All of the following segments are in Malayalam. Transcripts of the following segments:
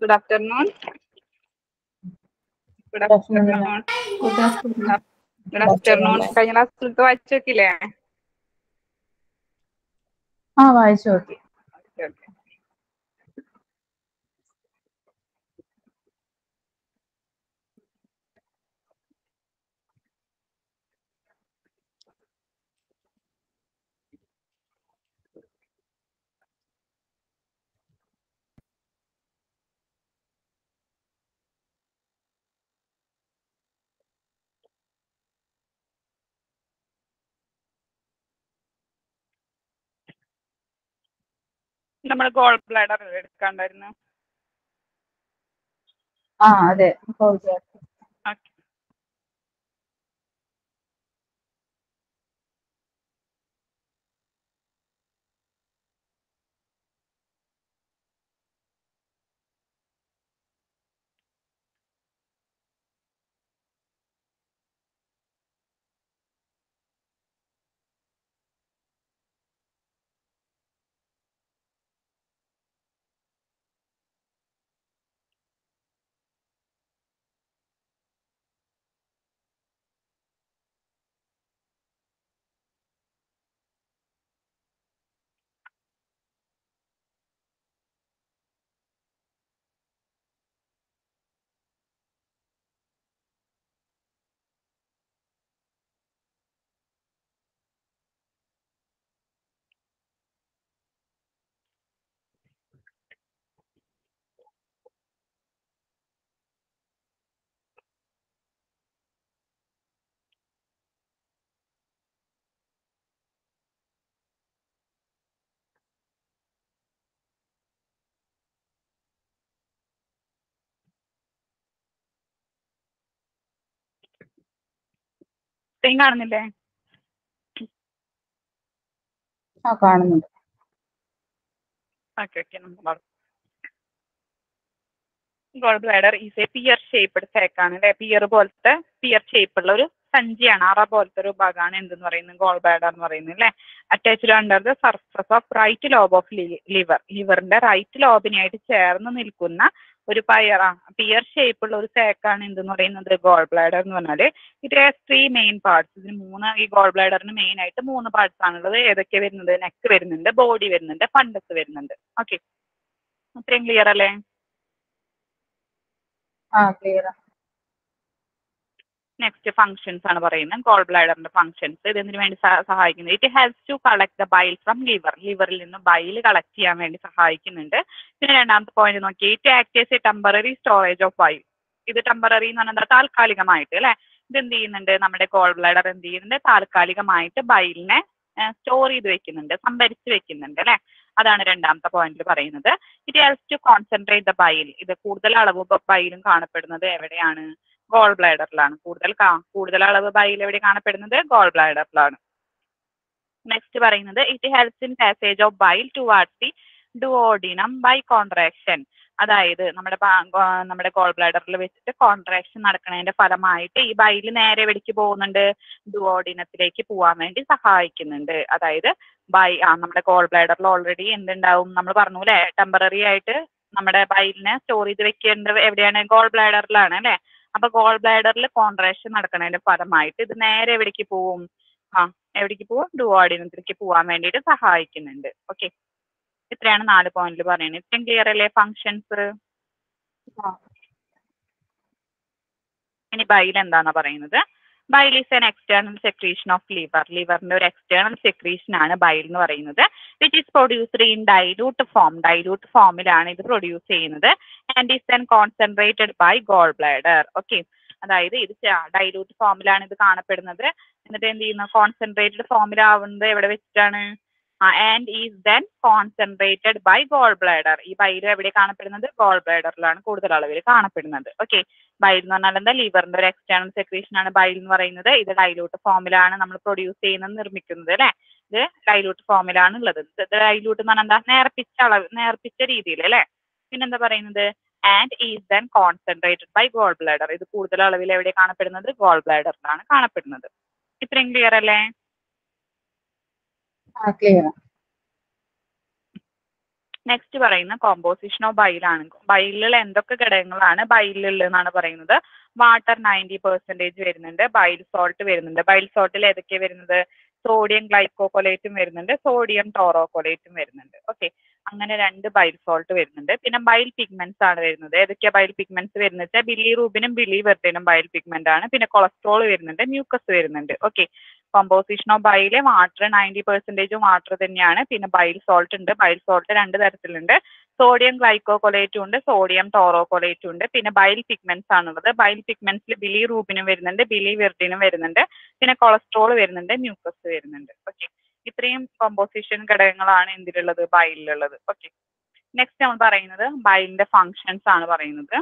Good afternoon. Good afternoon, afternoon. Good afternoon. കഴിഞ്ഞ ക്ലാസ്സിലത്തെ വായിച്ചു നോക്കില്ലേ ആ വായിച്ചു നോക്കി Okay, okay. നമ്മൾ ഗോൾ ബ്ലാഡർ എടുക്കാണ്ടായിരുന്നു ആ അതെ ഓക്കെ ഓക്കെ സ്ക്രീൻ കാണുന്നില്ലേ ആ കാണുന്നുണ്ട് ഓക്കെ ഓക്കെ നമ്മൾ gall bladder is a pear shaped സാക്കാണ് അല്ലെ പിയർ പോലത്തെ പിയർ ഷേപ്പുള്ള ഒരു സഞ്ചിയാണ് അറ പോലത്തെ ഒരു ഭാഗമാണ് എന്തെന്ന് പറയുന്നത് ഗോൾ ബ്ലാഡർ എന്ന് പറയുന്നത് അല്ലെ attached under the surface of right lobe of liver ലിവറിന്റെ റൈറ്റ് ലോബിനായിട്ട് ചേർന്ന് നിൽക്കുന്ന ഒരു പയർ ആ പിയർ ഷേപ്പുള്ള ഒരു സാക്കാണ് എന്തെന്ന് പറയുന്നത് ഗോൾ ബ്ലാഡർ എന്ന് പറഞ്ഞാല് it has three main parts ഇതിന് മൂന്ന് ഈ ഗോൾ ബ്ലാഡറിന് മെയിൻ ആയിട്ട് മൂന്ന് പാർട്സ് ആണുള്ളത് ഏതൊക്കെ വരുന്നത് നെക്ക് വരുന്നുണ്ട് ബോഡി വരുന്നുണ്ട് ഫണ്ടസ് വരുന്നുണ്ട് ഓക്കെ അത്രയും ക്ലിയർ അല്ലേ ആ ക്ലിയർ നെക്സ്റ്റ് ഫങ്ഷൻസ് ആണ് പറയുന്നത് ഗോൾ ബ്ലാഡറിന്റെ ഫങ്ഷൻസ് ഇത് എന്തിനു വേണ്ടി സഹ- സഹായിക്കുന്നത് it helps to collect the bile from liver ലിവറിൽ നിന്ന് ബൈൽ കളക്ട് ചെയ്യാൻ വേണ്ടി സഹായിക്കുന്നുണ്ട് പിന്നെ രണ്ടാമത്തെ പോയിന്റ് നോക്കി it acts as a temporary storage of bile ഇത് ടെമ്പററി എന്ന് പറഞ്ഞാൽ താൽക്കാലികമായിട്ട് അല്ലെ ഇത് എന്ത് ചെയ്യുന്നുണ്ട് നമ്മുടെ ഗോൾ ബ്ലാഡർ എന്ത് ചെയ്യുന്നുണ്ട് താൽക്കാലികമായിട്ട് ബൈലിനെ സ്റ്റോർ ചെയ്ത് വെക്കുന്നുണ്ട് സംഭരിച്ച് വെക്കുന്നുണ്ട് അല്ലെ അതാണ് രണ്ടാമത്തെ പോയിന്റിൽ പറയുന്നത് it helps to concentrate the bile ഇത് കൂടുതൽ അളവ് ബൈലും കാണപ്പെടുന്നത് എവിടെയാണ് ഗോൾ ബ്ലാഡറിലാണ് കൂടുതൽ കാ- കൂടുതൽ അളവ് ബൈൽ എവിടെ കാണപ്പെടുന്നത് ഗോൾ ബ്ലാഡറിലാണ് നെക്സ്റ്റ് പറയുന്നത് it helps in passage of bile towards the duodenum by contraction അതായത് നമ്മുടെ ബാ- ഗോ- നമ്മുടെ ഗോൾ ബ്ലാഡറിൽ വെച്ചിട്ട് കോൺട്രാക്ഷൻ നടക്കുന്നതിന്റെ ഫലമായിട്ട് ഈ ബൈൽ നേരെ എവിടേക്ക് പോകുന്നുണ്ട് ഡുവോഡിനത്തിലേക്ക് പോവാൻ വേണ്ടി സഹായിക്കുന്നുണ്ട് അതായത് ബൈ ആ നമ്മുടെ ഗോൾ ബ്ലാഡറിൽ ഓൾറെഡി എന്തുണ്ടാവും നമ്മൾ പറഞ്ഞു അല്ലെ ടെമ്പററി ആയിട്ട് നമ്മുടെ ബൈലിനെ സ്റ്റോർ ചെയ്ത് വെക്കേണ്ടത് എവിടെയാണ് ഗോൾ ബ്ലാഡറിലാണ് അല്ലെ അപ്പൊ ഗോൾ ബ്ലാഡറിൽ കോൺട്രാക്ഷൻ നടക്കുന്നതിന്റെ ഫലമായിട്ട് ഇത് നേരെ എവിടേക്ക് പോവും ആ എവിടേക്ക് പോവും ഡുവോഡിനത്തിലേക്ക് പോവാൻ വേണ്ടിയിട്ട് സഹായിക്കുന്നുണ്ട് ഓക്കെ ഇത്രയാണ് നാല് പോയിന്റിൽ പറയുന്നത് ഇത്രയും ക്ലിയർ അല്ലേ ഫങ്ഷൻസ് ഇനി ബൈൽ എന്താന്നാ പറയുന്നത് bile is an external secretion of liver ലിവറിന്റെ ഒരു എക്സ്റ്റേണൽ സെക്രീഷൻ ആണ് ബൈൽ എന്ന് പറയുന്നത് which is produced in dilute form dilute ഫോമിലാണ് ഇത് പ്രൊഡ്യൂസ് ചെയ്യുന്നത് and is then concentrated by gall bladder okay അതായത് ഇത് ഡൈലൂട്ട് ഫോമിലാണ് ഇത് കാണപ്പെടുന്നത് എന്നിട്ട് എന്ത് ചെയ്യുന്നു കോൺസെൻട്രേറ്റഡ് ഫോമിലാവുന്നത് എവിടെ വെച്ചിട്ടാണ് and is then concentrated by gall bladder ഈ ബൈൽ എവിടെ കാണപ്പെടുന്നത് ഗോൾ ബ്ലാഡറിലാണ് കൂടുതൽ അളവിൽ കാണപ്പെടുന്നത് ഓക്കെ ബൈൽ എന്ന് പറഞ്ഞാൽ എന്താ ലിവറിന്റെ ഒരു എക്സ്റ്റേണൽ സെക്രീഷൻ ആണ് ബൈൽ എന്ന് പറയുന്നത് ഇത് ഡൈലൂട്ട് ഫോമിലാണ് നമ്മൾ പ്രൊഡ്യൂസ് ചെയ്യുന്നത് നിർമ്മിക്കുന്നത് അല്ലെ ഇത് ഡൈലൂട്ട് ഫോമിലാണ് ഉള്ളത് ഇത് ഡൈലൂട്ട് എന്ന് പറഞ്ഞാൽ എന്താ നേർപ്പിച്ച അളവ് നേർപ്പിച്ച രീതിയിൽ അല്ലെ പിന്നെന്താ പറയുന്നത് and is then concentrated by gall bladder ഇത് കൂടുതൽ അളവിൽ എവിടെ കാണപ്പെടുന്നത് ഗോൾ ബ്ലാഡറിലാണ് കാണപ്പെടുന്നത് ഇത്രയും ക്ലിയർ അല്ലേ ആ ക്ലിയർ നെക്സ്റ്റ് പറയുന്ന കോമ്പോസിഷൻ ഓഫ് ബൈലാണ് ബൈലിൽ എന്തൊക്കെ ഘടകങ്ങളാണ് ബൈലിലുള്ളതെന്നാണ് പറയുന്നത് വാട്ടർ നയൻറ്റി പെർസെൻറ്റേജ് വരുന്നുണ്ട് ബൈൽ സോൾട്ട് വരുന്നുണ്ട് ബൈൽ സോൾട്ടിൽ ഏതൊക്കെയാണ് വരുന്നത് സോഡിയം ഗ്ലൈക്കോകൊലേറ്റും വരുന്നുണ്ട് സോഡിയം ടോറോകൊലേറ്റും വരുന്നുണ്ട് ഓക്കെ അങ്ങനെ രണ്ട് ബൈൽ സോൾട്ട് വരുന്നുണ്ട് പിന്നെ ബൈൽ പിഗ്മെന്റ്സ് ആണ് വരുന്നത് ഏതൊക്കെയാ ബൈൽ പിഗ്മെന്റ്സ് വരുന്നത് വെച്ചാൽ ബിലി റൂബിനും ബിലി വെർട്ടിനും ബൈൽ പിഗ്മെന്റ് ആണ് പിന്നെ കൊളസ്ട്രോൾ വരുന്നുണ്ട് മ്യൂക്കസ് വരുന്നുണ്ട് okay composition of bile water ninety പെർസെൻറ്റേജും വാട്ടർ തന്നെയാണ് പിന്നെ ബൈൽ സോൾട്ട് ഉണ്ട് ബൈൽ സോൾട്ട് രണ്ട് തരത്തിലുണ്ട് സോഡിയം ഗ്ലൈക്കോകൊലേറ്റും ഉണ്ട് സോഡിയം ടോറോകൊലേറ്റും ഉണ്ട് പിന്നെ ബൈൽ പിഗ്മെന്റ്സ് ആണുള്ളത് ബൈൽ പിഗ്മെന്റ്സിൽ ബിലി റൂബിനും വരുന്നുണ്ട് ബിലി വെർട്ടിനും വരുന്നുണ്ട് പിന്നെ കൊളസ്ട്രോൾ വരുന്നുണ്ട് മ്യൂക്കസ് വരുന്നുണ്ട് ഓക്കെ ഇത്രയും കോമ്പോസിഷൻ ഘടകങ്ങളാണ് എന്തിലുള്ളത് ബൈലിലുള്ളത് ഓക്കെ നെക്സ്റ്റ് നമ്മൾ പറയുന്നത് ബൈലിന്റെ ഫങ്ഷൻസ് ആണ് പറയുന്നത്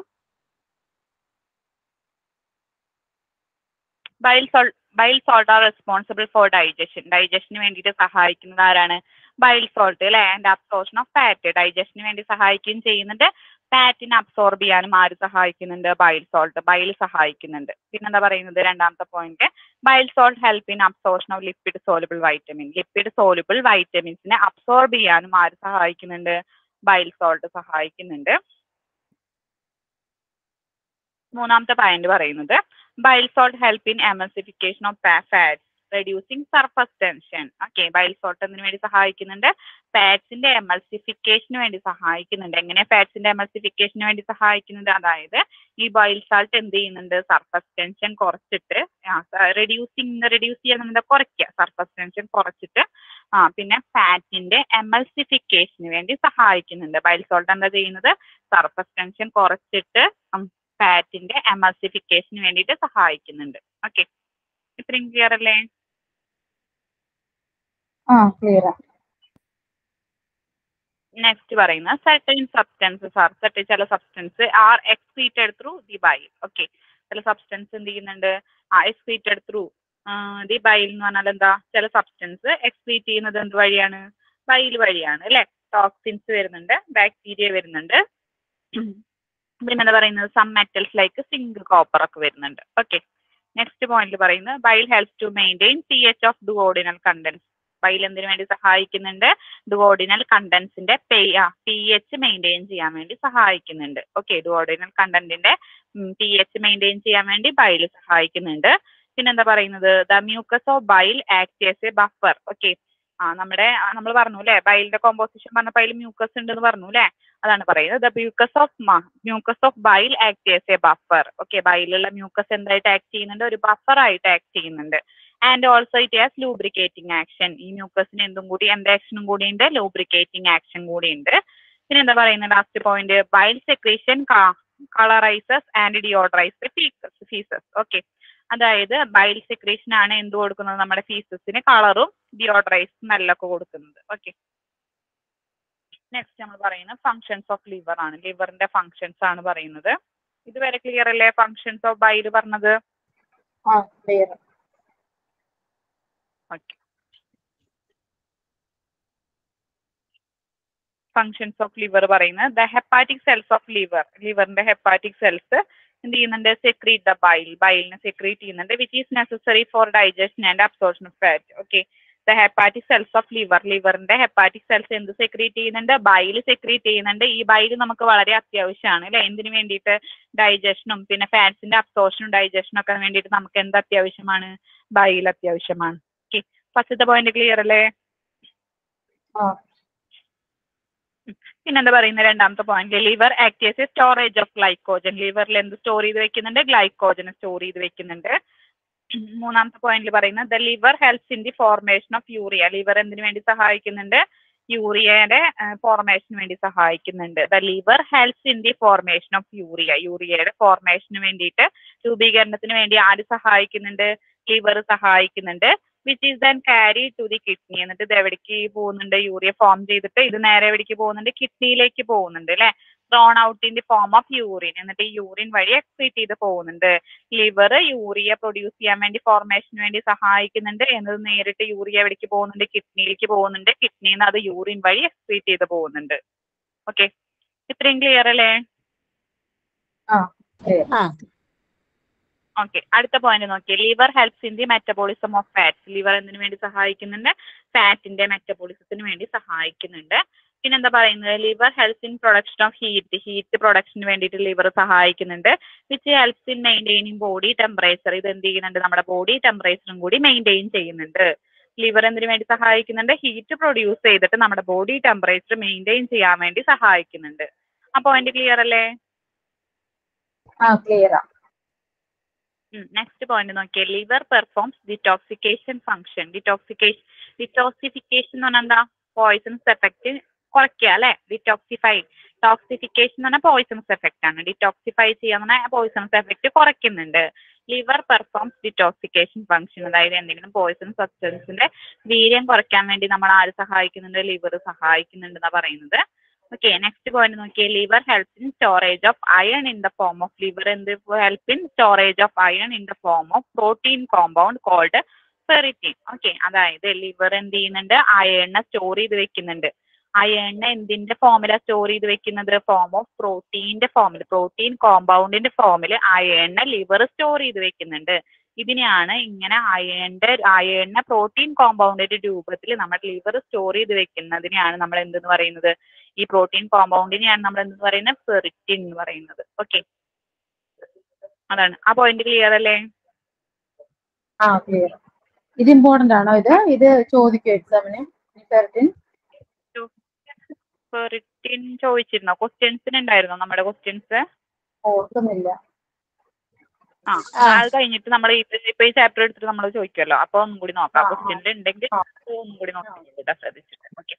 ബൈൽ സോൾ bile salt are responsible for digestion ഡൈജഷന് വേണ്ടിയിട്ട് സഹായിക്കുന്നത് ആരാണ് ബൈൽ സോൾട്ട് അല്ലെ ആൻഡ് അബ്സോർഷൻ ഓഫ് ഫാറ്റ് ഡൈജഷന് വേണ്ടി സഹായിക്കുകയും ചെയ്യുന്നുണ്ട് ഫാറ്റിനെ അബ്സോർബ് ചെയ്യാനും ആര് സഹായിക്കുന്നുണ്ട് ബൈൽ സോൾട്ട് ബൈൽ സഹായിക്കുന്നുണ്ട് പിന്നെന്താ പറയുന്നത് രണ്ടാമത്തെ point bile salt help in absorption of lipid soluble vitamin lipid soluble വൈറ്റമിൻസിനെ അബ്സോർബ് ചെയ്യാനും ആര് സഹായിക്കുന്നുണ്ട് ബൈൽ സോൾട്ട് സഹായിക്കുന്നുണ്ട് മൂന്നാമത്തെ പോയിന്റ് പറയുന്നത് bile salt help in emulsification of fats reducing surface tension okay bile salt എന്തിനു വേണ്ടി സഹായിക്കുന്നുണ്ട് ഫാറ്റ്സിന്റെ എമൽസിഫിക്കേഷന് വേണ്ടി സഹായിക്കുന്നുണ്ട് എങ്ങനെ ഫാറ്റ്സിന്റെ എമൽസിഫിക്കേഷന് വേണ്ടി സഹായിക്കുന്നുണ്ട് അതായത് ഈ ബൈൽ സാൾട്ട് എന്ത് ചെയ്യുന്നുണ്ട് സർഫസ് ടെൻഷൻ കുറച്ചിട്ട് റെഡ്യൂസിങ് റെഡ്യൂസ് ചെയ്യുന്നത് കുറയ്ക്കുക സർഫസ് ടെൻഷൻ കുറച്ചിട്ട് ആ പിന്നെ ഫാറ്റിന്റെ എമൽസിഫിക്കേഷന് വേണ്ടി സഹായിക്കുന്നുണ്ട് ബൈൽ സോൾട്ട് എന്താ ചെയ്യുന്നത് സർഫസ് ടെൻഷൻ കുറച്ചിട്ട് ഫാറ്റിന്റെ എമൽസിഫിക്കേഷന് വേണ്ടിയിട്ട് സഹായിക്കുന്നുണ്ട് ഓക്കെ ഇത്രയും ക്ലിയർ അല്ലേ ആ ക്ലിയർ നെക്സ്റ്റ് പറയുന്ന സർട്ടൻ സബ്സ്റ്റൻസസ് ആർ സർട്ടൻ ചില substance are excreted through the bile okay ചില സബ്സ്റ്റൻസ് എന്ത് ചെയ്യുന്നുണ്ട് ആ എക്സ്ക്രീറ്റഡ് ത്രൂ ദി ബൈൽ എന്ന് പറഞ്ഞാൽ എന്താ ചില സബ്സ്റ്റൻസ് എക്സ്ക്രീറ്റ് ചെയ്യുന്നത് എന്ത് വഴിയാണ് ബൈൽ വഴിയാണ് അല്ലെ ടോക്സിൻസ് വരുന്നുണ്ട് ബാക്ടീരിയ വരുന്നുണ്ട് പിന്നെന്താ പറയുന്നത് some metals like zinc copper ഒക്കെ വരുന്നുണ്ട് ഓക്കെ നെക്സ്റ്റ് പോയിന്റിൽ പറയുന്നത് bile helps to maintain P H of duodenal contents bile എന്തിനു വേണ്ടി സഹായിക്കുന്നുണ്ട് ഡുവോർഡിനൽ കണ്ടൻസിന്റെ പി എച്ച് മെയിൻറ്റെയിൻ ചെയ്യാൻ വേണ്ടി സഹായിക്കുന്നുണ്ട് ഓക്കെ ഡുവോർഡിനൽ കണ്ടന്റിന്റെ പി എച്ച് മെയിൻറ്റെയിൻ ചെയ്യാൻ വേണ്ടി ബൈൽ സഹായിക്കുന്നുണ്ട് പിന്നെന്താ പറയുന്നത് the mucus of bile act as a buffer okay ആ നമ്മുടെ നമ്മൾ പറഞ്ഞു അല്ലെ ബൈലിന്റെ കോമ്പോസിഷൻ പറഞ്ഞപ്പോൾ അതിൽ മ്യൂക്കസ് ഉണ്ടെന്ന് പറഞ്ഞു അല്ലെ അതാണ് പറയുന്നത് the mucus of mucus of bile act as a buffer okay ബൈലിലുള്ള മ്യൂക്കസ് എന്തായിട്ട് ആക്ട് ചെയ്യുന്നുണ്ട് ഒരു ബഫർ ആയിട്ട് ആക്ട് ചെയ്യുന്നുണ്ട് and also it has lubricating action ഈ മ്യൂക്കസിന് എന്തും കൂടി എന്ത് ആക്ഷനും കൂടി ഉണ്ട് ലൂബ്രിക്കേറ്റിംഗ് ആക്ഷൻ കൂടി ഉണ്ട് പിന്നെ എന്താ പറയുന്നത് last point bile secretion colourises and deodorise faeces okay അതായത് ബൈൽ സെക്രീഷൻ ആണ് എന്ത് കൊടുക്കുന്നത് നമ്മുടെ ഫീസസിന് കളറും ഡിയോഡറൈസ് സ്മെല്ലൊക്കെ കൊടുക്കുന്നത് ഓക്കെ നെക്സ്റ്റ് നമ്മൾ പറയുന്നത് ഫങ്ഷൻസ് ഓഫ് ലിവർ ആണ് ലിവറിന്റെ ഫങ്ഷൻസ് ആണ് പറയുന്നത് ഇതുവരെ ക്ലിയർ അല്ലേ ഫങ്ഷൻസ് ഓഫ് ബൈൽ പറഞ്ഞത് ആ clear okay functions of liver പറയുന്നത് the hepatic cells of liver ലിവറിന്റെ ഹെപ്പാറ്റിക് സെൽസ് എന്ത് ചെയ്യുന്നുണ്ട് സെക്രീറ്റ് ദ ബൈൽ ബൈലിനെ സെക്രീറ്റ് ചെയ്യുന്നുണ്ട് which is necessary for digestion and absorption of fat okay the hepatic cells of liver ലിവറിന്റെ ഹെപ്പാറ്റിക് സെൽസ് എന്ത് സെക്രീറ്റ് ചെയ്യുന്നുണ്ട് ബൈൽ സെക്രീറ്റ് ചെയ്യുന്നുണ്ട് ഈ ബൈൽ നമുക്ക് വളരെ അത്യാവശ്യമാണ് അല്ലെ എന്തിനു വേണ്ടിയിട്ട് ഡൈജഷനും പിന്നെ ഫാറ്റ്സിന്റെ അബ്സോർഷനും ഡൈജഷനും ഒക്കെ വേണ്ടിയിട്ട് നമുക്ക് എന്ത് അത്യാവശ്യമാണ് ബൈൽ അത്യാവശ്യമാണ് ഓക്കെ ഫസ്റ്റത്തെ പോയിന്റ് ക്ലിയർ അല്ലേ ആ പിന്നെന്താ പറയുന്നത് രണ്ടാമത്തെ point liver act a storage of glycogen ലിവറിൽ എന്ത് സ്റ്റോർ ചെയ്ത് വെക്കുന്നുണ്ട് ഗ്ലൈക്കോജൻ സ്റ്റോർ ചെയ്ത് വെക്കുന്നുണ്ട് മൂന്നാമത്തെ പോയിന്റിൽ പറയുന്നത് the liver helps in the formation of urea liver എന്തിനു വേണ്ടി സഹായിക്കുന്നുണ്ട് യൂറിയയുടെ ഫോർമേഷന് വേണ്ടി സഹായിക്കുന്നുണ്ട് the liver helps in the formation of urea യൂറിയയുടെ ഫോർമേഷന് വേണ്ടിയിട്ട് രൂപീകരണത്തിന് വേണ്ടി ആര് സഹായിക്കുന്നുണ്ട് ലിവർ സഹായിക്കുന്നുണ്ട് which is then carry to the kidney എന്നിട്ട് ഇത് എവിടേക്ക് പോകുന്നുണ്ട് യൂറിയ ഫോം ചെയ്തിട്ട് ഇത് നേരെ എവിടേക്ക് പോകുന്നുണ്ട് കിഡ്നിയിലേക്ക് പോകുന്നുണ്ട് അല്ലെ thrown out in the form of urine എന്നിട്ട് ഈ യൂറിൻ വഴി എക്സ്ക്രീറ്റ് ചെയ്ത് പോകുന്നുണ്ട് ലിവർ യൂറിയ പ്രൊഡ്യൂസ് ചെയ്യാൻ വേണ്ടി ഫോർമേഷന് വേണ്ടി സഹായിക്കുന്നുണ്ട് എന്നത് നേരിട്ട് യൂറിയ എവിടേക്ക് പോകുന്നുണ്ട് കിഡ്നിയിലേക്ക് പോകുന്നുണ്ട് കിഡ്നിയിൽ നിന്ന് അത് യൂറിൻ വഴി എക്സ്ക്രീറ്റ് ചെയ്ത് പോകുന്നുണ്ട് ഓക്കെ ഇത്രയും ക്ലിയർ അല്ലേ ആ ക്ലിയർ ആ ഓക്കെ അടുത്ത പോയിന്റ് നോക്കിയേ liver helps in the metabolism of fats liver എന്തിനു വേണ്ടി സഹായിക്കുന്നുണ്ട് ഫാറ്റിന്റെ മെറ്റബോളിസത്തിന് വേണ്ടി സഹായിക്കുന്നുണ്ട് പിന്നെന്താ പറയുന്നത് liver helps in production of heat heat പ്രൊഡക്ഷന് വേണ്ടിയിട്ട് ലിവർ സഹായിക്കുന്നുണ്ട് which helps in maintaining body temperature ഇത് എന്ത് ചെയ്യുന്നുണ്ട് നമ്മുടെ ബോഡി ടെമ്പറേച്ചറും കൂടി മെയിൻറ്റെയിൻ ചെയ്യുന്നുണ്ട് ലിവർ എന്തിനു വേണ്ടി സഹായിക്കുന്നുണ്ട് ഹീറ്റ് പ്രൊഡ്യൂസ് ചെയ്തിട്ട് നമ്മുടെ ബോഡി ടെമ്പറേച്ചർ മെയിൻറ്റെയിൻ ചെയ്യാൻ വേണ്ടി സഹായിക്കുന്നുണ്ട് ആ പോയിന്റ് ക്ലിയർ അല്ലേ ആ ക്ലിയർ ആ നെക്സ്റ്റ് പോയിന്റ് നോക്കിയേ liver performs detoxication function detoxication detoxification എന്ന് പറഞ്ഞാൽ എന്താ പോയിസൺസ് എഫക്റ്റ് കുറയ്ക്കുക അല്ലെ ഡിറ്റോക്സിഫൈ ടോക്സിഫിക്കേഷൻ എന്ന് പറഞ്ഞാൽ പോയിസൺസ് എഫക്റ്റ് ആണ് ഡിറ്റോക്സിഫൈ ചെയ്യാന്ന് പറഞ്ഞാൽ പോയിസൺസ് എഫക്റ്റ് കുറയ്ക്കുന്നുണ്ട് ലിവർ പെർഫോംസ് ഡിറ്റോക്സിക്കേഷൻ ഫംഗ്ഷൻ അതായത് എന്തെങ്കിലും പോയിസൺ സബ്സ്റ്റൻസിന്റെ വീര്യം കുറയ്ക്കാൻ വേണ്ടി നമ്മൾ ആര് സഹായിക്കുന്നുണ്ട് ലിവർ സഹായിക്കുന്നുണ്ട് എന്നാ പറയുന്നത് ഓക്കെ നെക്സ്റ്റ് പോയിന്റ് നോക്കിയേ liver help in storage of iron in the form of liver എന്ത് help in storage of iron in the form of protein compound called ferritin okay അതായത് ലിവർ എന്ത് ചെയ്യുന്നുണ്ട് അയണിനെ സ്റ്റോർ ചെയ്ത് വെക്കുന്നുണ്ട് അയണിനെ എന്തിന്റെ ഫോമിലാ സ്റ്റോർ ചെയ്ത് വെക്കുന്നത് ഫോം ഓഫ് പ്രോട്ടീന്റെ ഫോമിൽ പ്രോട്ടീൻ കോമ്പൗണ്ടിന്റെ ഫോമിൽ അയണിനെ ലിവർ സ്റ്റോർ ചെയ്ത് വെക്കുന്നുണ്ട് ഇതിനെയാണ് ഇങ്ങനെ അയണിന്റെ അയണിനെ പ്രോട്ടീൻ കോമ്പൗണ്ടിന്റെ രൂപത്തിൽ നമ്മുടെ ലിവർ സ്റ്റോർ ചെയ്ത് വെക്കുന്നതിനെയാണ് നമ്മൾ എന്തെന്ന് പറയുന്നത് ഈ പ്രോട്ടീൻ കോമ്പൗണ്ടിനെയാണ് നമ്മൾ എന്തെന്ന് പറയുന്നത് ഫെറിറ്റിൻ എന്ന് പറയുന്നത് ഓക്കെ അതാണ് ആ പോയിന്റ് ക്ലിയർ അല്ലേ ആ ക്ലിയർ ഇത് ഇമ്പോർട്ടന്റ് ആണോ ഇത് ഇത് ചോദിക്കും എക്സാമിന് ഫെർട്ടിൻ ഫെറിറ്റിൻ ചോദിച്ചിരുന്നോ ക്വസ്റ്റ്യൻസിന് ഉണ്ടായിരുന്നോ നമ്മുടെ ക്വസ്റ്റ്യൻസ് ഓർക്കുന്നില്ല ആ ആ. അത് കഴിഞ്ഞിട്ട് നമ്മൾ ഇപ്പൊ ഈ ചാപ്റ്റർ എടുത്തിട്ട് നമ്മൾ ചോദിക്കുമല്ലോ അപ്പൊ ഒന്നും കൂടി നോക്കാം ആ, ആ. ക്വസ്റ്റ്യനിൽ ഉണ്ടെങ്കിൽ ആ. ഒന്നും കൂടി നോക്കാം ശ്രദ്ധിച്ചിട്ട് okay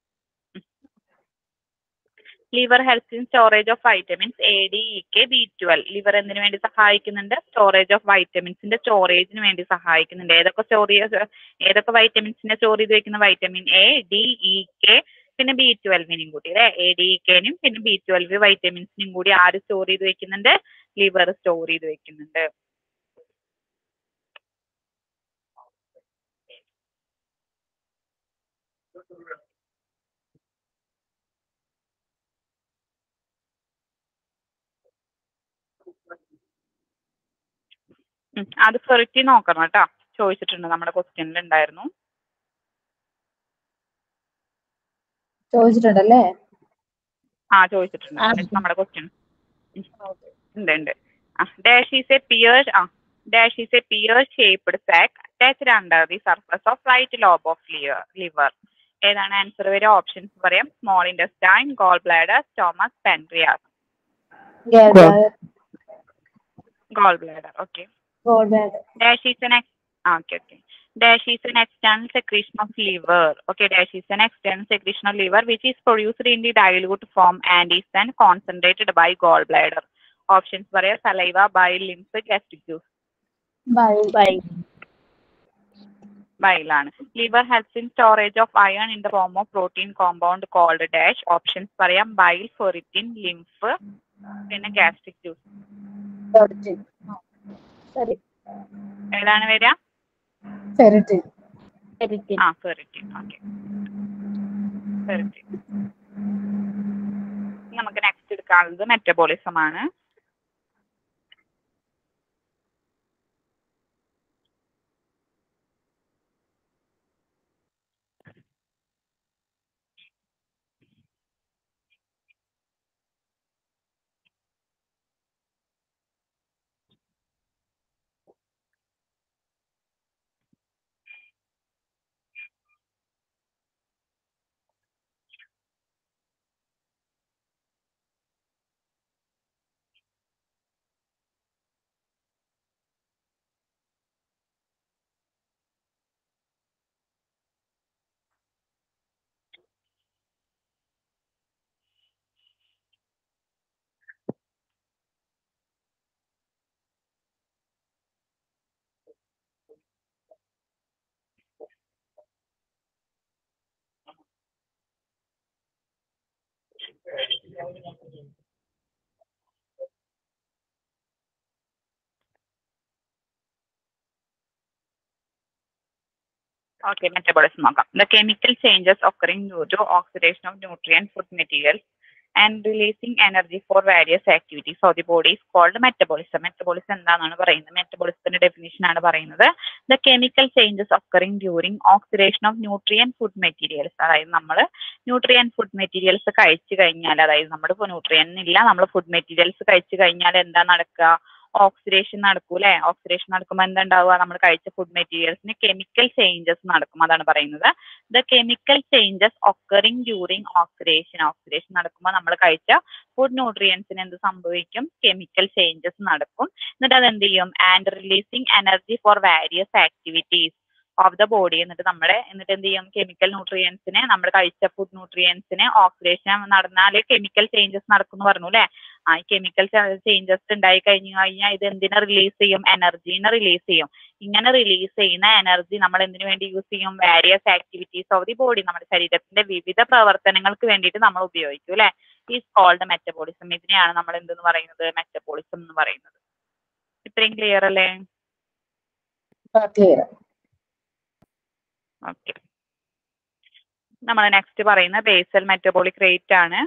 liver helps in storage of vitamins A D E K B twelve liver എന്തിനു വേണ്ടി സഹായിക്കുന്നുണ്ട് സ്റ്റോറേജ് ഓഫ് വൈറ്റമിൻസിന്റെ സ്റ്റോറേജിന് വേണ്ടി സഹായിക്കുന്നുണ്ട് ഏതൊക്കെ സ്റ്റോർ ഏതൊക്കെ വൈറ്റമിൻസിനെ സ്റ്റോർ ചെയ്ത് വെക്കുന്ന vitamin A D E K പിന്നെ ബി ട്വൽവിനും കൂടി അല്ലെ എ ഡി ഇ കെനും പിന്നെ ബി ട്വൽവ് വൈറ്റമിൻസിനും കൂടി ആര് സ്റ്റോർ ചെയ്ത് വെക്കുന്നുണ്ട് ലിവർ സ്റ്റോർ ചെയ്ത് വെക്കുന്നുണ്ട് ഉം, അത് ഫെറിറ്റി നോക്കണം കേട്ടോ ചോദിച്ചിട്ടുണ്ട് നമ്മുടെ ക്വസ്റ്റ്യനിൽ ഉണ്ടായിരുന്നു ചോദിച്ചിട്ടുണ്ടല്ലേ ആ ചോദിച്ചിട്ടുണ്ട് ആ. എന്നിട്ട് നമ്മുടെ ക്വസ്റ്റ്യൻ ഉണ്ട് ഉണ്ട് ആ ഡാഷ് ഈസ് എ പിയർ ആ dash is a pear shaped sac attached under the surface of right lobe of liver liver ഏതാണ് ആൻസർ വരെ ഓപ്ഷൻസ് പറയാം small intestine gall bladder stomach pancreas gall bladder okay dash is an ex ah, okay okay dash is an external secretion of liver okay dash is an external secretion of liver which is produced in the dilute form and is then concentrated by gallbladder options പറയാ saliva bile lymph gastric juice bile ആണ് liver helps in storage of iron in the form of protein compound called dash options പറയാം bile ferritin lymph പിന്നെ gastric juice സരി ഏതാണ് വരിക ഫെറിറ്റിൻ ആ ഫെറിറ്റിൻ ഓക്കെ ഫെറിറ്റിൻ നമുക്ക് നെക്സ്റ്റ് എടുക്കാനുള്ളത് മെറ്റബോളിസം ആണ് Okay, metabolism നോക്കാം. The chemical changes occurring due to oxidation of nutrient food materials and releasing energy for various activities of the body is called metabolism metabolism എന്താണെന്നാണ് പറയുന്നത് മെറ്റബോളിസത്തിന്റെ ഡെഫിനിഷൻ ആണ് പറയുന്നത് the chemical changes occurring during oxidation of nutrient food materials അതായത് നമ്മൾ ന്യൂട്രിയൻ ഫുഡ് മെറ്റീരിയൽസ് കഴിച്ചു കഴിഞ്ഞാൽ അതായത് നമ്മുടെ ന്യൂട്രിയൻ ഇല്ല നമ്മൾ ഫുഡ് മെറ്റീരിയൽസ് കഴിച്ചു കഴിഞ്ഞാൽ എന്താ നടക്കുക ഓക്സിഡേഷൻ നടക്കും അല്ലെ ഓക്സിഡേഷൻ നടക്കുമ്പോൾ എന്താ ഉണ്ടാവുക നമ്മൾ കഴിച്ച ഫുഡ് മെറ്റീരിയൽസിന് കെമിക്കൽ ചേഞ്ചസ് നടക്കും അതാണ് പറയുന്നത് the chemical changes occurring during oxidation oxidation നടക്കുമ്പോൾ നമ്മൾ കഴിച്ച ഫുഡ് ന്യൂട്രിയൻസിന് എന്ത് സംഭവിക്കും കെമിക്കൽ ചേഞ്ചസ് നടക്കും എന്നിട്ട് അത് എന്ത് ചെയ്യും and releasing energy for various activities of the body എന്നിട്ട് നമ്മുടെ എന്നിട്ട് എന്ത് ചെയ്യും കെമിക്കൽ ന്യൂട്രിയൻസിന് നമ്മൾ കഴിച്ച ഫുഡ് ന്യൂട്രിയൻസിന് ഓക്സിഡേഷൻ നടന്നാൽ കെമിക്കൽ ചേഞ്ചസ് നടക്കും എന്ന് പറഞ്ഞു അല്ലെ ആ കെമിക്കൽ ചേഞ്ചസ് ഉണ്ടായി കഴിഞ്ഞു കഴിഞ്ഞാൽ ഇത് എന്തിനെ റിലീസ് ചെയ്യും എനർജീനെ റിലീസ് ചെയ്യും ഇങ്ങനെ റിലീസ് ചെയ്യുന്ന എനർജി നമ്മൾ എന്തിനു വേണ്ടി യൂസ് ചെയ്യും various activities of the body നമ്മുടെ ശരീരത്തിന്റെ വിവിധ പ്രവർത്തനങ്ങൾക്ക് വേണ്ടിയിട്ട് നമ്മൾ ഉപയോഗിക്കും അല്ലെ ഈസ് കോൾഡ് മെറ്റബോളിസം ഇതിനെയാണ് നമ്മൾ എന്തെന്ന് പറയുന്നത് മെറ്റബോളിസം എന്ന് പറയുന്നത് ഇത്രയും ക്ലിയർ അല്ലേ ക്ലിയർ ഓക്കെ നമ്മൾ നെക്സ്റ്റ് പറയുന്ന ബേസൽ മെറ്റബോളിക് റേറ്റ് ആണ്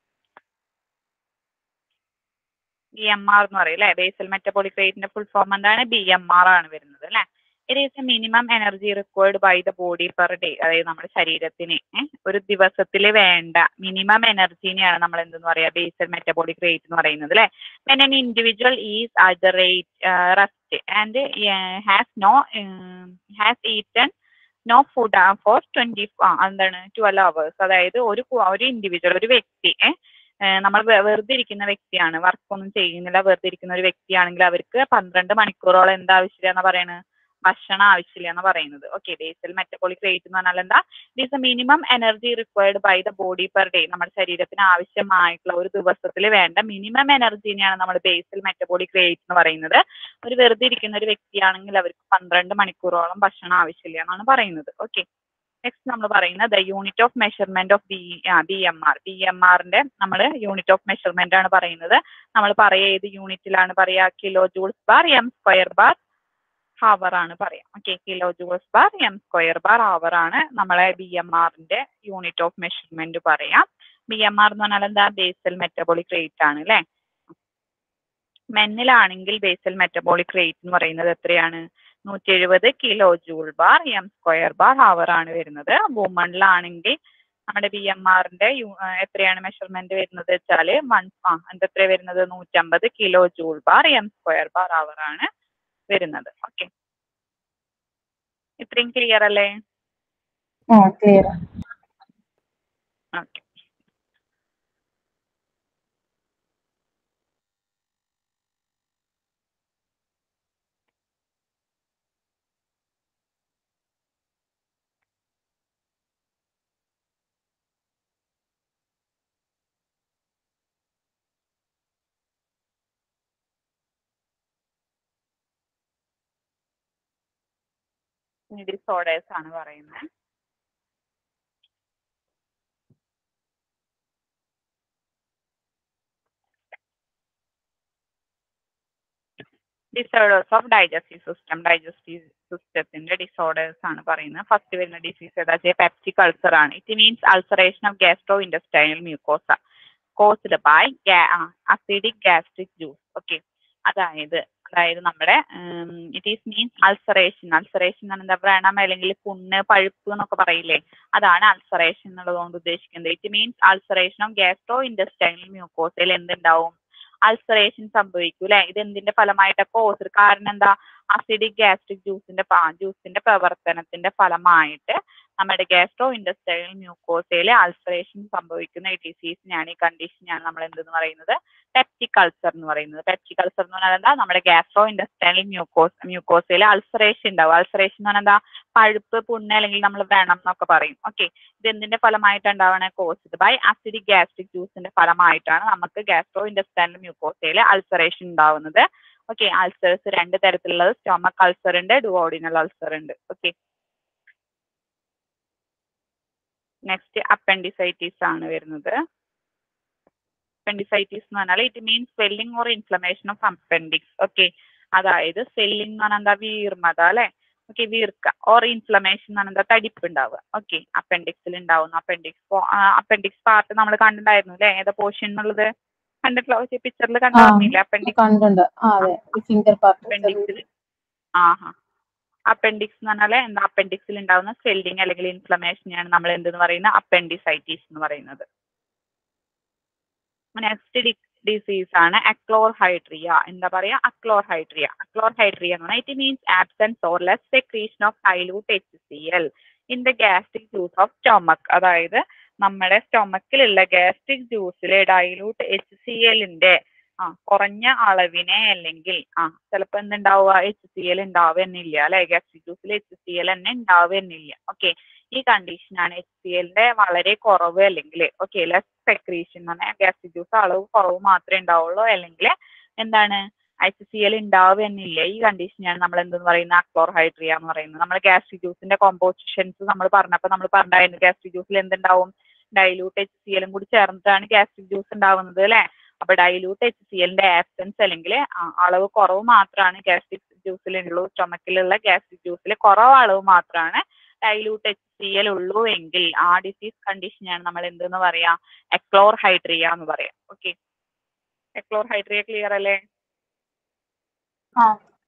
ബി എം ആർ എന്ന് പറയും അല്ലെ ബേസൽ മെറ്റബോളിക് റേറ്റിന്റെ ഫുൾ ഫോം എന്താണ് ബി എം ആർ ആണ് വരുന്നത് അല്ലെ it is a minimum energy required by the body per day അതായത് നമ്മുടെ ശരീരത്തിന് ഏ, ഒരു ദിവസത്തിൽ വേണ്ട മിനിമം എനർജീനെയാണ് നമ്മൾ എന്തെന്ന് പറയാ ബേസൽ മെറ്റബോളിക് റേറ്റ് എന്ന് പറയുന്നത് അല്ലെ when an individual is at the rate rest and has no has eaten no food for twenty എന്താണ് ട്വൽവ് അവേഴ്സ് അതായത് ഒരു കു- ഒരു ഇൻഡിവിജ്വൽ ഒരു വ്യക്തി ഏ, ഏഹ് നമ്മൾ വെ- വെറുതെ ഇരിക്കുന്ന വ്യക്തിയാണ് വർക്ക് ഒന്നും ചെയ്യുന്നില്ല വെറുതെ ഇരിക്കുന്ന ഒരു വ്യക്തിയാണെങ്കിൽ അവർക്ക് പന്ത്രണ്ട് മണിക്കൂറോളം എന്താ ആവശ്യമില്ല എന്ന് പറയുന്നത് ഭക്ഷണം ആവശ്യമില്ല എന്ന് പറയുന്നത് ഓക്കെ ബേസൽ മെറ്റബോളിക് റേറ്റ് എന്ന് പറഞ്ഞാൽ എന്താ it is a minimum energy required by the body per day നമ്മുടെ ശരീരത്തിന് ആവശ്യമായിട്ടുള്ള ഒരു ദിവസത്തിൽ വേണ്ട മിനിമം എനർജീനെയാണ് നമ്മൾ ബേസൽ മെറ്റബോളിക് റേറ്റ് എന്ന് പറയുന്നത് ഒരു വെറുതെ ഇരിക്കുന്ന ഒരു വ്യക്തിയാണെങ്കിൽ അവർക്ക് പന്ത്രണ്ട് മണിക്കൂറോളം ഭക്ഷണം ആവശ്യമില്ല എന്നാണ് പറയുന്നത് ഓക്കെ നെക്സ്റ്റ് നമ്മൾ പറയുന്നത് the unit of measurement of B B M R B M ആറിന്റെ നമ്മൾ യൂണിറ്റ് ഓഫ് മെഷർമെന്റ് ആണ് പറയുന്നത് നമ്മൾ പറയാ ഏത് യൂണിറ്റിലാണ് പറയാ kilo joules bar M square bar hour ആണ് പറയാം okay kilo joules bar M square bar hour ആണ് നമ്മളെ ബി എം ആറിന്റെ യൂണിറ്റ് ഓഫ് മെഷർമെന്റ് പറയാം ബി എം ആർ എന്ന് പറഞ്ഞാൽ എന്താ ബേസൽ മെറ്റബോളിക് റേറ്റ് ആണ് അല്ലെ മെന്നിലാണെങ്കിൽ ബേസൽ മെറ്റബോളിക് റേറ്റ് എന്ന് പറയുന്നത് എത്രയാണ് നൂറ്റി എഴുപത് kilo joule bar M square bar hour ആണ് വരുന്നത് വുമണിലാണെങ്കിൽ നമ്മുടെ ബി എം ആറിന്റെ എത്രയാണ് മെഷർമെന്റ് വരുന്നത് വെച്ചാല് വൺ ആ എന്തെത്ര വരുന്നത് നൂറ്റമ്പത് kilo joule bar M square bar hour ആണ് വരുന്നത് ഓക്കെ ഇത്രയും ക്ലിയർ അല്ലേ ആ ക്ലിയർ ഓക്കെ ഡിസോർഡേഴ്സ് ആണ് പറയുന്നത് disorders of digestive system digestive സിസ്റ്റത്തിന്റെ ഡിസോർഡേഴ്സ് ആണ് പറയുന്നത് ഫസ്റ്റ് വരുന്ന ഡിസീസ് ഏതാ വെച്ചാൽ പെപ്റ്റിക് അൾസർ ആണ് it means ulceration of gastro intestinal mucosa caused by acidic gastric juice okay അതായത് അതായത് നമ്മുടെ it is means ulceration ulceration എന്ന് എന്താ വ്രണം അല്ലെങ്കിൽ പുണ്ണ് പഴുപ്പ് എന്നൊക്കെ പറയില്ലേ അതാണ് അൾസറേഷൻ എന്നുള്ളതുകൊണ്ട് ഉദ്ദേശിക്കുന്നത് it means ulceration of gastro intestinal മ്യൂക്കോസയിൽ എന്തുണ്ടാവും അൾസറേഷൻ സംഭവിക്കും അല്ലെ ഇത് എന്തിന്റെ ഫലമായിട്ട് കോസ് കാരണം എന്താ അസിഡിക് ഗ്യാസ്ട്രിക് ജ്യൂസിന്റെ ജ്യൂസിന്റെ പ്രവർത്തനത്തിന്റെ ഫലമായിട്ട് നമ്മുടെ ഗ്യാസ്ട്രോ ഇൻഡസ്ട്രിയൽ മ്യൂക്കോസയിൽ അൾസറേഷൻ സംഭവിക്കുന്ന ഈ ഡിസീസിനെയാണ് ഈ കണ്ടീഷനെയാണ് നമ്മൾ എന്തെന്ന് പറയുന്നത് പെപ്റ്റിക് അൾസർ എന്ന് പറയുന്നത് പെപ്റ്റിക് അൾസർ എന്ന് പറഞ്ഞാൽ എന്താ നമ്മുടെ ഗ്യാസ്ട്രോ ഇൻഡസ്ട്രിയൽ മ്യൂക്കോസ് മ്യൂക്കോസയിൽ അൾസറേഷൻ ഉണ്ടാവും അൾസറേഷൻ എന്ന് പറഞ്ഞാൽ എന്താ പഴുപ്പ് പുണ്ണ് അല്ലെങ്കിൽ നമ്മൾ വ്രണം എന്നൊക്കെ പറയും ഓക്കെ ഇത് എന്തിന്റെ ഫലമായിട്ട് ഉണ്ടാവണ കോസ്ഡ് ബൈ അസിഡിക് ഗ്യാസ്ട്രിക് ജ്യൂസിന്റെ ഫലമായിട്ടാണ് നമുക്ക് ഗ്യാസ്ട്രോ ഇൻഡസ്ട്രിയൽ മ്യൂക്കോസയിൽ അൾസറേഷൻ ഉണ്ടാവുന്നത് ഓക്കെ അൾസേഴ്സ് രണ്ട് തരത്തിലുള്ളത് സ്റ്റൊമക് അൾസർ ഉണ്ട് ഡുവോഡിനൽ അൾസർ ഉണ്ട് ഓക്കെ നെക്സ്റ്റ് അപ്പൻഡിസൈറ്റീസ് ആണ് വരുന്നത് അപ്പൻഡിസൈറ്റീസ് എന്ന് പറഞ്ഞാൽ it means swelling or inflammation of appendix okay അതായത് സ്വെല്ലിംഗ് എന്ന് പറഞ്ഞാൽ എന്താ വീർമത അല്ലെ ഓക്കെ വീർക്ക ഓർ ഇൻഫ്ലമേഷൻ എന്ന് പറഞ്ഞാൽ തടിപ്പ് ഉണ്ടാവുക ഓക്കെ അപ്പൻഡിക്സിൽ ഉണ്ടാവുന്നു അപ്പൻഡിക്സ് അപ്പൻഡിക്സ് പാർട്ട് നമ്മൾ കണ്ടിട്ടുണ്ടായിരുന്നു അല്ലേ ഏതാ പോർഷൻ എന്നുള്ളത് കണ്ടിട്ടുള്ള പിക്ചറിൽ കണ്ടില്ല അപ്പൻഡിക്സ് കണ്ടുണ്ട് ആ അതെ ഫിംഗർ പാർട്ട് അപ്പൻഡിക്സിൽ ആഹാ അപ്പൻഡിക്സ് എന്ന് പറഞ്ഞാൽ എന്താ അപ്പൻഡിക്സിൽ ഉണ്ടാവുന്ന സ്വെല്ലിങ് അല്ലെങ്കിൽ ഇൻഫ്ലമേഷനെയാണ് നമ്മൾ എന്തെന്ന് പറയുന്നത് അപ്പൻഡിസൈറ്റീസ് എന്ന് പറയുന്നത് നെക്സ്റ്റ് ഡിസീസ് ആണ് അക്ലോർഹൈഡ്രിയ എന്താ പറയാ അക്ലോർഹൈഡ്രിയ അക്ലോർഹൈഡ്രിയ എന്ന് പറഞ്ഞാൽ it means absence or less secretion of dilute H C L in the gastric juice of stomach അതായത് നമ്മുടെ സ്റ്റൊമക്കിലുള്ള ഗ്യാസ്ട്രിക് ജ്യൂസിലെ ഡൈലൂട്ട് എച്ച് സി എല്ലിന്റെ ആ കുറഞ്ഞ അളവിനെ അല്ലെങ്കിൽ ആ ചിലപ്പോൾ എന്തുണ്ടാവുക എച്ച് സി എൽ ഉണ്ടാവുന്നില്ല അല്ലെ ഗ്യാസ്ട്രിക് ജ്യൂസിൽ എച്ച് സി എൽ തന്നെ ഉണ്ടാവുന്നില്ല ഓക്കെ ഈ കണ്ടീഷനാണ് എച്ച് സി എല്ലിന്റെ വളരെ കുറവ് അല്ലെങ്കിൽ ഓക്കെ ലെസ് സെക്രീഷൻ എന്ന് പറഞ്ഞാൽ ഗ്യാസ്ട്രിക് ജ്യൂസ് അളവ് കുറവ് മാത്രമേ ഉണ്ടാവുള്ളൂ അല്ലെങ്കിൽ എന്താണ് എച്ച് സി എൽ ഉണ്ടാവുന്നില്ല ഈ കണ്ടീഷനാണ് നമ്മൾ എന്തെന്ന് പറയുന്നത് അക്ലോർഹൈഡ്രിയ എന്ന് പറയുന്നത് നമ്മൾ ഗ്യാസ്ട്രിക് ജ്യൂസിന്റെ കോമ്പോസിഷൻസ് നമ്മൾ പറഞ്ഞപ്പോൾ നമ്മൾ പറഞ്ഞായിരുന്നു ഗ്യാസ്ട്രിക് ജ്യൂസിൽ എന്തുണ്ടാവും ഡൈലൂട്ട് എച്ച് സി എല്ലും കൂടി ചേർന്നിട്ടാണ് ഗ്യാസ്ട്രിക് ജ്യൂസ് ഉണ്ടാവുന്നത് അല്ലെ അപ്പൊ ഡൈലൂട്ട് എച്ച് സി എല്ലിന്റെ ആബ്സെൻസ് അല്ലെങ്കിൽ അളവ് കുറവ് മാത്രമാണ് ഗ്യാസ്ട്രിക് ജ്യൂസിലുള്ളൂ സ്റ്റൊമക്കിലുള്ള ഗ്യാസ്ട്രിക് ജ്യൂസിൽ കുറവ് അളവ് മാത്രമാണ് ഡൈലൂട്ട് എച്ച് സി എൽ ഉള്ളൂ എങ്കിൽ ആ ഡിസീസ് കണ്ടീഷനാണ് നമ്മൾ എന്തെന്ന് പറയാ എക്ലോർ ഹൈഡ്രിയ എന്ന് പറയാം ഓക്കെ എക്ലോർ ഹൈഡ്രിയ ക്ലിയർ അല്ലേ ആ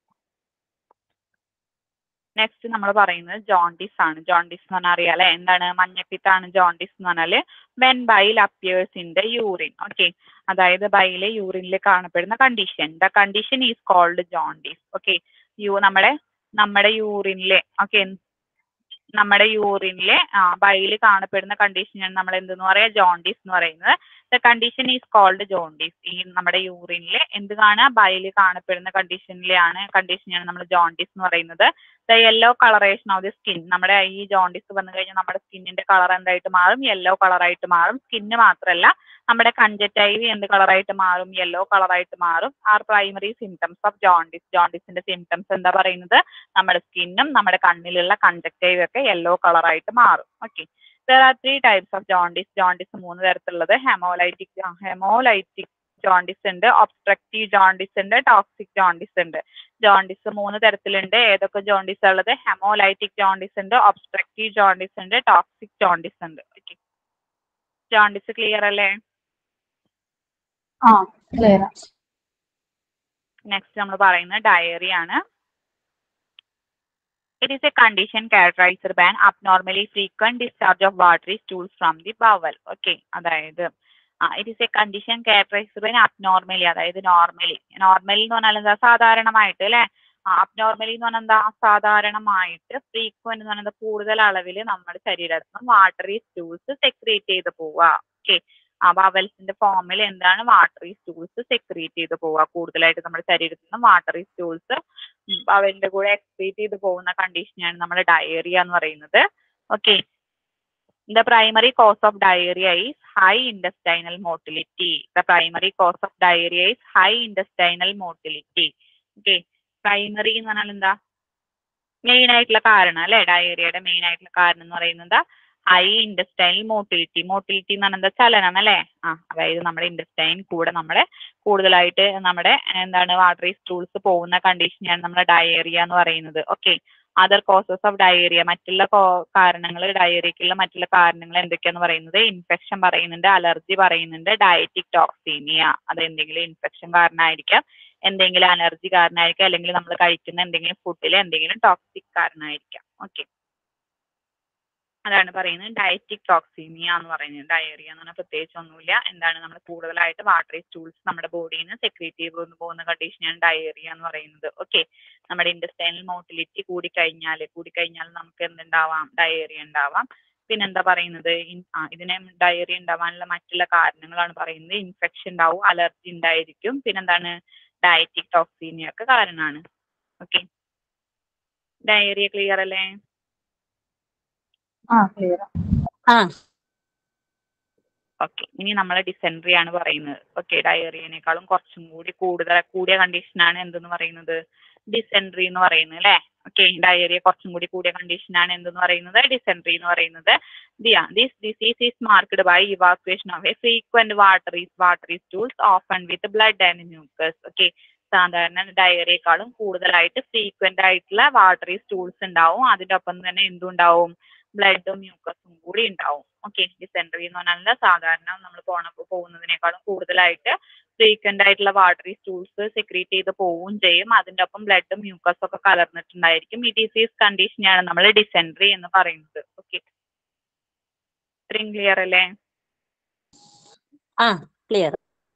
നെക്സ്റ്റ് നമ്മൾ പറയുന്നത് ജോണ്ടിസ് ആണ് ജോണ്ടിസ് എന്ന് പറഞ്ഞാൽ അറിയാലേ എന്താണ് മഞ്ഞപ്പിത്താണ് ജോണ്ടിസ് എന്ന് പറഞ്ഞാല് when bile appears in the urine okay അതായത് ബൈല് യൂറിനിൽ കാണപ്പെടുന്ന condition the condition is called jaundice okay you നമ്മുടെ നമ്മുടെ യൂറിനിലെ ഓക്കെ നമ്മുടെ യൂറിനിലെ ബൈല് കാണപ്പെടുന്ന കണ്ടീഷനാണ് നമ്മൾ എന്തെന്ന് പറയാ ജോണ്ടിസ് എന്ന് പറയുന്നത് the condition is called jaundice ഈ നമ്മുടെ യൂറിനിലെ എന്ത് കാണുക ബൈല് കാണപ്പെടുന്ന കണ്ടീഷനിലാണ് കണ്ടീഷനാണ് നമ്മൾ ജോണ്ടിസ് എന്ന് പറയുന്നത് the yellow colouration of the skin നമ്മുടെ ഈ ജോണ്ടിസ് വന്നു കഴിഞ്ഞാൽ നമ്മുടെ സ്കിന്നിന്റെ കളർ എന്തായിട്ട് മാറും യെല്ലോ കളറായിട്ട് മാറും സ്കിന്ന് മാത്രമല്ല നമ്മുടെ കഞ്ചറ്റൈവ് എന്ത് കളറായിട്ട് മാറും യെല്ലോ കളറായിട്ട് മാറും are primary symptoms of jaundice ജോണ്ടിസിന്റെ സിംറ്റംസ് എന്താ പറയുന്നത് നമ്മുടെ സ്കിന്നും നമ്മുടെ കണ്ണിലുള്ള കഞ്ചക്റ്റൈവ് ഒക്കെ യെല്ലോ കളറായിട്ട് മാറും okay there are three types of jaundice jaundice മൂന്ന് തരത്തിലുള്ളത് ഹെമോലൈറ്റിക് ഹെമോലൈറ്റിക് ജോണ്ടിസ് ഉണ്ട് ഒബ്സ്ട്രക്റ്റീവ് ജോണ്ടിസ് ഉണ്ട് ടോക്സിക് ജോണ്ടിസ് ഉണ്ട് ജോണ്ടിസ് മൂന്ന് തരത്തിലുണ്ട് ഏതൊക്കെ ജോണ്ടിസ് ഉള്ളത് ഹെമോലൈറ്റിക് ജോണ്ടിസ് ഉണ്ട് ഒബ്സ്ട്രക്റ്റീവ് ജോണ്ടിസ് ഉണ്ട് ടോക്സിക് ജോണ്ടിസ് ഉണ്ട് ഓക്കെ ജോണ്ടിസ് ക്ലിയർ അല്ലേ ആ ക്ലിയർ നെക്സ്റ്റ് നമ്മൾ പറയുന്നത് ഡയറി ആണ് it is a condition characterised by abnormally frequent discharge of watery stools from the bowel okay അതായത് ആ it is a condition characterised by abnormally അതായത് നോർമലി നോർമലി എന്ന് പറഞ്ഞാൽ എന്താ സാധാരണമായിട്ട് അല്ലെ അബ്നോർമലി എന്ന് പറഞ്ഞാൽ എന്താ അസാധാരണമായിട്ട് ഫ്രീക്വന്റ് എന്ന് പറയുന്നത് കൂടുതൽ അളവിൽ നമ്മുടെ ശരീരത്തിൽ നിന്ന് വാട്ടറി സ്റ്റൂൾസ് സെക്രീറ്റ് ചെയ്ത് പോവുക ഓക്കെ ആ ബവൽസിന്റെ ഫോമിൽ എന്താണ് വാട്ടറി സ്റ്റൂൾസ് സെക്രീറ്റ് ചെയ്ത് പോവുക കൂടുതലായിട്ട് നമ്മുടെ ശരീരത്തിൽ നിന്ന് വാട്ടറി സ്റ്റൂൾസ് ബവലിന്റെ കൂടെ എക്സ്ക്രീറ്റ് ചെയ്ത് പോകുന്ന കണ്ടീഷനാണ് നമ്മുടെ ഡയറിയ എന്ന് പറയുന്നത് okay the primary cause of diarrhoea is high intestinal motility the primary cause of diarrhoea is high intestinal motility okay primary എന്ന് പറഞ്ഞാൽ എന്താ മെയിൻ ആയിട്ടുള്ള കാരണം അല്ലെ ഡയറിയയുടെ മെയിൻ ആയിട്ടുള്ള കാരണം എന്ന് പറയുന്നത് ഹൈ ഇൻഡസ്റ്റൈനൽ മോട്ടിലിറ്റി മോട്ടിലിറ്റി എന്ന് പറഞ്ഞാൽ എന്താ ചലനം അല്ലേ ആ അതായത് നമ്മുടെ ഇൻഡസ്റ്റൈൻ കൂടെ നമ്മുടെ കൂടുതലായിട്ട് നമ്മുടെ എന്താണ് വാട്ടറി സ്റ്റൂൾസ് പോകുന്ന കണ്ടീഷനെയാണ് നമ്മുടെ ഡയേറിയ എന്ന് പറയുന്നത് okay other causes of diarrhoea മറ്റുള്ള കാരണങ്ങൾ ഡയേറിയക്കുള്ള മറ്റുള്ള കാരണങ്ങൾ എന്തൊക്കെയാന്ന് പറയുന്നത് ഇൻഫെക്ഷൻ പറയുന്നുണ്ട് അലർജി പറയുന്നുണ്ട് ഡയറ്റിക് ടോക്സീമിയ അത് എന്തെങ്കിലും ഇൻഫെക്ഷൻ കാരണമായിരിക്കാം എന്തെങ്കിലും അലർജി കാരണമായിരിക്കാം അല്ലെങ്കിൽ നമ്മൾ കഴിക്കുന്ന എന്തെങ്കിലും ഫുഡിൽ എന്തെങ്കിലും ടോക്സിക് കാരണമായിരിക്കാം ഓക്കെ അതാണ് പറയുന്നത് ഡയറ്റിക് ടോക്സീമിയ എന്ന് പറയുന്നത് ഡയറിയ എന്ന് പറഞ്ഞാൽ പ്രത്യേകിച്ച് ഒന്നുമില്ല എന്താണ് നമ്മൾ കൂടുതലായിട്ട് വാട്ടറി സ്റ്റൂൾസ് നമ്മുടെ ബോഡിയിൽ നിന്ന് സെക്രീറ്റ് ചെയ്ത് പോകുന്ന കണ്ടീഷനാണ് ഡയറിയ എന്ന് പറയുന്നത് ഓക്കെ നമ്മുടെ ഇൻഡസ്റ്റൈനൽ മോട്ടിലിറ്റി കൂടിക്കഴിഞ്ഞാൽ കൂടിക്കഴിഞ്ഞാൽ നമുക്ക് എന്തുണ്ടാവാം ഡയറിയ ഉണ്ടാവാം പിന്നെന്താ പറയുന്നത് ആ ഇതിനെ ഡയറിയ ഉണ്ടാവാനുള്ള മറ്റുള്ള കാരണങ്ങളാണ് പറയുന്നത് ഇൻഫെക്ഷൻ ഉണ്ടാവും അലർജി ഉണ്ടായിരിക്കും പിന്നെന്താണ് ഡയറ്റിക് ടോക്സീമിയ ഒക്കെ കാരണമാണ് ഓക്കെ ഡയറിയ ക്ലിയർ അല്ലേ ആ ക്ലിയർ ആ ഓക്കെ ഇനി നമ്മൾ ഡിസെൻട്രി ആണ് പറയുന്നത് ഓക്കെ ഡയറിയനേക്കാളും കുറച്ചും കൂടി കൂടുതൽ കൂടിയ കണ്ടീഷനാണ് എന്തെന്ന് പറയുന്നത് ഡിസെൻട്രി എന്ന് പറയുന്നത് അല്ലേ ഓക്കെ ഡയറിയ കുറച്ചും കൂടി കൂടിയ കണ്ടീഷനാണ് എന്തെന്ന് പറയുന്നത് ഡിസെൻട്രി എന്ന് പറയുന്നത് the this disease is marked by evacuation of a frequent watery watery stools often with blood and mucus okay സാധാരണ ഡയറിയേക്കാളും കൂടുതലായിട്ട് ഫ്രീക്വന്റ് ആയിട്ടുള്ള വാട്ടറി സ്റ്റൂൾസ് ഉണ്ടാവും അതിന്റെ ഒപ്പം തന്നെ എന്തുണ്ടാവും ബ്ലഡും മ്യൂക്കസും കൂടി ഉണ്ടാവും ഓക്കെ ഡിസെൻട്രി എന്ന് പറഞ്ഞാൽ സാധാരണ നമ്മൾ പോണ പോകുന്നതിനേക്കാളും കൂടുതലായിട്ട് ഫ്രീക്വന്റ് ആയിട്ടുള്ള വാട്ടറി സ്റ്റൂൾസ് സെക്രീറ്റ് ചെയ്ത് പോവുകയും ചെയ്യും അതിന്റെ ഒപ്പം ബ്ലഡും മ്യൂക്കസും ഒക്കെ കലർന്നിട്ടുണ്ടായിരിക്കും ഈ ഡിസീസ് കണ്ടീഷനെയാണ് നമ്മൾ ഡിസെൻട്രി എന്ന് പറയുന്നത് ഓക്കെ ഇത്രയും ക്ലിയർ അല്ലേ ആ ക്ലിയർ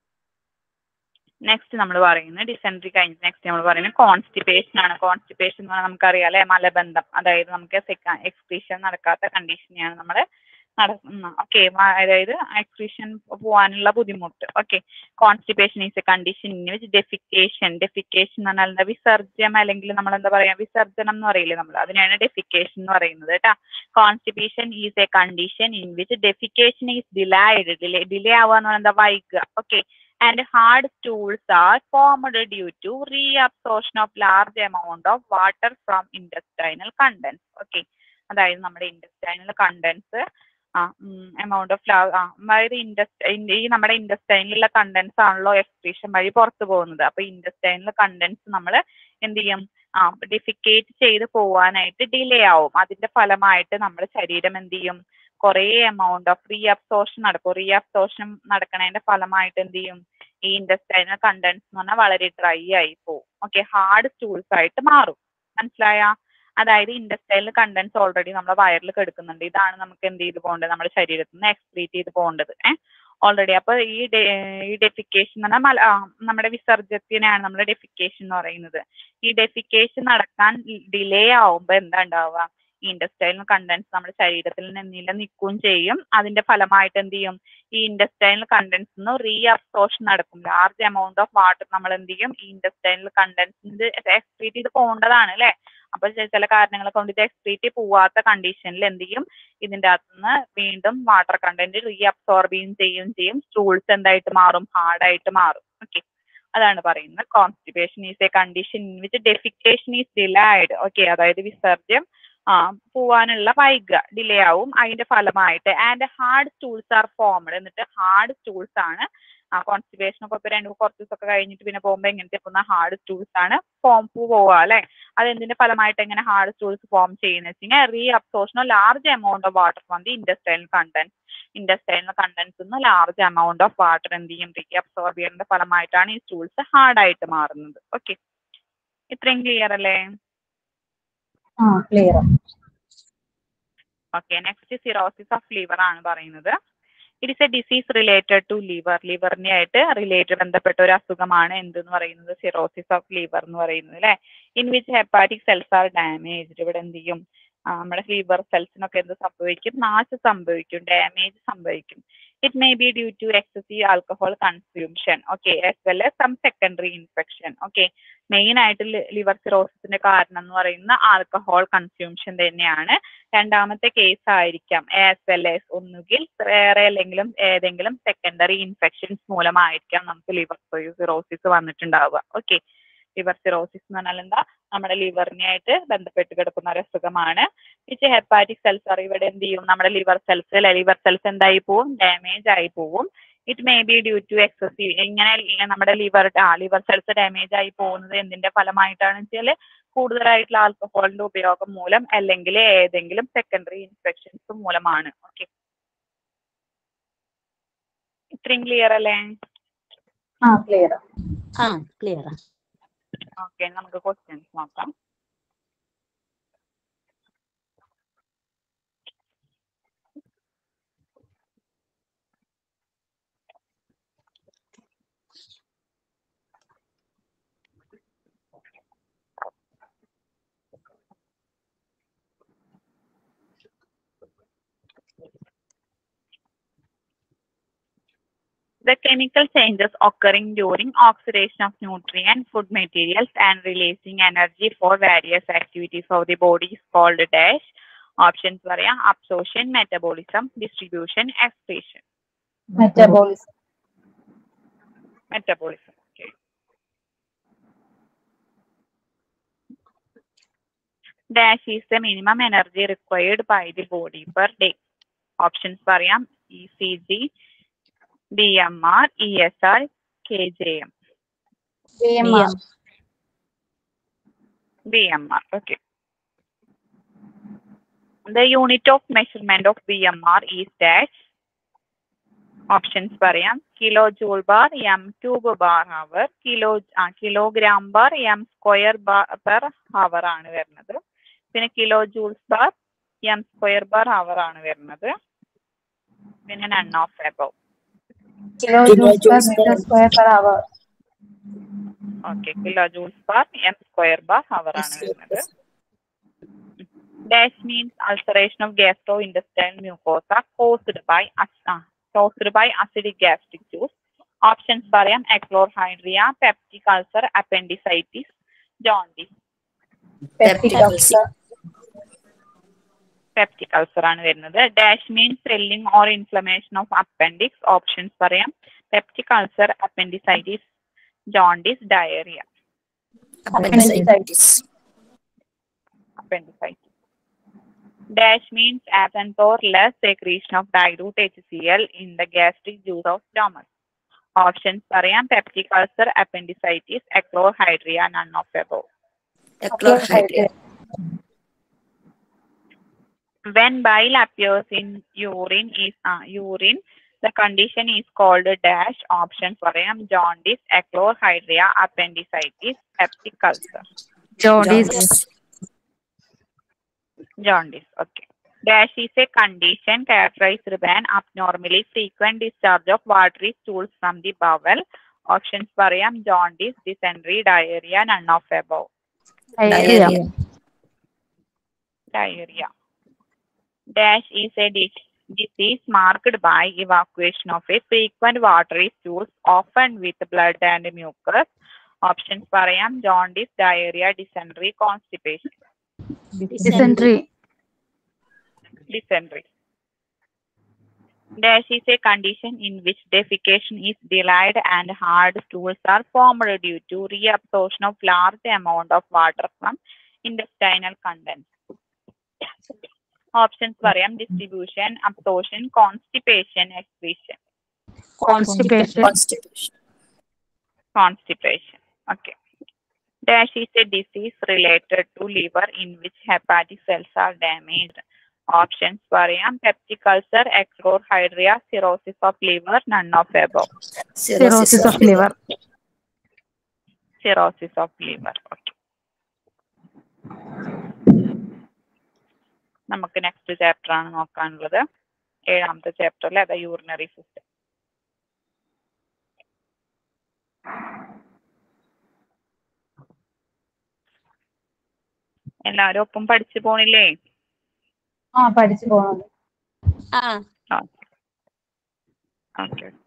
നെക്സ്റ്റ് നമ്മൾ പറയുന്നത് ഡിസെൻട്രി കഴിഞ്ഞ് നെക്സ്റ്റ് നമ്മൾ പറയുന്നത് കോൺസ്റ്റിപ്പേഷൻ ആണ് കോൺസ്റ്റിപ്പേഷൻ എന്ന് പറഞ്ഞാൽ നമുക്കറിയാം അല്ലെ മലബന്ധം അതായത് നമുക്ക് എക്സ്ക്രീഷൻ നടക്കാത്ത കണ്ടീഷനെയാണ് നമ്മൾ നടക്കുന്ന ഓക്കെ അതായത് എക്സ്ക്രീഷൻ പോകാനുള്ള ബുദ്ധിമുട്ട് okay constipation is a condition in which defecation defecation എന്ന് പറഞ്ഞാൽ എന്താ വിസർജ്യം അല്ലെങ്കിൽ നമ്മൾ എന്താ പറയാ വിസർജനം എന്ന് പറയില്ലേ നമ്മൾ അതിനെയാണ് ഡെഫിക്കേഷൻ എന്ന് പറയുന്നത് കേട്ടാ constipation is a condition in which defecation is delayed delay delay ആവുക എന്ന് പറഞ്ഞാൽ എന്താ വൈകുക okay and hard stools are formed due to reabsorption of large amount of water from intestinal contents. Okay. അതായത് നമ്മുടെ intestinal contents ആ എമൗണ്ട് ഓഫ് ആ അതായത് ഇൻഡസ് ഈ നമ്മുടെ ഇൻഡസ്റ്റൈനിലുള്ള കണ്ടൻസ് ആണല്ലോ എക്സ്ക്രീഷൻ വഴി പുറത്തു പോകുന്നത് അപ്പൊ ഇൻഡസ്റ്റൈനിലെ കണ്ടൻസ് നമ്മൾ എന്ത് ചെയ്യും ആ ഡിഫിക്കേറ്റ് ചെയ്ത് പോവാനായിട്ട് ഡിലേ ആവും അതിന്റെ ഫലമായിട്ട് നമ്മുടെ ശരീരം എന്ത് ചെയ്യും കുറേ എമൗണ്ട് ഓഫ് റീ അബ്സോർഷൻ നടക്കും റീ അബ്സോർഷൻ നടക്കുന്നതിന്റെ ഫലമായിട്ട് എന്ത് ചെയ്യും ഈ ഇൻഡസ്റ്റൈനൽ കണ്ടൻസ് എന്ന് പറഞ്ഞാൽ വളരെ ഡ്രൈ ആയി പോകും ഓക്കെ ഹാർഡ് സ്റ്റൂൾസ് ആയിട്ട് മാറും മനസ്സിലായ അതായത് ഇൻഡസ്റ്റൈനൽ കണ്ടൻസ് ഓൾറെഡി നമ്മുടെ വയറിൽ കിടക്കുന്നുണ്ട് ഇതാണ് നമുക്ക് എന്ത് ചെയ്ത് പോകേണ്ടത് നമ്മുടെ ശരീരത്തിൽ നിന്ന് എക്സ്ക്രീറ്റ് ചെയ്ത് പോകേണ്ടത് ഏഹ് ഓൾറെഡി അപ്പൊ ഈ ഈ ഡെഫിക്കേഷൻ എന്ന് പറഞ്ഞാൽ മല നമ്മുടെ വിസർജ്യത്തിനാണ് നമ്മുടെ ഡെഫിക്കേഷൻ എന്ന് പറയുന്നത് ഈ ഡെഫിക്കേഷൻ നടക്കാൻ ഡിലേ ആവുമ്പോ എന്താ ഉണ്ടാവുക ഈ ഇൻഡസ്റ്റൈനൽ കണ്ടൻസ് നമ്മുടെ ശരീരത്തിൽ നിലനിൽക്കുകയും ചെയ്യും അതിന്റെ ഫലമായിട്ട് എന്ത് ചെയ്യും ഈ ഇൻഡസ്റ്റൈനൽ കണ്ടൻസ് നിന്ന് റീ അബ്സോർഷൻ നടക്കും ലാർജ് എമൗണ്ട് ഓഫ് വാട്ടർ നമ്മൾ എന്ത് ചെയ്യും ഈ ഇൻഡസ്റ്റൈനൽ കണ്ടൻസ് എക്സ്ക്രീറ്റ് ചെയ്ത് പോകേണ്ടതാണ് അല്ലെ അപ്പൊ ചില കാരണങ്ങളെ കൊണ്ട് ഇത് എക്സ്ക്രീറ്റ് പോവാത്ത കണ്ടീഷനിൽ എന്ത് ചെയ്യും ഇതിന്റെ അകത്തുനിന്ന് വീണ്ടും വാട്ടർ കണ്ടന്റ് റീ അബ്സോർബ് ചെയ്യും ചെയ്യുകയും ചെയ്യും സ്റ്റൂൾസ് എന്തായിട്ട് മാറും ഹാർഡായിട്ട് മാറും ഓക്കെ അതാണ് പറയുന്നത് constipation is a condition in which defecation is delayed okay അതായത് വിസർജ്യം ആ പോവാനുള്ള വൈകുക ഡിലേ ആവും അതിന്റെ ഫലമായിട്ട് and hard stools are formed എന്നിട്ട് ഹാർഡ് സ്റ്റൂൾസ് ആണ് ആ കോൺസ്റ്റിപ്പേഷൻ ഒക്കെ ഇപ്പൊ രണ്ട് കുറച്ച് ദിവസമൊക്കെ കഴിഞ്ഞിട്ട് പിന്നെ പോകുമ്പോൾ എങ്ങനത്തെ പോകുന്ന ഹാർഡ് സ്റ്റൂൾസ് ആണ് ഫോം പോവുക അല്ലെ അത് എന്തിന്റെ ഫലമായിട്ട് എങ്ങനെ ഹാർഡ് സ്റ്റൂൾസ് ഫോം ചെയ്യുന്നത് വെച്ച് കഴിഞ്ഞാൽ reabsorption large amount of water from the intestinal content intestinal contents നിന്ന് ലാർജ് എമൗണ്ട് ഓഫ് വാട്ടർ എന്ത് ചെയ്യും റീ അബ്സോർബ് ചെയ്യുന്നതിന്റെ ഫലമായിട്ടാണ് ഈ സ്റ്റൂൾസ് ഹാർഡായിട്ട് മാറുന്നത് ഓക്കെ ഇത്രയും ക്ലിയർ അല്ലേ ആ clear okay next cirrhosis of liver ആണ് പറയുന്നത് it is a disease related to liver ലിവറിനെ ആയിട്ട് റിലേറ്റഡ് ബന്ധപ്പെട്ട ഒരു അസുഖമാണ് എന്തെന്ന് പറയുന്നത് സിറോസിസ് ഓഫ് ലിവർ എന്ന് പറയുന്നത് അല്ലെ in which hepatic cells are damaged ഇവിടെ എന്ത് ചെയ്യും നമ്മുടെ ലിവർ സെൽസിനൊക്കെ എന്ത് സംഭവിക്കും നാശം സംഭവിക്കും ഡാമേജ് സംഭവിക്കും it may be due to excessive alcohol consumption okay as well as some secondary infection okay main ആയിട്ട് ലിവർ സിറോസിന്റെ കാരണം എന്ന് പറയുന്ന ആൽക്കഹോൾ കൺസ്യൂംഷൻ തന്നെയാണ് രണ്ടാമത്തെ കേസ് ആയിരിക്കാം ആസ് വെൽ എസ് ഒന്നുകിൽ വേറെ അല്ലെങ്കിലും ഏതെങ്കിലും സെക്കൻഡറി ഇൻഫെക്ഷൻസ് മൂലമായിരിക്കാം നമുക്ക് ലിവർ സിറോസിസ് വന്നിട്ടുണ്ടാവുക ഓക്കെ ലിവർ സിറോസിസ് എന്ന് പറഞ്ഞാൽ എന്താ നമ്മുടെ ലിവറിനെ ആയിട്ട് ബന്ധപ്പെട്ട് കിടക്കുന്ന ഒരു അസുഖമാണ് വിച്ച് ഹെപ്പാറ്റിക് സെൽസ് ആണ് ഇവിടെ എന്ത് ചെയ്യും നമ്മുടെ ലിവർ സെൽസ് അല്ലെ ലിവർ സെൽസ് എന്തായി പോവും ഡാമേജ് ആയി പോവും it may be due to excessive ഇങ്ങനെ നമ്മുടെ ലിവർ ആ ലിവർ സെൽസ് ഡാമേജ് ആയി പോകുന്നത് എന്തിന്റെ ഫലമായിട്ടാണെന്ന് വെച്ചാൽ കൂടുതലായിട്ടുള്ള ആൽക്കഹോളിന്റെ ഉപയോഗം മൂലം അല്ലെങ്കിൽ ഏതെങ്കിലും സെക്കൻഡറി ഇൻഫെക്ഷൻസ് മൂലമാണ് ഓക്കെ ഇത്രയും ക്ലിയർ അല്ലേ ആ ക്ലിയർ ആ ക്ലിയർ ഓക്കെ നമുക്ക് ക്വസ്റ്റ്യൻസ് നോക്കാം the chemical changes occurring during oxidation of nutrient food materials and releasing energy for various activities of the body is called dash options പറയാം absorption metabolism distribution excretion metabolism metabolism okay dash is the minimum energy required by the body per day options പറയാം ECG DMR, ESR, KJM. B M R BMR. Okay. The unit of measurement of BMR is dash. Options പറയാം kilo joule bar M cube bar hour kilo ആ kilogram bar M square per hour ആണ് വരുന്നത് പിന്നെ kilo joules bar M square bar hour ആണ് വരുന്നത് പിന്നെ none of above kilo joules per metre square per hour okay kilo joules bar M square bar hour ആണ് വരുന്നത് dash means ulceration of gastrointestinal mucosa caused by ac- uh, caused by acidic gastric juice. Options പറയാം achlorhydria, peptic ulcer, appendicitis, jaundice. Peptic ulcer Peptic ulcer ആണ് വരുന്നത് dash means swelling or inflammation of appendix. Options പറയാം peptic ulcer, appendicitis, jaundice, diarrhea, appendicitis appendicitis. Dash means absence or less secretion of dilute HCl in the gastric juice of stomach. Options പറയാം peptic ulcer, appendicitis, achlorhydria, none of above. When bile appears in urine is uh, urine, the condition is called dash. Options പറയാം jaundice, achlorhydria, appendicitis, peptic ulcer. ജോഡീസ് Jaundice. Okay. Dash is a condition characterized by an abnormally frequent discharge of watery stools from the bowel. Options പറയാം jaundice, dysentery, diarrhea, none of above. Diarrhea. Dash is a dis- disease marked by evacuation of a frequent watery stools, often with blood and mucus. Options പറയാം jaundice, diarrhea, dysentery, constipation. Dysentery dysentery. Dash is a condition in which defecation is delayed and hard stools are formed due to reabsorption of large amount of water from intestinal contents. Options പറയാം distribution, absorption, constipation, excretion. Constipation Constipation. Okay. Dash is a disease related to liver in which hepatic cells are damaged. Options പറയാം peptic ulcer, achlorhydria, cirrhosis of liver, none of above. Cirrhosis of liver Cirrhosis of liver. Okay. നമുക്ക് നെക്സ്റ്റ് ചാപ്റ്റർ ആണ് നോക്കാനുള്ളത് ഏഴാമത്തെ ചാപ്റ്ററിൽ അതാ യൂറിനറി സിസ്റ്റം എല്ലാവരും ഒപ്പം പഠിച്ചു പോണില്ലേ ആ പഠിച്ചു പോകുന്നത് ആ okay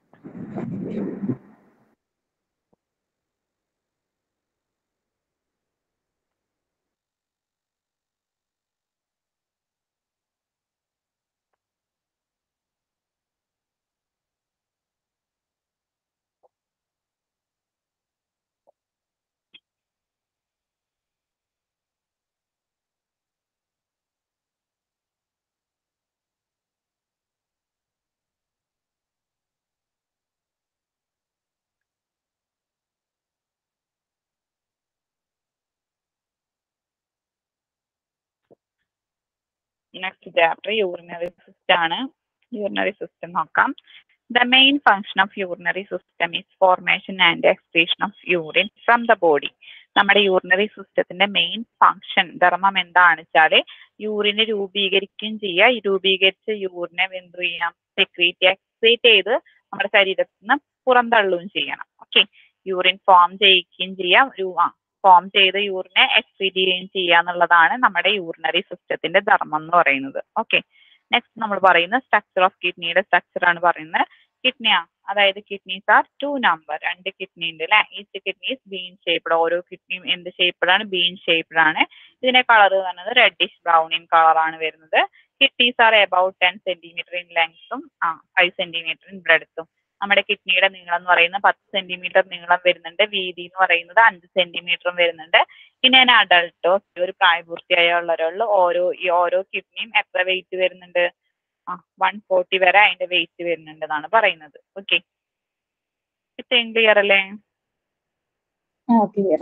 next chapter urinary system ആണ് യൂറിനറി സിസ്റ്റം നോക്കാം the main function of urinary system is formation and excretion of urine from the body നമ്മുടെ യൂറിനറി സിസ്റ്റത്തിന്റെ മെയിൻ ഫങ്ഷൻ ധർമ്മം എന്താണെന്ന് വെച്ചാല് യൂറിനെ രൂപീകരിക്കുകയും ചെയ്യുക ഈ രൂപീകരിച്ച യൂറിനെ എന്ത് ചെയ്യാം സെക്രീറ്റ് എക്സ്ക്രീറ്റ് ചെയ്ത് നമ്മുടെ ശരീരത്തിൽ നിന്ന് പുറന്തള്ളുകയും ചെയ്യണം ഓക്കെ യൂറിൻ ഫോം ചെയ്യിക്കുകയും ചെയ്യാം രു- ആ ഫോം ചെയ്ത യൂറിനെ എക്സ്ക്രീറ്റ് ചെയ്യുകയും ചെയ്യുക എന്നുള്ളതാണ് നമ്മുടെ യൂറിനറി സിസ്റ്റത്തിന്റെ ധർമ്മം എന്ന് പറയുന്നത് ഓക്കെ നെക്സ്റ്റ് നമ്മൾ പറയുന്നത് സ്ട്രക്ചർ ഓഫ് കിഡ്നിയുടെ സ്ട്രക്ചർ ആണ് പറയുന്നത് കിഡ്നിയാ അതായത് കിഡ്നീസ് ആർ ടു നമ്പർ രണ്ട് കിഡ്നി ഉണ്ട് അല്ലെ ഈച്ച് കിഡ്നീസ് ബീൻ ഷേപ്ഡ് ഓരോ കിഡ്നിയും എന്ത് ഷേപ്പ്ഡാണ് ബീൻ ഷേപ്ഡ് ആണ് ഇതിന്റെ കളർ പറയുന്നത് റെഡിഷ് ബ്രൗൺ ഇൻ കളർ ആണ് വരുന്നത് kidneys are about ten centimetre in ലെങ്ത്തും ആ ഫൈവ് സെന്റിമീറ്റർ ഇൻ ബ്രെഡ്ത്തും നമ്മുടെ കിഡ്നിയുടെ നീളം എന്ന് പറയുന്നത് പത്ത് സെന്റിമീറ്റർ നീളം വരുന്നുണ്ട് വീതി എന്ന് പറയുന്നത് അഞ്ച് സെന്റിമീറ്ററും വരുന്നുണ്ട് പിന്നെ ഞാൻ അഡൾട്ടോ ഒരു പ്രായപൂർത്തിയായ ഉള്ളവരുള്ള ഓരോ ഈ ഓരോ കിഡ്നിയും എത്ര വെയിറ്റ് വരുന്നുണ്ട് ആ വൺ ഫോർട്ടി വരെ അതിന്റെ വെയിറ്റ് വരുന്നുണ്ട് എന്നാണ് പറയുന്നത് ഓക്കെ ഇത്രയും ക്ലിയർ അല്ലേ ആ ക്ലിയർ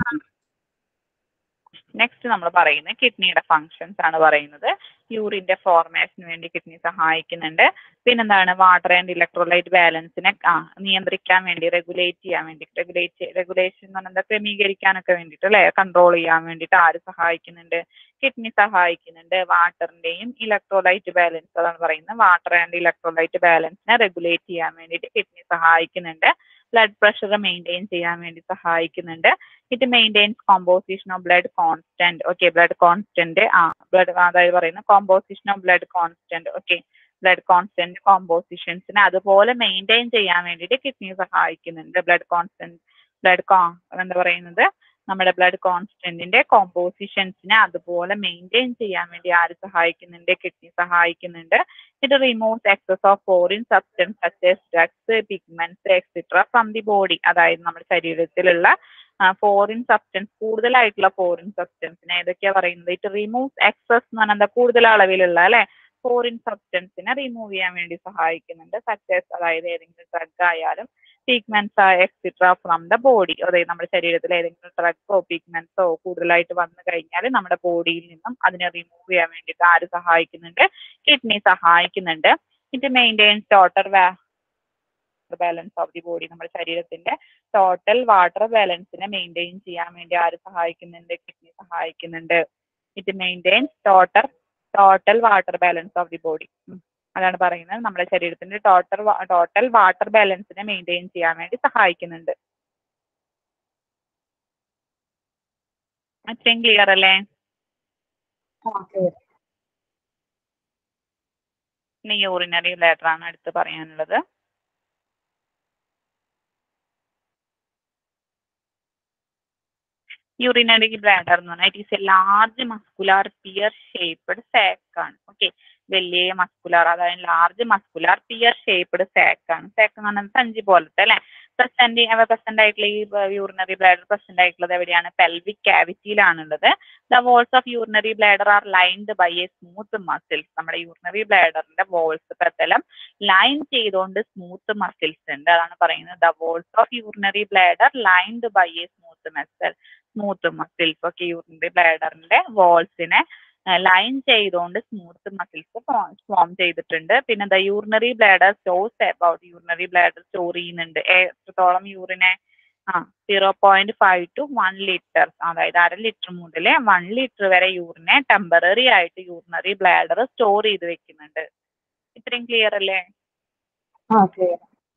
നെക്സ്റ്റ് നമ്മൾ പറയുന്നത് കിഡ്നിയുടെ ഫങ്ഷൻസ് ആണ് പറയുന്നത് യൂറിന്റെ ഫോർമേഷന് വേണ്ടി കിഡ്നി സഹായിക്കുന്നുണ്ട് പിന്നെന്താണ് വാട്ടർ ആൻഡ് ഇലക്ട്രോലൈറ്റ് ബാലൻസിനെ നിയന്ത്രിക്കാൻ വേണ്ടി റെഗുലേറ്റ് ചെയ്യാൻ വേണ്ടി റെഗുലേറ്റ് റെഗുലേഷൻ എന്ന് പറഞ്ഞാൽ ക്രമീകരിക്കാനൊക്കെ വേണ്ടിയിട്ട് അല്ലെ കൺട്രോൾ ചെയ്യാൻ വേണ്ടിയിട്ട് ആര് സഹായിക്കുന്നുണ്ട് കിഡ്നി സഹായിക്കുന്നുണ്ട് വാട്ടറിന്റെയും ഇലക്ട്രോലൈറ്റ് ബാലൻസ് അതാണ് പറയുന്നത് വാട്ടർ ആൻഡ് ഇലക്ട്രോലൈറ്റ് ബാലൻസിനെ റെഗുലേറ്റ് ചെയ്യാൻ വേണ്ടിയിട്ട് കിഡ്നി സഹായിക്കുന്നുണ്ട് ബ്ലഡ് പ്രഷർ മെയിൻറ്റെയിൻ ചെയ്യാൻ വേണ്ടി സഹായിക്കുന്നുണ്ട് it maintains composition of blood constant okay blood constant ആ ബ്ലഡ് അതായത് പറയുന്നത് composition of blood constant okay blood constant കോമ്പോസിഷൻസിനെ അതുപോലെ മെയിൻറ്റെയിൻ ചെയ്യാൻ വേണ്ടിയിട്ട് കിഡ്നി സഹായിക്കുന്നുണ്ട് ബ്ലഡ് കോൺസ്റ്റന്റ് ബ്ലഡ് കോ എന്താ പറയുന്നത് നമ്മുടെ ബ്ലഡ് കോൺസ്റ്റന്റിന്റെ കോമ്പോസിഷൻസിനെ അതുപോലെ മെയിൻറ്റെയിൻ ചെയ്യാൻ വേണ്ടി ആര് സഹായിക്കുന്നുണ്ട് കിഡ്നി സഹായിക്കുന്നുണ്ട് ഇത് removes excess of foreign substance such as drugs pigments etcetera from the body അതായത് നമ്മുടെ ശരീരത്തിലുള്ള ഫോറിൻ സബ്സ്റ്റൻസ് കൂടുതലായിട്ടുള്ള ഫോറിൻ സബ്സ്റ്റൻസിനെ ഏതൊക്കെയാ പറയുന്നത് ഇറ്റ് റിമൂവ്സ് എക്സസ് എന്ന് പറഞ്ഞാൽ എന്താ കൂടുതൽ അളവിലുള്ള അല്ലെ ഫോറിൻ സബ്സ്റ്റൻസിനെ റിമൂവ് ചെയ്യാൻ വേണ്ടി സഹായിക്കുന്നുണ്ട് സച്ചസ് അതായത് ഏതെങ്കിലും ഡ്രഗ് ആയാലും pigments etcetera from the body അതായത് നമ്മുടെ ശരീരത്തിൽ ഏതെങ്കിലും ഡ്രഗ്സോ പിഗ്മെന്റ്സോ കൂടുതലായിട്ട് വന്നു കഴിഞ്ഞാൽ നമ്മുടെ ബോഡിയിൽ നിന്നും അതിനെ റിമൂവ് ചെയ്യാൻ വേണ്ടിയിട്ട് ആര് സഹായിക്കുന്നുണ്ട് കിഡ്നി സഹായിക്കുന്നുണ്ട് it maintains total balance of the body നമ്മുടെ ശരീരത്തിന്റെ ടോട്ടൽ വാട്ടർ ബാലൻസിനെ മെയിൻറ്റെയിൻ ചെയ്യാൻ വേണ്ടി ആര് സഹായിക്കുന്നുണ്ട് കിഡ്നി സഹായിക്കുന്നുണ്ട് it maintains total total water balance of the body അതാണ് പറയുന്നത് നമ്മുടെ ശരീരത്തിന്റെ ടോട്ടൽ ടോട്ടൽ വാട്ടർ ബാലൻസിനെ മെയിൻറ്റെയിൻ ചെയ്യാൻ വേണ്ടി സഹായിക്കുന്നുണ്ട് അത്രയും ക്ലിയർ അല്ലേ ആ ക്ലിയർ ഇനി യൂറിനറി ബ്ലാഡർ ആണ് അടുത്ത് പറയാനുള്ളത് യൂറിനറി ബ്ലാഡർ എന്ന് പറഞ്ഞാൽ it is a large muscular pear shaped sac ആണ് ഓക്കെ വലിയ മസ്കുലാർ അതായത് large muscular pear shaped sac ആണ് സാക്ക് എന്ന് പറഞ്ഞാൽ സഞ്ചി പോലത്തെ അല്ലെ പ്രസന്റ് പ്രസന്റ് ആയിട്ടുള്ള ഈ യൂറിനറി ബ്ലാഡർ പ്രസന്റ് ആയിട്ടുള്ളത് എവിടെയാണ് പെൽവിക് ക്യാവിറ്റിയിലാണുള്ളത് the walls of urinary bladder are lined by a smooth muscles നമ്മുടെ യൂറിനറി ബ്ലാഡറിന്റെ വോൾസ് പ്രതലം ലൈൻ ചെയ്തുകൊണ്ട് സ്മൂത്ത് മസിൽസ് ഉണ്ട് അതാണ് പറയുന്നത് the walls of urinary bladder lined by a smooth muscle smooth muscles ഒക്കെ യൂറിനറി ബ്ലാഡറിന്റെ വോൾസിനെ ലൈൻ ചെയ്തുകൊണ്ട് സ്മൂത്ത് മസിൽസ് ഫോം ചെയ്തിട്ടുണ്ട് പിന്നെ the urinary bladder stores about urinary bladder store ചെയ്യുന്നുണ്ട് എത്രത്തോളം യൂറിനെ ആ zero point five to one litre അതായത് അര ലിറ്റർ മുതൽ വൺ ലിറ്റർ വരെ യൂറിനെ ടെമ്പററി ആയിട്ട് യൂറിനറി ബ്ലാഡർ സ്റ്റോർ ചെയ്ത് വെക്കുന്നുണ്ട് ഇത്രയും ക്ലിയർ അല്ലേ ആ ക്ലിയർ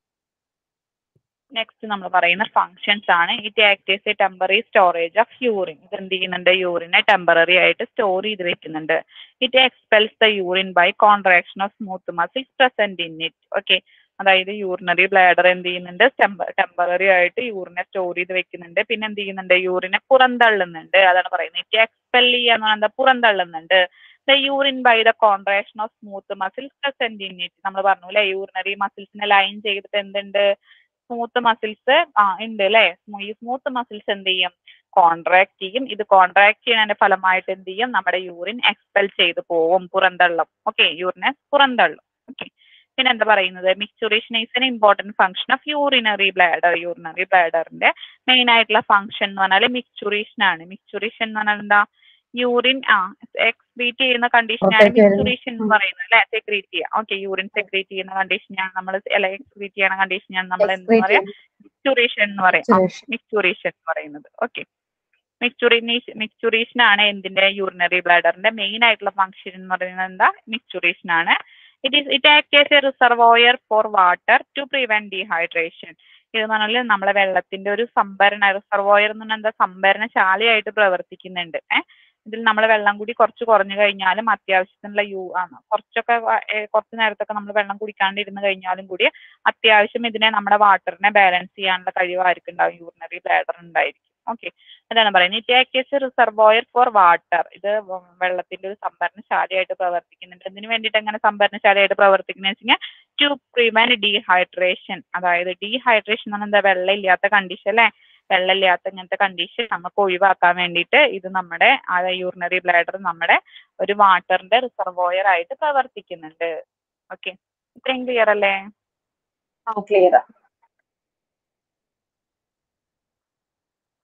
നെക്സ്റ്റ് നമ്മൾ പറയുന്ന ഫങ്ഷൻസ് ആണ് it acts as a temporary storage of urine ഇത് എന്ത് ചെയ്യുന്നുണ്ട് യൂറിനെ ടെമ്പററി ആയിട്ട് സ്റ്റോർ ചെയ്ത് വെക്കുന്നുണ്ട് it expels the urine by contraction of smooth muscles present in it okay അതായത് യൂറിനറി ബ്ലാഡർ എന്ത് ചെയ്യുന്നുണ്ട് ടെമ്പററി ആയിട്ട് യൂറിനെ സ്റ്റോർ ചെയ്ത് വെക്കുന്നുണ്ട് പിന്നെ എന്ത് ചെയ്യുന്നുണ്ട് യൂറിനെ പുറന്തള്ളുന്നുണ്ട് അതാണ് പറയുന്നത് ഇറ്റ് എക്സ്പെൽ ചെയ്യാന്ന് പറയുന്നത് പുറന്തള്ളുന്നുണ്ട് the urine by the contraction of smooth muscles present in it നമ്മൾ പറഞ്ഞു അല്ലെ യൂറിനറി മസിൽസിനെ ലൈൻ ചെയ്തിട്ട് എന്തുണ്ട് സ്മൂത്ത് മസിൽസ് ആ ഉണ്ട് അല്ലെ ഈ സ്മൂത്ത് മസിൽസ് എന്ത് ചെയ്യും കോൺട്രാക്ട് ചെയ്യും ഇത് കോൺട്രാക്ട് ചെയ്യുന്നതിന്റെ ഫലമായിട്ട് എന്ത് ചെയ്യും നമ്മുടെ യൂറിൻ എക്സ്പെൽ ചെയ്ത് പോവും പുറന്തള്ളും ഓക്കെ യൂറിനെ പുറന്തള്ളും ഓക്കെ പിന്നെ എന്താ പറയുന്നത് micturition is an important function of urinary bladder urinary ബ്ലാഡറിന്റെ മെയിൻ ആയിട്ടുള്ള ഫംഗ്ഷൻ എന്ന് പറഞ്ഞാൽ മിക്സുറേഷൻ ആണ് മിക്സുറേഷൻ എന്ന് പറഞ്ഞാൽ എന്താ യൂറിൻ ആ എക്സ്ക്രീറ്റ് ചെയ്യുന്ന കണ്ടീഷനാണ് പുറത്തേക്ക് വരുന്ന- മിക്സുറേഷൻ എന്ന് പറയുന്നത് അല്ലെ സെക്രീറ്റ് ചെയ്യുക ഓക്കെ യൂറിൻ സെക്രീറ്റ് ചെയ്യുന്ന കണ്ടീഷനാണ് നമ്മൾ അല്ലെ എക്സ്ക്രീറ്റ് ചെയ്യുന്ന കണ്ടീഷനാണ് നമ്മൾ എന്താ പറയാ മിക്സുറേഷൻ എന്ന് പറയാം സുരേഷ് മിക്സുറേഷൻ എന്ന് പറയുന്നത് ഓക്കെ മിക്സുറേഷൻ മിക്സുറേഷൻ ആണ് എന്തിന്റെ യൂറിനറി ബ്ലാഡറിന്റെ മെയിൻ ആയിട്ടുള്ള ഫംഗ്ഷൻ എന്ന് പറയുന്നത് എന്താ മിക്സുറേഷൻ ആണ് it is it act as a reservoir for water to prevent dehydration ഇത് പറഞ്ഞാൽ നമ്മളെ വെള്ളത്തിന്റെ ഒരു സംഭരണ റിസർവോയർ എന്ന് പറഞ്ഞാൽ എന്താ സംഭരണശാലയായിട്ട് പ്രവർത്തിക്കുന്നുണ്ട് ഏഹ് ഇതിൽ നമ്മൾ വെള്ളം കൂടി കുറച്ച് കുറഞ്ഞു കഴിഞ്ഞാലും അത്യാവശ്യത്തിനുള്ള യൂ ആണ് കുറച്ചൊക്കെ വ- ഏ, കുറച്ച് നേരത്തൊക്കെ നമ്മൾ വെള്ളം കുടിക്കാണ്ട് ഇരുന്ന് കഴിഞ്ഞാലും കൂടി അത്യാവശ്യം ഇതിനെ നമ്മുടെ വാട്ടറിനെ ബാലൻസ് ചെയ്യാനുള്ള കഴിവ് ആർക്കുണ്ടാവും യൂറിനറി ബ്ലാഡർ ഉണ്ടായിരിക്കും ഓക്കെ അതാണ് പറയുന്നത് it act reservoir for water ഇത് വ- വെള്ളത്തിന്റെ ഒരു സംഭരണശാലയായിട്ട് പ്രവർത്തിക്കുന്നുണ്ട് എന്തിനു വേണ്ടിയിട്ട് അങ്ങനെ സംഭരണശാലയായിട്ട് പ്രവർത്തിക്കുന്നത് വെച്ച് കഴിഞ്ഞാൽ ടു പ്രിവെന്റ് ഡീഹൈഡ്രേഷൻ അതായത് ഡീഹൈഡ്രേഷൻ എന്ന് പറഞ്ഞാൽ എന്താ വെള്ളം ഇല്ലാത്ത കണ്ടീഷൻ അല്ലെ വെള്ളമില്ലാത്ത ഇങ്ങനത്തെ കണ്ടീഷൻ നമുക്ക് ഒഴിവാക്കാൻ വേണ്ടിയിട്ട് ഇത് നമ്മുടെ ആ യൂറിനറി ബ്ലാഡർ നമ്മുടെ ഒരു വാട്ടറിന്റെ റിസർവോയർ ആയിട്ട് പ്രവർത്തിക്കുന്നുണ്ട് ഓക്കെ ഇത്രയും ക്ലിയർ അല്ലേ ആ ക്ലിയർ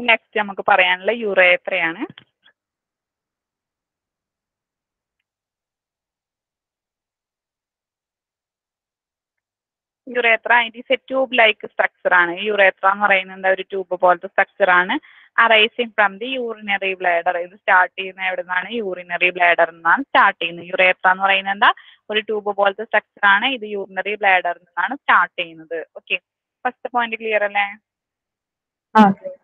നെക്സ്റ്റ് നമുക്ക് പറയാനുള്ള യുറേത്രയാണ് urethra it is a tube like structure ആണ് യുറേത്ര എന്ന് പറയുന്നത് ഒരു ട്യൂബ് പോലത്തെ സ്ട്രക്ചർ ആണ് arising from the urinary bladder ഇത് സ്റ്റാർട്ട് ചെയ്യുന്ന എവിടെ നിന്നാണ് യൂറിനറി ബ്ലേഡർ നിന്നാണ് സ്റ്റാർട്ട് ചെയ്യുന്നത് യുറേത്ര എന്ന് പറയുന്നത് എന്താ ഒരു ട്യൂബ് പോലത്തെ സ്ട്രക്ചർ ആണ് ഇത് യൂറിനറി ബ്ലേഡറിൽ നിന്നാണ് സ്റ്റാർട്ട് ചെയ്യുന്നത് ഓക്കെ ഫസ്റ്റ് പോയിന്റ് ക്ലിയർ അല്ലേ ആ clear.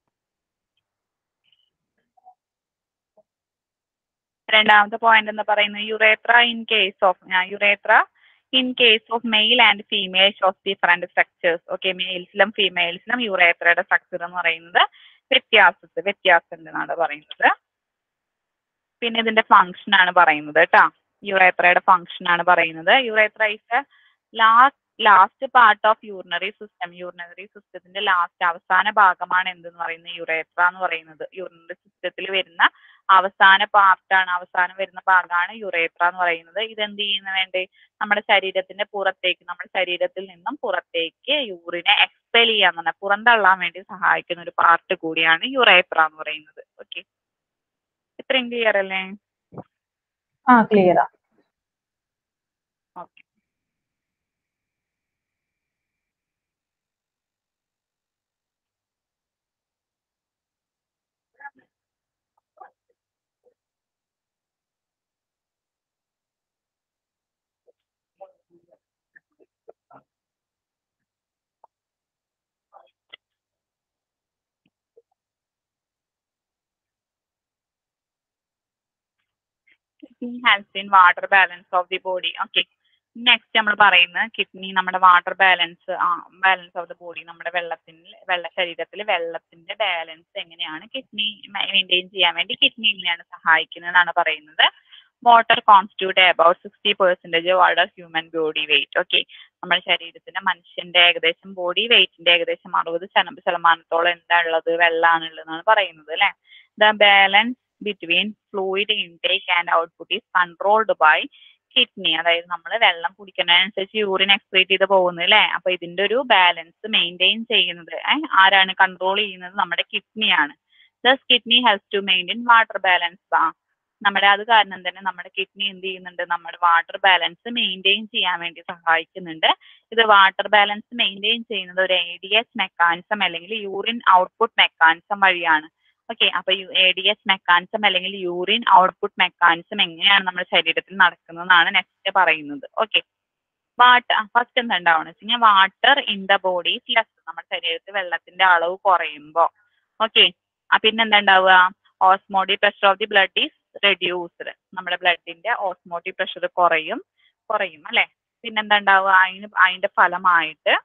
രണ്ടാമത്തെ പോയിന്റ് എന്ന് പറയുന്നത് urethra in case of urethra in case of male and female shows different structures okay മെയിൽസിലും ഫീമെയിൽസിലും യുറേത്രയുടെ സ്ട്രക്ചർ എന്ന് പറയുന്നത് വ്യത്യാസത്ത് വ്യത്യാസം ഉണ്ടെന്നാണ് പറയുന്നത് പിന്നെ ഇതിന്റെ ഫംഗ്ഷൻ ആണ് പറയുന്നത് കേട്ടോ യുറേത്രയുടെ ഫംഗ്ഷൻ ആണ് പറയുന്നത് urethra is last last part of urinary system urinary സിസ്റ്റത്തിന്റെ ലാസ്റ്റ് അവസാന ഭാഗമാണ് എന്തെന്ന് പറയുന്നത് യുറേത്ര എന്ന് പറയുന്നത് യൂറിനറി സിസ്റ്റത്തിൽ വരുന്ന അവസാന പാർട്ടാണ് അവസാനം വരുന്ന ഭാഗമാണ് യുറേത്ര എന്ന് പറയുന്നത് ഇത് എന്ത് ചെയ്യുന്ന വേണ്ടി നമ്മുടെ ശരീരത്തിന്റെ പുറത്തേക്ക് നമ്മുടെ ശരീരത്തിൽ നിന്നും പുറത്തേക്ക് യൂറിനെ എക്സ്പെൽ ചെയ്യാൻ തന്നെ പുറന്തള്ളാൻ വേണ്ടി സഹായിക്കുന്ന ഒരു പാർട്ട് കൂടിയാണ് യുറേത്ര എന്ന് പറയുന്നത് ഓക്കെ ഇത്രയും ക്ലിയർ അല്ലേ ആ ക്ലിയർ ആ okay kidney has in water balance of the body okay next നമ്മൾ പറയുന്നത് കിഡ്നി നമ്മുടെ വാട്ടർ ബാലൻസ് ആ ബാലൻസ് ഓഫ് ദി ബോഡി നമ്മുടെ വെള്ളത്തിൽ വെള്ള ശരീരത്തിൽ വെള്ളത്തിന്റെ ബാലൻസ് എങ്ങനെയാണ് കിഡ്നി മെയിൻറ്റെയിൻ ചെയ്യാൻ വേണ്ടി കിഡ്നി എങ്ങനെയാണ് സഹായിക്കുന്നതെന്നാണ് പറയുന്നത് water constitute about sixty percentage water human body weight okay നമ്മുടെ ശരീരത്തിന്റെ മനുഷ്യന്റെ ഏകദേശം ബോഡി വെയിറ്റിന്റെ ഏകദേശം അറുപത് ശതമാനം ശതമാനത്തോളം എന്താ ഉള്ളത് വെള്ളമാണ് ഉള്ളതെന്നാണ് പറയുന്നത് അല്ലെ the balance between fluid intake and output is controlled by kidney അതായത് നമ്മൾ വെള്ളം കുടിക്കുന്നതിനനുസരിച്ച് യൂറിൻ എക്സ്ക്രീറ്റ് ചെയ്ത് പോകുന്നു അല്ലേ അപ്പൊ ഇതിന്റെ ഒരു ബാലൻസ് മെയിൻറ്റെയിൻ ചെയ്യുന്നത് ഏഹ് ആരാണ് കൺട്രോൾ ചെയ്യുന്നത് നമ്മുടെ കിഡ്നിയാണ് thus kidney helps to maintain water balance ആ നമ്മുടെ അത് കാരണം തന്നെ നമ്മുടെ കിഡ്നി എന്ത് ചെയ്യുന്നുണ്ട് നമ്മുടെ വാട്ടർ ബാലൻസ് മെയിൻറ്റെയിൻ ചെയ്യാൻ വേണ്ടി സഹായിക്കുന്നുണ്ട് ഇത് വാട്ടർ ബാലൻസ് മെയിൻറ്റെയിൻ ചെയ്യുന്നത് ഒരു എ ഡി എസ് മെക്കാനിസം അല്ലെങ്കിൽ യൂറിൻ ഔട്ട്പുട്ട് മെക്കാനിസം വഴിയാണ് ഓക്കെ അപ്പൊ എ ഡി എസ് മെക്കാനിസം അല്ലെങ്കിൽ യൂറിൻ ഔട്ട്പുട്ട് മെക്കാനിസം എങ്ങനെയാണ് നമ്മുടെ ശരീരത്തിൽ നടക്കുന്നതെന്നാണ് നെക്സ്റ്റ് പറയുന്നത് ഓക്കെ വാട്ടർ ഫസ്റ്റ് എന്താ ഉണ്ടാവുക വെച്ച് കഴിഞ്ഞാൽ water in the body less നമ്മുടെ ശരീരത്തിൽ വെള്ളത്തിന്റെ അളവ് കുറയുമ്പോൾ ഓക്കെ പിന്നെന്താ ഉണ്ടാവുക osmotic pressure of the blood is reduced നമ്മുടെ ബ്ലഡിന്റെ ഓസ്മോട്ടിക് പ്രഷർ കുറയും കുറയും അല്ലെ പിന്നെന്താ ഉണ്ടാവുക അതിന് അതിന്റെ ഫലമായിട്ട്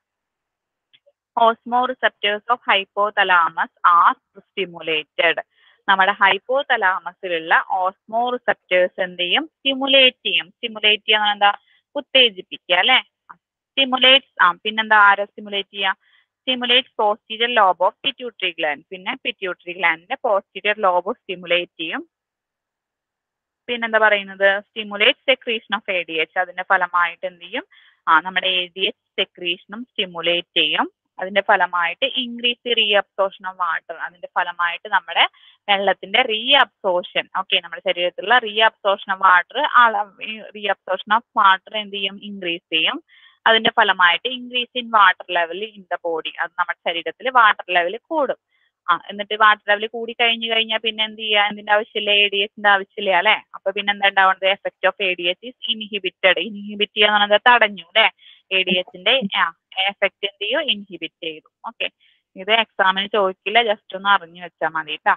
osmoreceptors of hypothalamus are stimulated നമ്മുടെ ഹൈപ്പോതലാമസിലുള്ള ഓസ്മോ റിസെപ്റ്റേഴ്സ് എന്ത് ചെയ്യും സ്റ്റിമുലേറ്റ് ചെയ്യും സ്റ്റിമുലേറ്റ് ചെയ്യുക എന്താ ഉത്തേജിപ്പിക്കുക അല്ലെ സ്റ്റിമുലേറ്റ്സ് ആ പിന്നെന്താ ആരോ സ്റ്റിമുലേറ്റ് ചെയ്യുക stimulate posterior lobe of pituitary gland പിന്നെ പിറ്റ്യൂട്ടറി ഗ്ലാൻഡിന്റെ പോസ്റ്റീരിയർ ലോബ് സ്റ്റിമുലേറ്റ് ചെയ്യും പിന്നെന്താ പറയുന്നത് stimulate secretion of A D H അതിന്റെ ഫലമായിട്ട് എന്ത് ചെയ്യും ആ നമ്മുടെ എ ഡി എച്ച് സെക്രീഷനും സ്റ്റിമുലേറ്റ് ചെയ്യും അതിന്റെ ഫലമായിട്ട് increase reabsorption of water അതിന്റെ ഫലമായിട്ട് നമ്മുടെ വെള്ളത്തിന്റെ റീ അബ്സോർഷൻ ഓക്കെ നമ്മുടെ ശരീരത്തിലുള്ള reabsorption of water reabsorption of water എന്ത് ചെയ്യും ഇൻക്രീസ് ചെയ്യും അതിന്റെ ഫലമായിട്ട് increase in water level in the body അത് നമ്മുടെ ശരീരത്തിൽ വാട്ടർ ലെവൽ കൂടും ആ എന്നിട്ട് വാട്ടർ ലെവൽ കൂടി കഴിഞ്ഞു കഴിഞ്ഞാൽ പിന്നെ എന്ത് ചെയ്യാ എന്തിന്റെ ആവശ്യമില്ല എ ഡി എച്ചിന്റെ ആവശ്യമില്ല അല്ലെ അപ്പൊ പിന്നെ എന്താ ഉണ്ടാവുന്നത് effect of A D H is inhibited inhibit ചെയ്യാന്ന് പറയുന്നത് തടഞ്ഞു അല്ലെ എ ഡി എച്ചിന്റെ എഫക്ട് എന്ത് ചെയ്യും ഇൻഹിബിറ്റ് ചെയ്തു ഓക്കെ ഇത് എക്സാമിന് ചോദിക്കില്ല ജസ്റ്റ് ഒന്ന് അറിഞ്ഞു വെച്ചാൽ മതി കേട്ടാ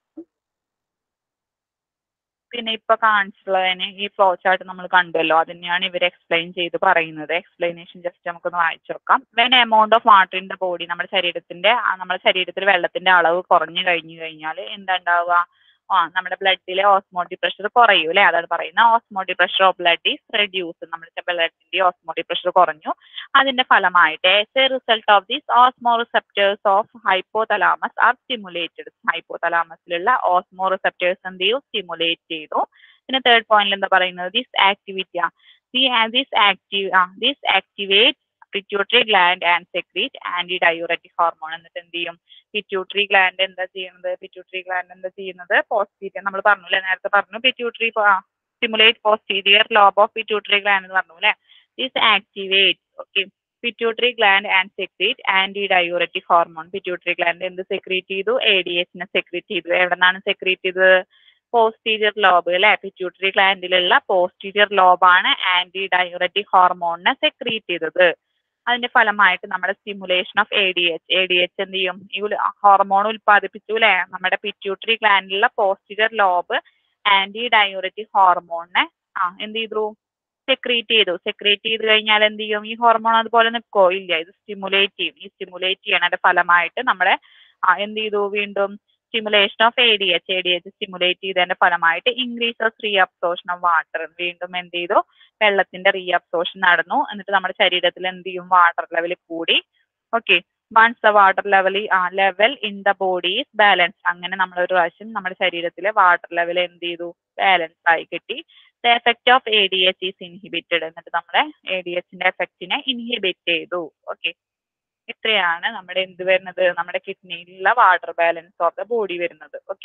പിന്നെ ഇപ്പൊ കാണിച്ചിട്ടുള്ളതിന് ഈ ഫ്ലോ ചാർട്ട് നമ്മൾ കണ്ടല്ലോ അതിനെയാണ് ഇവർ എക്സ്പ്ലെയിൻ ചെയ്ത് പറയുന്നത് എക്സ്പ്ലനേഷൻ ജസ്റ്റ് നമുക്കൊന്ന് വായിച്ചു നോക്കാം when amount of water in the body നമ്മുടെ ശരീരത്തിന്റെ ആ നമ്മുടെ ശരീരത്തിൽ വെള്ളത്തിന്റെ അളവ് കുറഞ്ഞു കഴിഞ്ഞു കഴിഞ്ഞാൽ എന്താ ഉണ്ടാവുക ആ നമ്മുടെ ബ്ലഡിലെ ഓസ്മോട്ടിക് പ്രഷർ കുറയും അല്ലെ അതാണ് പറയുന്നത് osmotic pressure of blood is reduce നമ്മുടെ ബ്ലഡിന്റെ ഓസ്മോട്ടിക് പ്രഷർ കുറഞ്ഞു അതിന്റെ ഫലമായിട്ട് as a result of these osmoreceptors of hypothalamus are stimulated ഹൈപ്പോതലാമസിലുള്ള ഓസ്മോ റിസെപ്റ്റേഴ്സ് എന്ത് ചെയ്യും സ്റ്റിമുലേറ്റ് ചെയ്തു പിന്നെ തേർഡ് പോയിന്റിൽ എന്താ പറയുന്നത് this activity this active this activate pituitary gland and secrete antidiuretic hormone എന്നിട്ട് എന്ത് ചെയ്യും പിറ്റ്യൂട്ടറി ഗ്ലാൻഡ് എന്താ ചെയ്യുന്നത് പിറ്റ്യൂട്ടറി ഗ്ലാൻഡ് എന്താ ചെയ്യുന്നത് പോസ്റ്റീരിയർ നമ്മൾ പറഞ്ഞു അല്ലേ നേരത്തെ പറഞ്ഞു pituitary stimulate posterior lobe of pituitary gland എന്ന് പറഞ്ഞു അല്ലേ this activate okay pituitary gland and secrete antidiuretic hormone pituitary gland എന്ത് സെക്രീറ്റ് ചെയ്തു എ ഡി എച്ചിനെ സെക്രീറ്റ് ചെയ്തു എവിടെ നിന്നാണ് സെക്രീറ്റ് ചെയ്തത് പോസ്റ്റീരിയർ ലോബ് അല്ലെ പിറ്റ്യൂട്ടറി ഗ്ലാൻഡിലുള്ള പോസ്റ്റീരിയർ ലോബാണ് ആന്റി ഡയൂററ്റിക് ഹോർമോണിനെ സെക്രീറ്റ് ചെയ്തത് അതിന്റെ ഫലമായിട്ട് നമ്മുടെ stimulation of A D H A D H എന്ത് ചെയ്യും ഈ ഹോർമോൺ ഉൽപ്പാദിപ്പിച്ചു അല്ലെ നമ്മുടെ പിറ്റ്യൂട്ടറി ഗ്ലാൻഡിലുള്ള പോസ്റ്റീരിയർ ലോബ് ആന്റി ഡയൂററ്റിക് ഹോർമോണിനെ ആ എന്ത് ചെയ്തു സെക്രീറ്റ് ചെയ്തു സെക്രീറ്റ് ചെയ്ത് കഴിഞ്ഞാൽ എന്ത് ചെയ്യും ഈ ഹോർമോൺ അതുപോലെ നിൽക്കോ ഇല്ല ഇത് സ്റ്റിമുലേറ്റ് ചെയ്യും ഈ സ്റ്റിമുലേറ്റ് ചെയ്യണതിന്റെ ഫലമായിട്ട് നമ്മുടെ ആ, എന്ത് ചെയ്തു വീണ്ടും stimulation of A D H A D H stimulate ചെയ്തതിന്റെ ഫലമായിട്ട് increases reabsorption of water വീണ്ടും എന്ത് ചെയ്തു വെള്ളത്തിന്റെ റീ അബ്സോർഷൻ നടന്നു എന്നിട്ട് നമ്മുടെ ശരീരത്തിൽ എന്ത് ചെയ്യും വാട്ടർ ലെവൽ കൂടി okay once the water level level in the body is balance അങ്ങനെ നമ്മൾ ഒരു പ്രാവശ്യം നമ്മുടെ ശരീരത്തിലെ വാട്ടർ ലെവൽ എന്ത് ചെയ്തു ബാലൻസ് ആയി കിട്ടി the effect of A D H is inhibited എന്നിട്ട് നമ്മുടെ എ ഡി എച്ചിന്റെ എഫക്റ്റിനെ ഇൻഹിബിറ്റ് ചെയ്തു ഓക്കെ ഇത്രയാണ് നമ്മുടെ എന്ത് വരുന്നത് നമ്മുടെ കിഡ്നിയിലുള്ള water balance of the body വരുന്നത് ഓക്കെ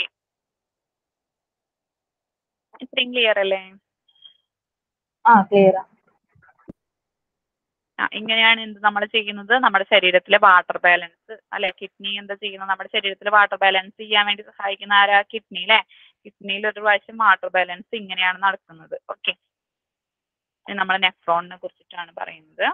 ഇത്രയും ക്ലിയർ അല്ലേ ആ ക്ലിയർ ആ ഇങ്ങനെയാണ് എന്ത് നമ്മൾ ചെയ്യുന്നത് നമ്മുടെ ശരീരത്തിലെ വാട്ടർ ബാലൻസ് അല്ലെ കിഡ്നി എന്താ ചെയ്യുന്നത് നമ്മുടെ ശരീരത്തിലെ വാട്ടർ ബാലൻസ് ചെയ്യാൻ വേണ്ടി സഹായിക്കുന്ന ആരാ കിഡ്നി അല്ലെ കിഡ്നിയിൽ ഒരു പ്രാവശ്യം വാട്ടർ ബാലൻസ് ഇങ്ങനെയാണ് നടക്കുന്നത് ഓക്കെ നമ്മുടെ നെഫ്രോണിനെ കുറിച്ചിട്ടാണ് പറയുന്നത്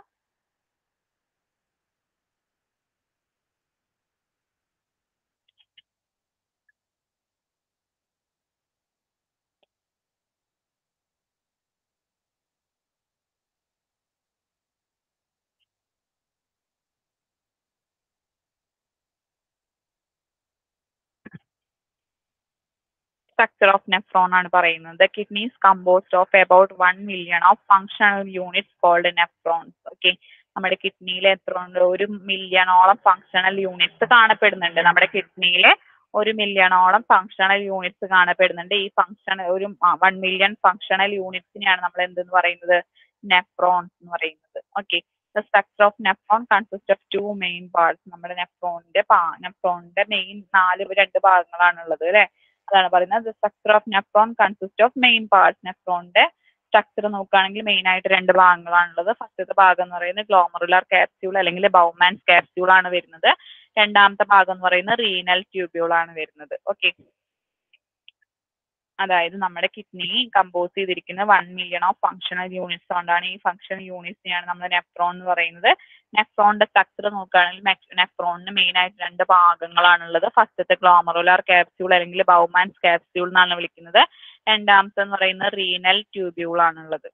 സ്ട്രക്ചർ ഓഫ് നെഫ്രോൺ ആണ് പറയുന്നത് kidney is composed of about one million of functional units called nephrons okay നമ്മുടെ കിഡ്നിയിൽ എത്ര ഉണ്ട് ഒരു മില്യണോളം ഫങ്ഷണൽ യൂണിറ്റ്സ് കാണപ്പെടുന്നുണ്ട് നമ്മുടെ കിഡ്നിയിൽ ഒരു മില്യണോളം ഫങ്ഷണൽ യൂണിറ്റ്സ് കാണപ്പെടുന്നുണ്ട് ഈ ഫങ്ഷൻ ഒരു വൺ മില്യൺ ഫങ്ഷണൽ യൂണിറ്റ്സിനെയാണ് നമ്മൾ എന്തെന്ന് പറയുന്നത് നെഫ്രോൺസ് എന്ന് പറയുന്നത് okay the structure of nephron consist of two main parts നമ്മുടെ നെഫ്രോണിന്റെ നെഫ്രോണിന്റെ മെയിൻ നാല് രണ്ട് ഭാഗങ്ങളാണുള്ളത് അല്ലെ അതാണ് പറയുന്നത് structure of nephron consist of main parts നെഫ്രോണിന്റെ സ്ട്രക്ചർ നോക്കുകയാണെങ്കിൽ മെയിൻ ആയിട്ട് രണ്ട് ഭാഗങ്ങളാണുള്ളത് ഫസ്റ്റത്തെ ഭാഗം എന്ന് പറയുന്നത് ഗ്ലോമറുലാർ ക്യാപ്സ്യൂൾ അല്ലെങ്കിൽ ബൗമാൻസ് ക്യാപ്സ്യൂൾ ആണ് വരുന്നത് രണ്ടാമത്തെ ഭാഗം എന്ന് പറയുന്നത് റീനൽ ട്യൂബ്യൂൾ ആണ് വരുന്നത് ഓക്കെ അതായത് നമ്മുടെ കിഡ്നി കമ്പോസ് ചെയ്തിരിക്കുന്ന one million of functional units കൊണ്ടാണ് ഈ ഫങ്ഷണൽ യൂണിറ്റ്സിനെയാണ് നമ്മൾ നെഫ്രോൺ എന്ന് പറയുന്നത് നെഫ്രോണിന്റെ സ്ട്രക്ചർ നോക്കുകയാണെങ്കിൽ നെഫ്രോണിന് മെയിൻ ആയിട്ട് രണ്ട് ഭാഗങ്ങളാണുള്ളത് ഫസ്റ്റത്തെ ഗ്ലോമറുലാർ ക്യാപ്സ്യൂൾ അല്ലെങ്കിൽ ബൗമാൻസ് ക്യാപ്സ്യൂൾ എന്നാണ് വിളിക്കുന്നത് രണ്ടാമത്തെ എന്ന് പറയുന്നത് റീനൽ ട്യൂബ്യൂൾ ആണുള്ളത്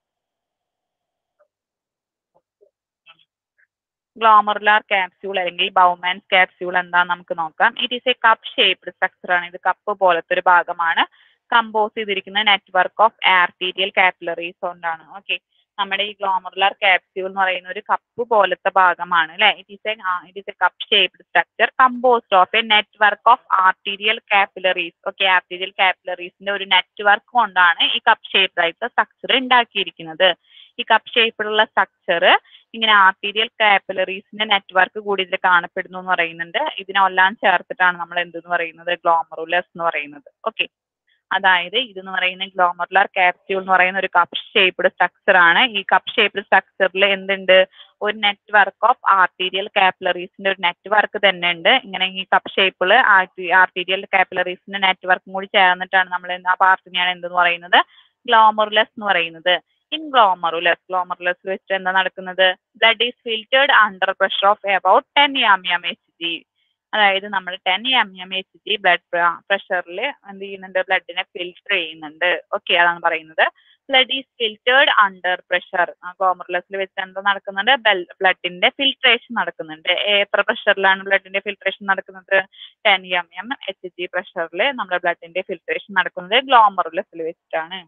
ഗ്ലോമറുലാർ ക്യാപ്സ്യൂൾ അല്ലെങ്കിൽ ബൗമാൻസ് ക്യാപ്സ്യൂൾ എന്താന്ന് നമുക്ക് നോക്കാം it is a cup shaped structure ആണ് ഇത് കപ്പ് പോലത്തെ ഒരു ഭാഗമാണ് കമ്പോസ് ചെയ്തിരിക്കുന്ന നെറ്റ്വർക്ക് ഓഫ് ആർട്ടീരിയൽ കാപ്പിലറീസ് കൊണ്ടാണ് ഓക്കെ നമ്മുടെ ഈ ഗ്ലോമറുലാർ ക്യാപ്സ്യൂൾ എന്ന് പറയുന്ന ഒരു കപ്പ് പോലത്തെ ഭാഗമാണ് അല്ലെ it is a it is a cup shaped structure composed of a network of arterial capillaries okay arterial കാപ്പിലറീസിന്റെ ഒരു നെറ്റ്വർക്ക് കൊണ്ടാണ് ഈ കപ്പ് ഷേപ്ഡ് ആയിട്ടുള്ള സ്ട്രക്ചർ ഉണ്ടാക്കിയിരിക്കുന്നത് ഈ കപ്പ് ഷേപ്പിലുള്ള സ്ട്രക്ചർ ഇങ്ങനെ ആർട്ടീരിയൽ കാപ്പിലറീസിന്റെ നെറ്റ്വർക്ക് കൂടി ഇതിൽ കാണപ്പെടുന്നു എന്ന് പറയുന്നുണ്ട് ഇതിനെല്ലാം ചേർത്തിട്ടാണ് നമ്മൾ എന്തെന്ന് പറയുന്നത് ഗ്ലോമറുലസ് എന്ന് പറയുന്നത് ഓക്കെ അതായത് ഇതെന്ന് പറയുന്ന ഗ്ലോമറുലാർ ക്യാപ്സ്യൂൾ എന്ന് പറയുന്ന ഒരു കപ്പ് ഷേപ്ഡ് സ്ട്രക്ചർ ആണ് ഈ കപ്പ് ഷേപ്ഡ് സ്ട്രക്ചറിൽ എന്തുണ്ട് ഒരു നെറ്റ്വർക്ക് ഓഫ് ആർട്ടീരിയൽ കാപ്പിലറീസിന്റെ ഒരു നെറ്റ്വർക്ക് തന്നെ ഉണ്ട് ഇങ്ങനെ ഈ കപ്പ് ഷേപ്പിൽ ആർട്ടീരിയൽ കാപ്പിലറീസിന്റെ നെറ്റ്വർക്കും കൂടി ചേർന്നിട്ടാണ് നമ്മൾ ആ പാർട്ടിനെയാണ് എന്തെന്ന് പറയുന്നത് ഗ്ലോമറുലസ് എന്ന് പറയുന്നത് ഇൻ ഗ്ലോമറുലസ് ഗ്ലോമറുലസ് വെച്ചിട്ട് എന്താ നടക്കുന്നത് blood is filtered under pressure of about ten M M H G അതായത് നമ്മൾ ten M M H G blood പ്രഷറിൽ എന്ത് ചെയ്യുന്നുണ്ട് ബ്ലഡിനെ ഫിൽറ്റർ ചെയ്യുന്നുണ്ട് ഓക്കെ അതാണ് പറയുന്നത് blood is filtered under pressure ഗ്ലോമറുലസിൽ വെച്ച് എന്താ നടക്കുന്നുണ്ട് ബ്ലഡിന്റെ ഫിൽട്രേഷൻ നടക്കുന്നുണ്ട് എത്ര പ്രഷറിലാണ് ബ്ലഡിന്റെ ഫിൽട്രേഷൻ നടക്കുന്നത് ten M M H G പ്രഷറിൽ നമ്മുടെ ബ്ലഡിന്റെ ഫിൽട്രേഷൻ നടക്കുന്നത് ഗ്ലോമറുലസിൽ വെച്ചിട്ടാണ്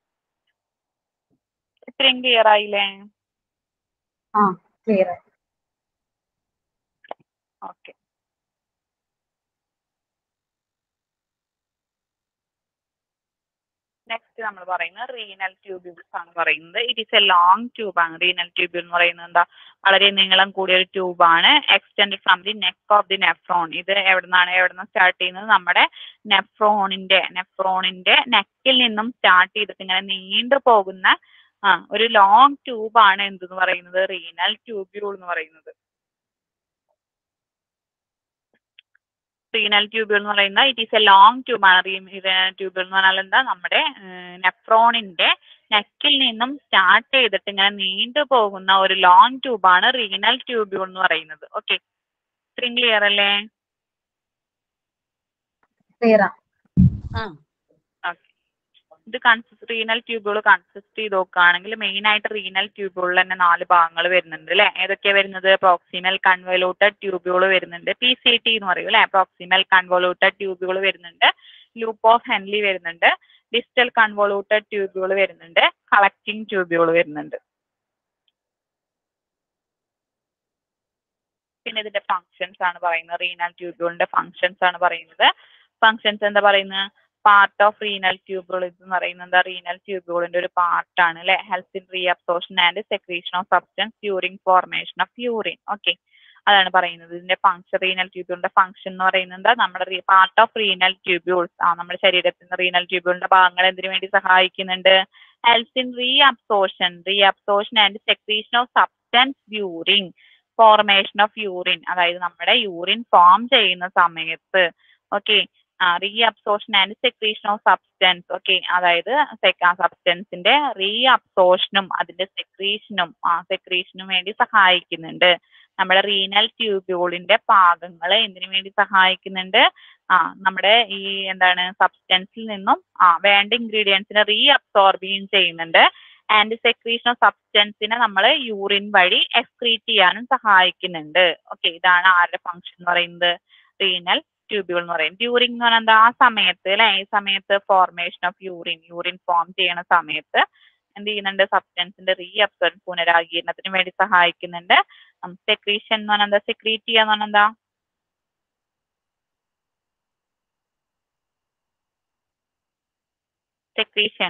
ഇത്രയും ക്ലിയർ ആയില്ലേ ആ ക്ലിയർ ഓക്കെ നെക്സ്റ്റ് നമ്മൾ പറയുന്നത് റീനൽ ട്യൂബ്യൂൾസ് ആണ് പറയുന്നത് it is a long tube ആണ് റീനൽ ട്യൂബ്യൂൾ എന്ന് പറയുന്നത് എന്താ വളരെ നീളം കൂടിയ ഒരു ട്യൂബാണ് extend from the neck of the nephron ഇത് എവിടെ നിന്നാണ് എവിടെ നിന്ന് സ്റ്റാർട്ട് ചെയ്യുന്നത് നമ്മുടെ നെഫ്രോണിന്റെ നെഫ്രോണിന്റെ നെക്കിൽ നിന്നും സ്റ്റാർട്ട് ചെയ്തിട്ട് ഇങ്ങനെ നീണ്ടു പോകുന്ന ആ ഒരു ലോങ് ട്യൂബാണ് എന്തെന്ന് പറയുന്നത് റീനൽ ട്യൂബ്യൂൾ എന്ന് പറയുന്നത് റീനൽ ട്യൂബ്യൂൾ എന്ന് പറയുന്നത് ഇറ്റ് ഈസ് എ ലോങ് ട്യൂബാണ് റീനൽ ട്യൂബ്യൂൾ എന്ന് പറഞ്ഞാൽ എന്താ നമ്മുടെ നെഫ്രോണിന്റെ നെക്കിൽ നിന്നും സ്റ്റാർട്ട് ചെയ്തിട്ട് ഇങ്ങനെ നീണ്ടു പോകുന്ന ഒരു ലോങ് ട്യൂബാണ് റീനൽ ട്യൂബ്യൂൾ എന്ന് പറയുന്നത് ഓക്കെ ഇത്രയും ക്ലിയർ അല്ലേ ക്ലിയർ ആ ഓക്കെ ഇത് കൺസിസ്റ്റ് റീനൽ ട്യൂബുകൾ കൺസിസ്റ്റ് ചെയ്ത് നോക്കുകയാണെങ്കിൽ മെയിൻ ആയിട്ട് റീനൽ ട്യൂബുകളിൽ തന്നെ നാല് ഭാഗങ്ങൾ വരുന്നുണ്ട് അല്ലെ ഏതൊക്കെയാ വരുന്നത് പ്രോക്സിമൽ കൺവലൂട്ടഡ് ട്യൂബുകൾ വരുന്നുണ്ട് പി സി ടി എന്ന് പറയും അല്ലെ പ്രോക്സിമൽ കൺവലൂട്ടഡ് ട്യൂബുകൾ വരുന്നുണ്ട് ലൂപ്പ് ഓഫ് ഹെൻലി വരുന്നുണ്ട് ഡിസ്റ്റൽ കൺവോളൂട്ടഡ് ട്യൂബുകൾ വരുന്നുണ്ട് കളക്ടിങ് ട്യൂബുകൾ വരുന്നുണ്ട് പിന്നെ ഇതിന്റെ ഫങ്ഷൻസ് ആണ് പറയുന്നത് റീനൽ ട്യൂബുകളുടെ ഫങ്ഷൻസ് ആണ് പറയുന്നത് ഫങ്ഷൻസ് എന്താ പറയുന്നത് പാർട്ട് ഓഫ് റീനൽ ട്യൂബുകൾ എന്ന് പറയുന്നത് എന്താ റീനൽ ട്യൂബുകളിന്റെ ഒരു പാർട്ടാണ് അല്ലെ ഹെൽത്ത് in reabsorption and secretion of substance during formation of urine okay അതാണ് പറയുന്നത് ഇതിന്റെ ഫങ്ഷൻ റീനൽ ട്യൂബുകളുടെ ഫങ്ഷൻ എന്ന് പറയുന്നത് എന്താ നമ്മുടെ പാർട്ട് ഓഫ് റീനൽ ട്യൂബ്യൂൾസ് ആ നമ്മുടെ ശരീരത്തിൽ റീനൽ ട്യൂബുകളുടെ ഭാഗങ്ങൾ എന്തിനു വേണ്ടി സഹായിക്കുന്നുണ്ട് ഹെൽത്ത് in reabsorption reabsorption and secretion of substance during formation of urine അതായത് നമ്മുടെ യൂറിൻ ഫോം ചെയ്യുന്ന സമയത്ത് okay reabsorption and secretion of substance okay അതായത് സബ്സ്റ്റൻസിന്റെ റീ അബ്സോർഷനും അതിന്റെ സെക്രീഷനും ആ സെക്രീഷനും വേണ്ടി സഹായിക്കുന്നുണ്ട് നമ്മുടെ റീനൽ ട്യൂബ്യൂളിന്റെ ഭാഗങ്ങൾ എന്തിനു വേണ്ടി സഹായിക്കുന്നുണ്ട് ആ നമ്മുടെ ഈ എന്താണ് സബ്സ്റ്റൻസിൽ നിന്നും ആ വേണ്ട ഇൻഗ്രീഡിയൻസിനെ റീ അബ്സോർബ് ചെയ്യുന്നുണ്ട് ആൻഡ് സെക്രീഷൻ ഓഫ് സബ്സ്റ്റൻസിനെ നമ്മൾ യൂറിൻ വഴി എക്സ്ക്രീറ്റ് ചെയ്യാനും സഹായിക്കുന്നുണ്ട് ഓക്കെ ഇതാണ് ആരുടെ ഫംഗ്ഷൻ എന്ന് പറയുന്നത് റീനൽ ട്യൂബ്യൂൾ എന്ന് പറയും ഡ്യൂറിങ് എന്ന് പറഞ്ഞാൽ എന്താ ആ സമയത്ത് അല്ലെ ഈ സമയത്ത് formation of urine urine form ചെയ്യുന്ന സമയത്ത് എന്ത് ചെയ്യുന്നുണ്ട് സബ്സ്റ്റൻസിന്റെ റീ അബ്സോർബ് പുനരാഗീരണത്തിന് വേണ്ടി സഹായിക്കുന്നുണ്ട് സെക്രീഷൻ എന്ന് പറഞ്ഞാൽ എന്താ സെക്രീറ്റ് ചെയ്യാന്ന് പറഞ്ഞാൽ എന്താ സെക്രീഷൻ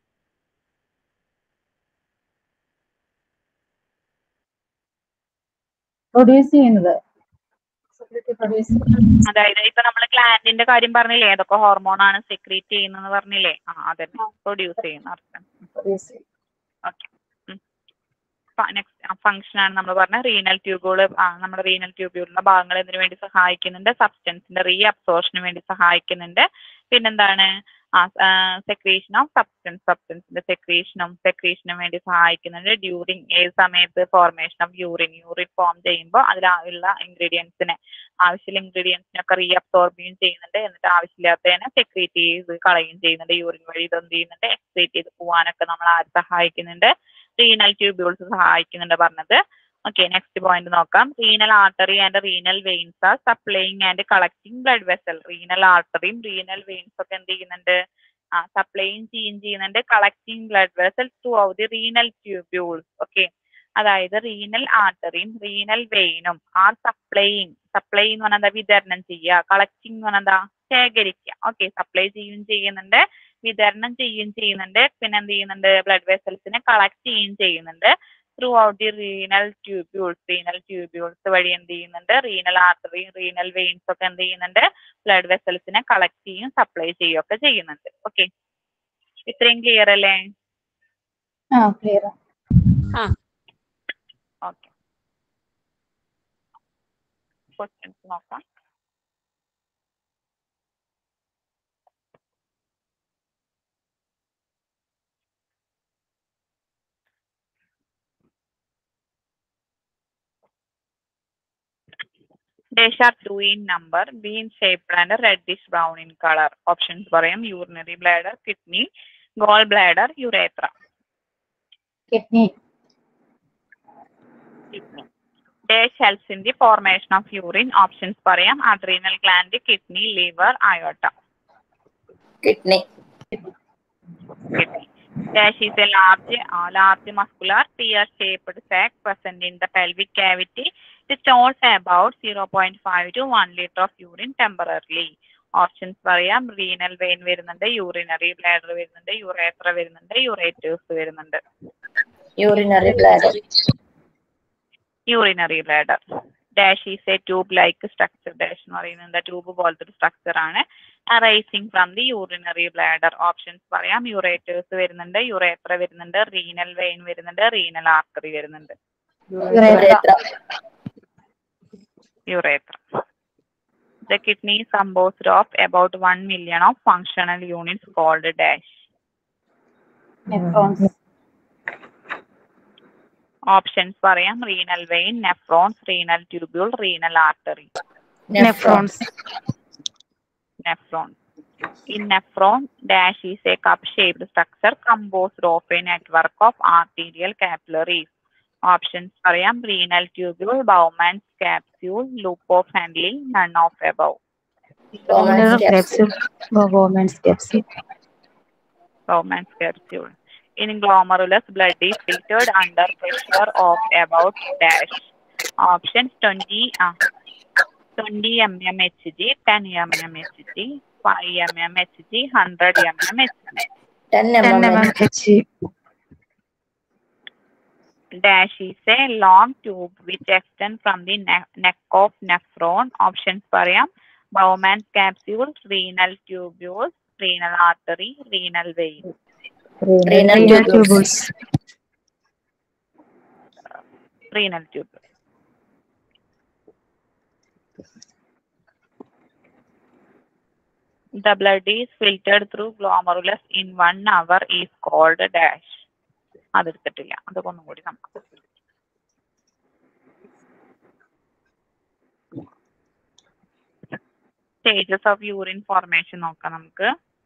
പ്രൊഡ്യൂസ് ചെയ്യുന്നത് പ്രൊഡ്യൂസ് അതായത് ഇപ്പൊ നമ്മൾ ഗ്ലാൻഡിന്റെ കാര്യം പറഞ്ഞില്ലേ ഏതൊക്കെ ഹോർമോൺ ആണ് സെക്രീറ്റ് ചെയ്യുന്നതെന്ന് പറഞ്ഞില്ലേ ആ അതന്നെ പ്രൊഡ്യൂസ് ചെയ്യുന്ന അർത്ഥം പ്രൊഡ്യൂസ് ഓക്കെ നെക്സ്റ്റ് ഫംഗ്ഷൻ ആണ് നമ്മൾ പറഞ്ഞ റീനൽ ട്യൂബുകൾ നമ്മുടെ റീനൽ ട്യൂബുകളുടെ ഭാഗങ്ങൾ എന്തിനു വേണ്ടി സഹായിക്കുന്നുണ്ട് സബ്സ്റ്റൻസിന്റെ റീ അബ്സോർഷന് വേണ്ടി സഹായിക്കുന്നുണ്ട് പിന്നെന്താണ് ആ സെക്രീഷൻ ഓഫ് സബ്സ്റ്റൻസ് സബ്സ്റ്റൻസിന്റെ സെക്രീഷനും സെക്രീഷനും വേണ്ടി സഹായിക്കുന്നുണ്ട് ഡ്യൂറിങ് ഏത് സമയത്ത് formation of urine urine form ചെയ്യുമ്പോൾ അതിലുള്ള ഇൻഗ്രീഡിയൻസിനെ ആവശ്യമുള്ള ഇൻഗ്രീഡിയൻസിനൊക്കെ റീ അബ്സോർബിയും ചെയ്യുന്നുണ്ട് എന്നിട്ട് ആവശ്യമില്ലാത്തതിനെ സെക്രീറ്റ് ചെയ്ത് കളയുകയും ചെയ്യുന്നുണ്ട് യൂറിൻ വഴി ഇതെന്ത് ചെയ്യുന്നുണ്ട് എക്സ്ക്രീറ്റ് ചെയ്ത് പോകാനൊക്കെ നമ്മൾ ആര് സഹായിക്കുന്നുണ്ട് റീനൽ ട്യൂബ്യൂൾസ് സഹായിക്കുന്നുണ്ട് പറഞ്ഞത് ഓക്കെ നെക്സ്റ്റ് പോയിന്റ് നോക്കാം renal artery and renal veins are supplying and collecting blood vessel renal ആർട്ടറിയും റീനൽ വെയിൻസ് ഒക്കെ എന്ത് ചെയ്യുന്നുണ്ട് ആ സപ്ലൈയും ചെയ്യും ചെയ്യുന്നുണ്ട് collecting blood vessel throughout the renal tubules okay അതായത് റീനൽ ആർട്ടറിയും റീനൽ വെയിനും ആർ സപ്ലൈയിങ് സപ്ലൈ എന്ന് പറഞ്ഞാൽ എന്താ വിതരണം ചെയ്യുക കളക്ടിങ് എന്ന് പറഞ്ഞാൽ എന്താ ശേഖരിക്കുക ഓക്കെ സപ്ലൈ ചെയ്യുകയും ചെയ്യുന്നുണ്ട് വിതരണം ചെയ്യുകയും ചെയ്യുന്നുണ്ട് പിന്നെ എന്ത് ചെയ്യുന്നുണ്ട് ബ്ലഡ് വെസൽസിനെ കളക്ട് ചെയ്യുകയും ചെയ്യുന്നുണ്ട് throughout the renal tubules renal tubules വഴി എന്ത് ചെയ്യുന്നുണ്ട് റീനൽ ആർട്ടറി റീനൽ വെയിൻസ് ഒക്കെ എന്ത് ചെയ്യുന്നുണ്ട് ബ്ലഡ് വെസൽസിനെ കളക്ട് ചെയ്യും സപ്ലൈ ചെയ്യുകയും ഒക്കെ ചെയ്യുന്നുണ്ട് ഓക്കെ ഇത്രയും ക്ലിയർ അല്ലേ ആ ക്ലിയർ ഓക്കെ ക്വസ്റ്റ്യൻസ് നോക്കാം Dash are two in number, bean shaped and reddish brown in color. Options പറയാം urinary bladder, kidney, gall bladder, urethra. Kidney Kidney. Dash helps in the formation of urine. Options പറയാം adrenal gland, kidney, liver, aorta. Kidney Kidney. Dash is a large, uh, large muscular pear-shaped sac present in the pelvic cavity. It stores about 0.5 to 1 liter of urine temporarily. Options പറയാം റീനൽ വെയിൻ വരുന്നുണ്ട് യൂറിനറി ബ്ലാഡർ വരുന്നുണ്ട് യുറേത്ര വരുന്നുണ്ട് യുറേറ്റേഴ്സ് വരുന്നുണ്ട് urinary bladder urinary bladder dash is a tube like structure dash എന്ന് പറയുന്നത് ട്യൂബ് പോലത്തെ ഒരു സ്ട്രക്ചർ ആണ് arising from the urinary bladder options പറയാം യുറേറ്റേഴ്സ് വരുന്നുണ്ട് യുറേത്ര വരുന്നുണ്ട് റീനൽ വെയിൻ വരുന്നുണ്ട് റീനൽ ആർട്ടറി വരുന്നുണ്ട് urethra urethra. The kidney is composed of about 1 million of functional units called dash. Nephrons Options പറയാം renal vein, nephrons, renal tubule, renal artery. Nephrons Nephron. In nephron, dash is a cup-shaped structure composed of a network of arterial capillaries. Options പറയാം renal tubule, Bowman's capsule, loop of Henle, none of above. Bowman's capsule. Government steps Bowman's capsule. In glomerulus, blood is filtered under pressure of about dash. Options 20, uh, 20 mmHg, 10 mmHg, 5 mmHg, 100 mmHg. Ten M M H Dash is a long tube which extends from the ne- neck of nephron. Options പറയാം Bowman's capsule, renal tubules, renal artery, renal vein. Renal tubules. renal tube. The blood is filtered through glomerulus in one hour is called dash. അതെടുത്തിട്ടില്ല അതൊക്കെ ഒന്നും കൂടി നമുക്ക് സ്റ്റേജസ് ഓഫ് യൂറിൻ ഫോർമേഷൻ നോക്കാം നമുക്ക്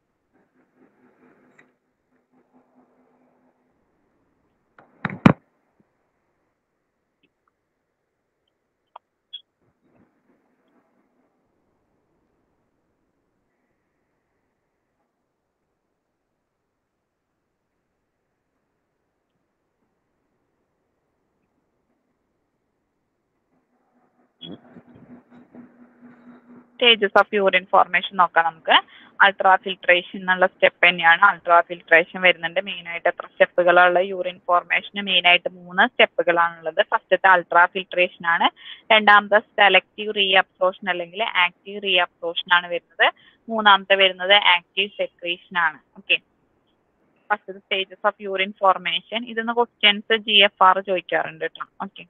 സ്റ്റേജസ് ഓഫ് യൂറിൻ ഫോർമേഷൻ നോക്കാം നമുക്ക് അൾട്രാ ഫിൽട്രേഷൻ എന്നുള്ള സ്റ്റെപ്പ് തന്നെയാണ് അൾട്രാ ഫിൽട്രേഷൻ വരുന്നുണ്ട് മെയിൻ ആയിട്ട് എത്ര സ്റ്റെപ്പുകളുള്ള യൂറിൻ ഫോർമേഷന് മെയിൻ ആയിട്ട് മൂന്ന് സ്റ്റെപ്പുകളാണുള്ളത് ഫസ്റ്റത്തെ അൾട്രാ ഫിൽട്രേഷൻ ആണ് രണ്ടാമത്തെ സെലക്റ്റീവ് റീ അബ്സോർഷൻ അല്ലെങ്കിൽ ആക്റ്റീവ് റീ അബ്സോർഷൻ ആണ് വരുന്നത് മൂന്നാമത്തെ വരുന്നത് ആക്റ്റീവ് സെക്രീഷൻ ആണ് okay first stages of urine formation ഇതിന്ന് ക്വസ്റ്റ്യൻസ് ജി എഫ് ആർ ചോദിക്കാറുണ്ട് കേട്ടോ ഓക്കെ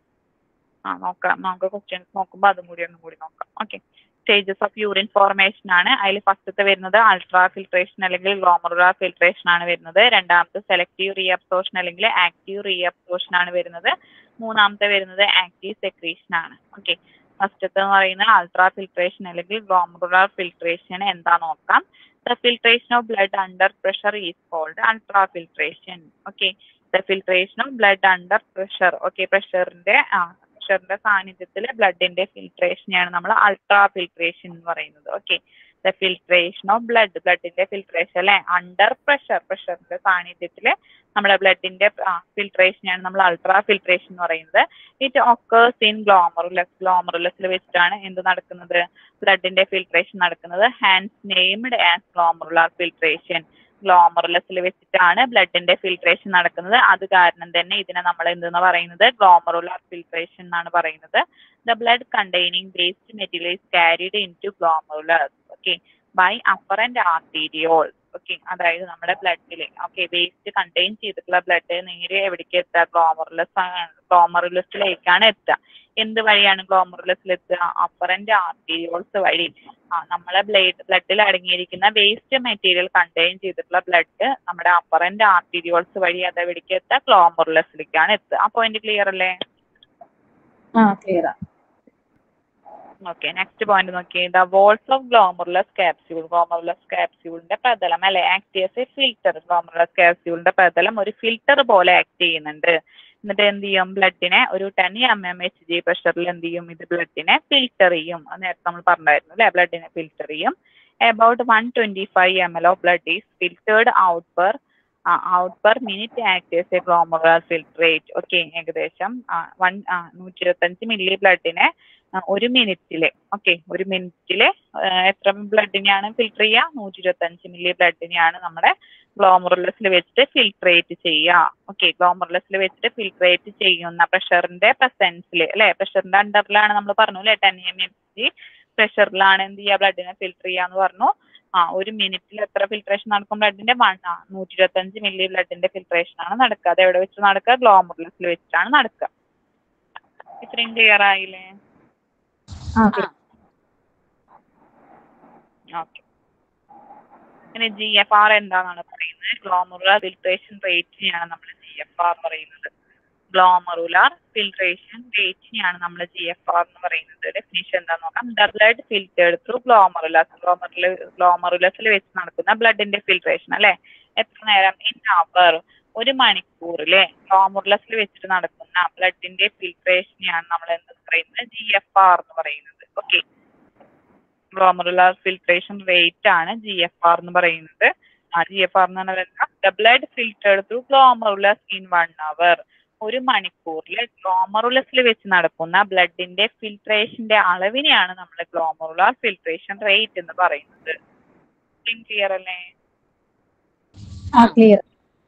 ആ നോക്കാം നമുക്ക് ക്വസ്റ്റ്യൻസ് നോക്കുമ്പോൾ അതും കൂടി ഒന്നും കൂടി നോക്കാം okay stages of urine formation ആണ് അതിൽ ഫസ്റ്റത്തെ വരുന്നത് അൾട്രാ ഫിൽട്രേഷൻ അല്ലെങ്കിൽ ഗ്ലോമറുലാർ ഫിൽട്രേഷൻ ആണ് വരുന്നത് രണ്ടാമത്തെ സെലക്റ്റീവ് റീ അബ്സോർഷൻ അല്ലെങ്കിൽ ആക്റ്റീവ് റീ അബ്സോർഷൻ ആണ് വരുന്നത് മൂന്നാമത്തെ വരുന്നത് ആക്റ്റീവ് സെക്രീഷൻ ആണ് ഓക്കെ ഫസ്റ്റത്തെ എന്ന് പറയുന്നത് അൾട്രാ ഫിൽട്രേഷൻ അല്ലെങ്കിൽ ഗ്ലോമറുലാർ ഫിൽട്രേഷൻ എന്താ നോക്കാം the filtration of blood under pressure is called ultrafiltration okay the filtration of blood under pressure okay പ്രഷറിന്റെ ആ പ്രഷറിന്റെ സാന്നിധ്യത്തിൽ ബ്ലഡിന്റെ ഫിൽട്രേഷനെയാണ് നമ്മൾ അൾട്രാ ഫിൽട്രേഷൻ എന്ന് പറയുന്നത് okay the filtration of blood ബ്ലഡിന്റെ ഫിൽട്രേഷൻ അല്ലെ അണ്ടർ പ്രഷർ പ്രഷറിന്റെ സാന്നിധ്യത്തിൽ നമ്മുടെ ബ്ലഡിന്റെ ഫിൽട്രേഷനെയാണ് നമ്മൾ അൾട്രാ ഫിൽട്രേഷൻ എന്ന് പറയുന്നത് ഇറ്റ് ഒക്കേഴ്സ് ഇൻ ഗ്ലോമറുലസ് ഗ്ലോമറുലസിൽ വെച്ചിട്ടാണ് എന്ത് നടക്കുന്നത് ബ്ലഡിന്റെ ഫിൽട്രേഷൻ നടക്കുന്നത് hence named as glomerular filtration ഗ്ലോമറുലസിൽ വെച്ചിട്ടാണ് ബ്ലഡിന്റെ ഫിൽട്രേഷൻ നടക്കുന്നത് അത് കാരണം തന്നെ ഇതിനെ നമ്മൾ എന്തെന്ന് പറയുന്നത് ഗ്ലോമറുലാർ ഫിൽട്രേഷൻ എന്നാണ് പറയുന്നത് the blood containing waste material is carried into glomerulus okay by afferent arteriole okay അതായത് നമ്മുടെ ബ്ലഡിൽ ഓക്കെ വേസ്റ്റ് കണ്ടെയ്ൻ ചെയ്തിട്ടുള്ള ബ്ലഡ് നേരെ എവിടേക്ക് എത്തുക ഗ്ലോമറുലസ് ഗ്ലോമറുലസിലേക്കാണ് എത്തുക എന്ത് വഴിയാണ് ഗ്ലോമറുലസിൽ എത്തുക അപ്പർ ആൻഡ് ആർട്ടീരിയോൾസ് വഴി ആ നമ്മളെ ബ്ലഡ് ബ്ലഡിൽ അടങ്ങിയിരിക്കുന്ന വേസ്റ്റ് മെറ്റീരിയൽ കണ്ടെയ്ൻ ചെയ്തിട്ടുള്ള ബ്ലഡ് നമ്മുടെ അപ്പർ ആൻഡ് ആർട്ടീരിയോൾസ് വഴി അത് എവിടേക്ക് എത്തുക ഗ്ലോമറുലസിലേക്കാണ് എത്തുക ആ പോയിന്റ് ക്ലിയർ അല്ലേ ആ ക്ലിയർ ഓക്കെ നെക്സ്റ്റ് പോയിന്റ് നോക്കി the walls of glomerulus capsule glomerulus ക്യാപ്സ്യൂളിന്റെ പ്രതലം അല്ലെ act as a filter glomerulus ക്യാപ്സ്യൂളിന്റെ പ്രതലം ഒരു ഫിൽറ്റർ പോലെ ആക്ട് ചെയ്യുന്നുണ്ട് എന്നിട്ട് എന്ത് ചെയ്യും ബ്ലഡിനെ ഒരു ten M M H G പ്രഷറിൽ എന്ത് ചെയ്യും ഇത് ബ്ലഡിനെ ഫിൽറ്റർ ചെയ്യും അത് നേരത്തെ നമ്മൾ പറഞ്ഞായിരുന്നു അല്ലെ ബ്ലഡിനെ ഫിൽറ്റർ ചെയ്യും about one twenty five M L of blood is filtered out per out per minute act a glomerular filtrate okay ഏകദേശം വൺ നൂറ്റി ഇരുപത്തഞ്ച് മില്ലി ബ്ലഡിനെ ആ, ഒരു മിനിറ്റില് ഓക്കെ ഒരു മിനിറ്റില് എത്ര ബ്ലഡിനെയാണ് ഫിൽട്ടർ ചെയ്യുക നൂറ്റി ഇരുപത്തഞ്ച് മില്ലി ബ്ലഡിനെയാണ് നമ്മുടെ ഗ്ലോമറുലസിൽ വെച്ചിട്ട് ഫിൽട്രേറ്റ് ചെയ്യുക ഓക്കെ ഗ്ലോമറുലസിൽ വെച്ചിട്ട് ഫിൽട്രേറ്റ് ചെയ്യുന്ന പ്രഷറിന്റെ പ്രസൻസിൽ അല്ലെ പ്രഷറിന്റെ അണ്ടറിലാണ് നമ്മൾ പറഞ്ഞു അല്ലെ ടെൻ എം എം ജി പ്രഷറിലാണ് എന്ത് ചെയ്യുക ബ്ലഡിനെ ഫിൽട്ടർ ചെയ്യാന്ന് പറഞ്ഞു ആ ഒരു മിനിറ്റിൽ എത്ര ഫിൽട്രേഷൻ നടക്കും ബ്ലഡിന്റെ വൺ ആ നൂറ്റി ഇരുപത്തഞ്ച് മില്ലി ബ്ലഡിന്റെ ഫിൽട്രേഷൻ ആണ് നടക്കുക അത് എവിടെ വെച്ച് നടക്കുക ഗ്ലോമറുലസിൽ വെച്ചിട്ടാണ് നടക്കുക ഇത്രയും ക്ലിയർ ആയില്ലേ ആ ഓക്കെ പിന്നെ ജി എഫ് ആർ എന്താണെന്നാണ് പറയുന്നത് ഗ്ലോമറുലാർ ഫിൽട്രേഷൻ റേറ്റിനെയാണ് നമ്മൾ ജി എഫ് ആർ പറയുന്നത് ഗ്ലോമറുലാർ ഫിൽട്രേഷൻ റേറ്റിനെയാണ് നമ്മൾ ജി എഫ് ആർ എന്ന് പറയുന്നത് ഡെഫിനേഷൻ എന്താന്ന് നോക്കാം the blood filtered through glomerulus ഗ്ലോമറുല ഗ്ലോമറുലസിൽ വെച്ച് നടക്കുന്ന ബ്ലഡിന്റെ ഫിൽട്രേഷൻ അല്ലെ എത്ര നേരം ഇൻ അവർ ഒരു മണിക്കൂറിലെ ഗ്ലോമറുലസിൽ വെച്ചിട്ട് നടക്കുന്ന ബ്ലഡിന്റെ ഫിൽട്രേഷനെയാണ് നമ്മൾ എന്ത് പറയുന്നത് ജി എഫ് ആർ എന്ന് പറയുന്നത് ഓക്കെ ഗ്ലോമറുലാർ ഫിൽട്രേഷൻ റേറ്റ് ആണ് ജി എഫ് ആർ എന്ന് പറയുന്നത് ആ ജി എഫ് ആർ എന്ന് പറഞ്ഞാൽ the blood filtered through glomerulus in one hour ഒരു മണിക്കൂറിൽ ഗ്ലോമറുലസിൽ വെച്ച് നടക്കുന്ന ബ്ലഡിന്റെ ഫിൽട്രേഷന്റെ അളവിനെയാണ് നമ്മൾ ഗ്ലോമറുലാർ ഫിൽട്രേഷൻ റേറ്റ് എന്ന് പറയുന്നത് ക്ലിയർ അല്ലേ ആ ക്ലിയർ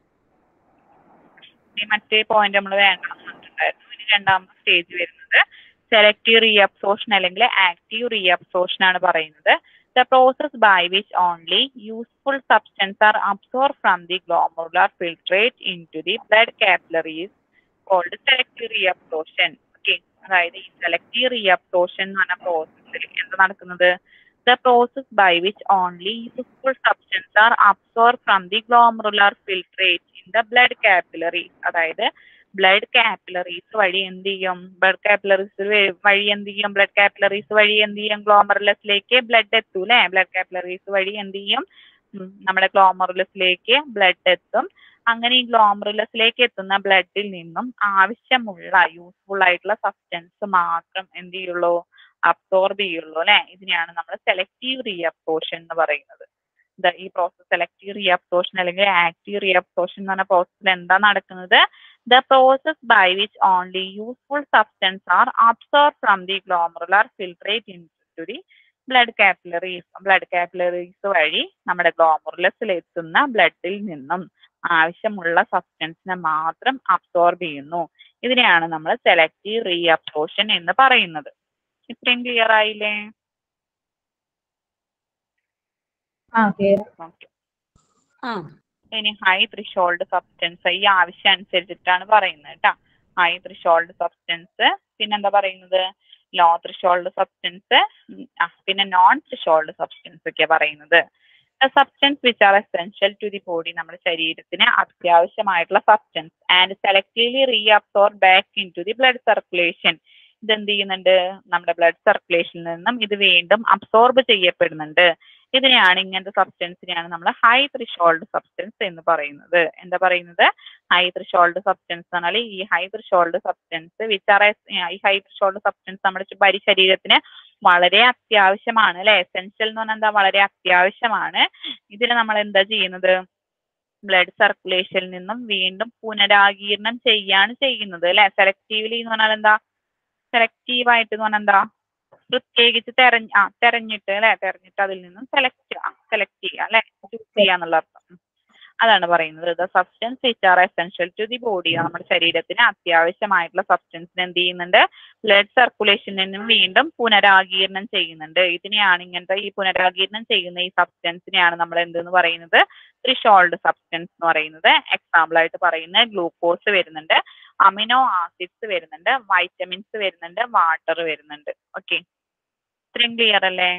ഇനി മറ്റേ പോയിന്റ് നമ്മൾ വേണ്ട പറഞ്ഞിട്ടുണ്ടായിരുന്നു ഇനി രണ്ടാമത്തെ സ്റ്റേജ് വരുന്നത് സെലക്റ്റീവ് റീഅബ്സോർഷൻ അല്ലെങ്കിൽ ആക്റ്റീവ് റീഅബ്സോർഷൻ ആണ് പറയുന്നത് the process by which only useful substance are absorb from the glomerular filtrate into the blood capillaries called selective reabsorption okay അതായത് ഈ സെലക്റ്റീവ് റീഅബ്സോർഷൻ എന്ന് പറഞ്ഞ പ്രോസസ്സിൽ എന്താ നടക്കുന്നത് the process by which only useful substance are absorb from the glomerular filtrate in the blood capillaries അതായത് ബ്ലഡ് കാപ്പിലറീസ് വഴി എന്ത് ചെയ്യും ബ്ലഡ് കാപ്പിലറീസ് വഴി എന്ത് ചെയ്യും ബ്ലഡ് കാപ്പിലറീസ് വഴി എന്ത് ചെയ്യും ഗ്ലോമറുലസിലേക്ക് ബ്ലഡ് എത്തും അല്ലെ ബ്ലഡ് കാപ്പിലറീസ് വഴി എന്ത് ചെയ്യും ഉം, നമ്മുടെ ഗ്ലോമറുലസിലേക്ക് ബ്ലഡ് എത്തും അങ്ങനെ ഈ ഗ്ലോമറുലസിലേക്ക് എത്തുന്ന ബ്ലഡിൽ നിന്നും ആവശ്യമുള്ള യൂസ്ഫുൾ ആയിട്ടുള്ള സബ്സ്റ്റൻസ് മാത്രം എന്ത് ചെയ്യുള്ളൂ അബ്സോർബ് ചെയ്യുള്ളൂ അല്ലെ ഇതിനെയാണ് നമ്മൾ സെലക്റ്റീവ് റീഅബ്സോർഷൻ എന്ന് പറയുന്നത് ദ ഈ പ്രോസസ് സെലക്റ്റീവ് റീഅബ്സോർഷൻ അല്ലെങ്കിൽ ആക്റ്റീവ് റീഅബ്സോർഷൻ എന്ന് പറഞ്ഞ പ്രോസസ്സിൽ എന്താ നടക്കുന്നത് the process by which only useful substance are absorbed from the glomerular filtrate into the blood capillaries blood capillaries വഴി നമ്മുടെ ഗ്ലോമറുലസിൽ എത്തുന്ന ബ്ലഡിൽ നിന്നും ആവശ്യമുള്ള സബ്സ്റ്റൻസിനെ മാത്രം അബ്സോർബ് ചെയ്യുന്നു ഇതിനെയാണ് നമ്മൾ സെലക്റ്റീവ് റീഅബ്സോർഷൻ എന്ന് പറയുന്നത് ഇത്രയും ക്ലിയർ ആയില്ലേ ആ ക്ലിയർ ഓക്കെ ആ ഇനി ഹൈ ത്രിഷോൾഡ് സബ്സ്റ്റൻസ് ഈ ആവശ്യം അനുസരിച്ചിട്ടാണ് പറയുന്നത് കേട്ടോ ഹൈ ത്രിഷോൾഡ് സബ്സ്റ്റൻസ് പിന്നെന്താ പറയുന്നത് ലോ ത്രിഷോൾഡ് സബ്സ്റ്റൻസ് പിന്നെ നോൺ ത്രിഷോൾഡ് സബ്സ്റ്റൻസ് ഒക്കെ പറയുന്നത് substance which are essential to the body നമ്മുടെ ശരീരത്തിന് അത്യാവശ്യമായിട്ടുള്ള substance and selectively reabsorb back into the blood circulation ഇത് എന്ത് ചെയ്യുന്നുണ്ട് നമ്മുടെ ബ്ലഡ് സർക്കുലേഷനിൽ നിന്നും ഇത് വീണ്ടും അബ്സോർബ് ചെയ്യപ്പെടുന്നുണ്ട് ഇതിനെയാണ് ഇങ്ങനത്തെ സബ്സ്റ്റൻസിനെയാണ് നമ്മൾ ഹൈ ത്രിഷോൾഡ് സബ്സ്റ്റൻസ് എന്ന് പറയുന്നത് എന്താ പറയുന്നത് ഹൈ ത്രിഷോൾഡ് സബ്സ്റ്റൻസ് എന്ന് പറഞ്ഞാൽ ഈ high threshold substance which are ഈ ഹൈ ത്രിഷോൾഡ് സബ്സ്റ്റൻസ് നമ്മുടെ ചു- പരി ശരീരത്തിന് വളരെ അത്യാവശ്യമാണ് അല്ലെ എസെൻഷ്യൽ എന്ന് പറഞ്ഞാൽ എന്താ വളരെ അത്യാവശ്യമാണ് ഇതിന് നമ്മൾ എന്താ ചെയ്യുന്നത് ബ്ലഡ് സർക്കുലേഷനിൽ നിന്നും വീണ്ടും പുനരാഗീരണം ചെയ്യാണ് ചെയ്യുന്നത് അല്ലെ സെലക്റ്റീവ്ലി എന്ന് പറഞ്ഞാൽ എന്താ സെലക്റ്റീവ് ആയിട്ട് എന്ന് പറഞ്ഞാൽ എന്താ പ്രത്യേകിച്ച് തെരഞ്ഞ് ആ തെരഞ്ഞിട്ട് അല്ലെ തെരഞ്ഞിട്ട് അതിൽ നിന്നും സെലക്ട് സെലക്ട് ചെയ്യുക അല്ലെ ചൂസ് ചെയ്യാന്നുള്ള അർത്ഥം ഉം. അതാണ് പറയുന്നത് the substance which are essential to the body നമ്മുടെ ശരീരത്തിന് അത്യാവശ്യമായിട്ടുള്ള സബ്സ്റ്റൻസിന് എന്ത് ചെയ്യുന്നുണ്ട് ബ്ലഡ് സർക്കുലേഷനിൽ നിന്നും വീണ്ടും പുനരാഗീരണം ചെയ്യുന്നുണ്ട് ഇതിനെയാണ് ഇങ്ങനത്തെ ഈ പുനരാഗീരണം ചെയ്യുന്ന ഈ സബ്സ്റ്റൻസിനെയാണ് നമ്മൾ എന്തെന്ന് പറയുന്നത് ത്രിഷോൾഡ് സബ്സ്റ്റൻസ് എന്ന് പറയുന്നത് എക്സാമ്പിൾ ആയിട്ട് പറയുന്നത് ഗ്ലൂക്കോസ് വരുന്നുണ്ട് അമിനോ ആസിഡ്സ് വരുന്നുണ്ട് വൈറ്റമിൻസ് വരുന്നുണ്ട് വാട്ടർ വരുന്നുണ്ട് ഓക്കെ ഇത്രയും ക്ലിയർ അല്ലേ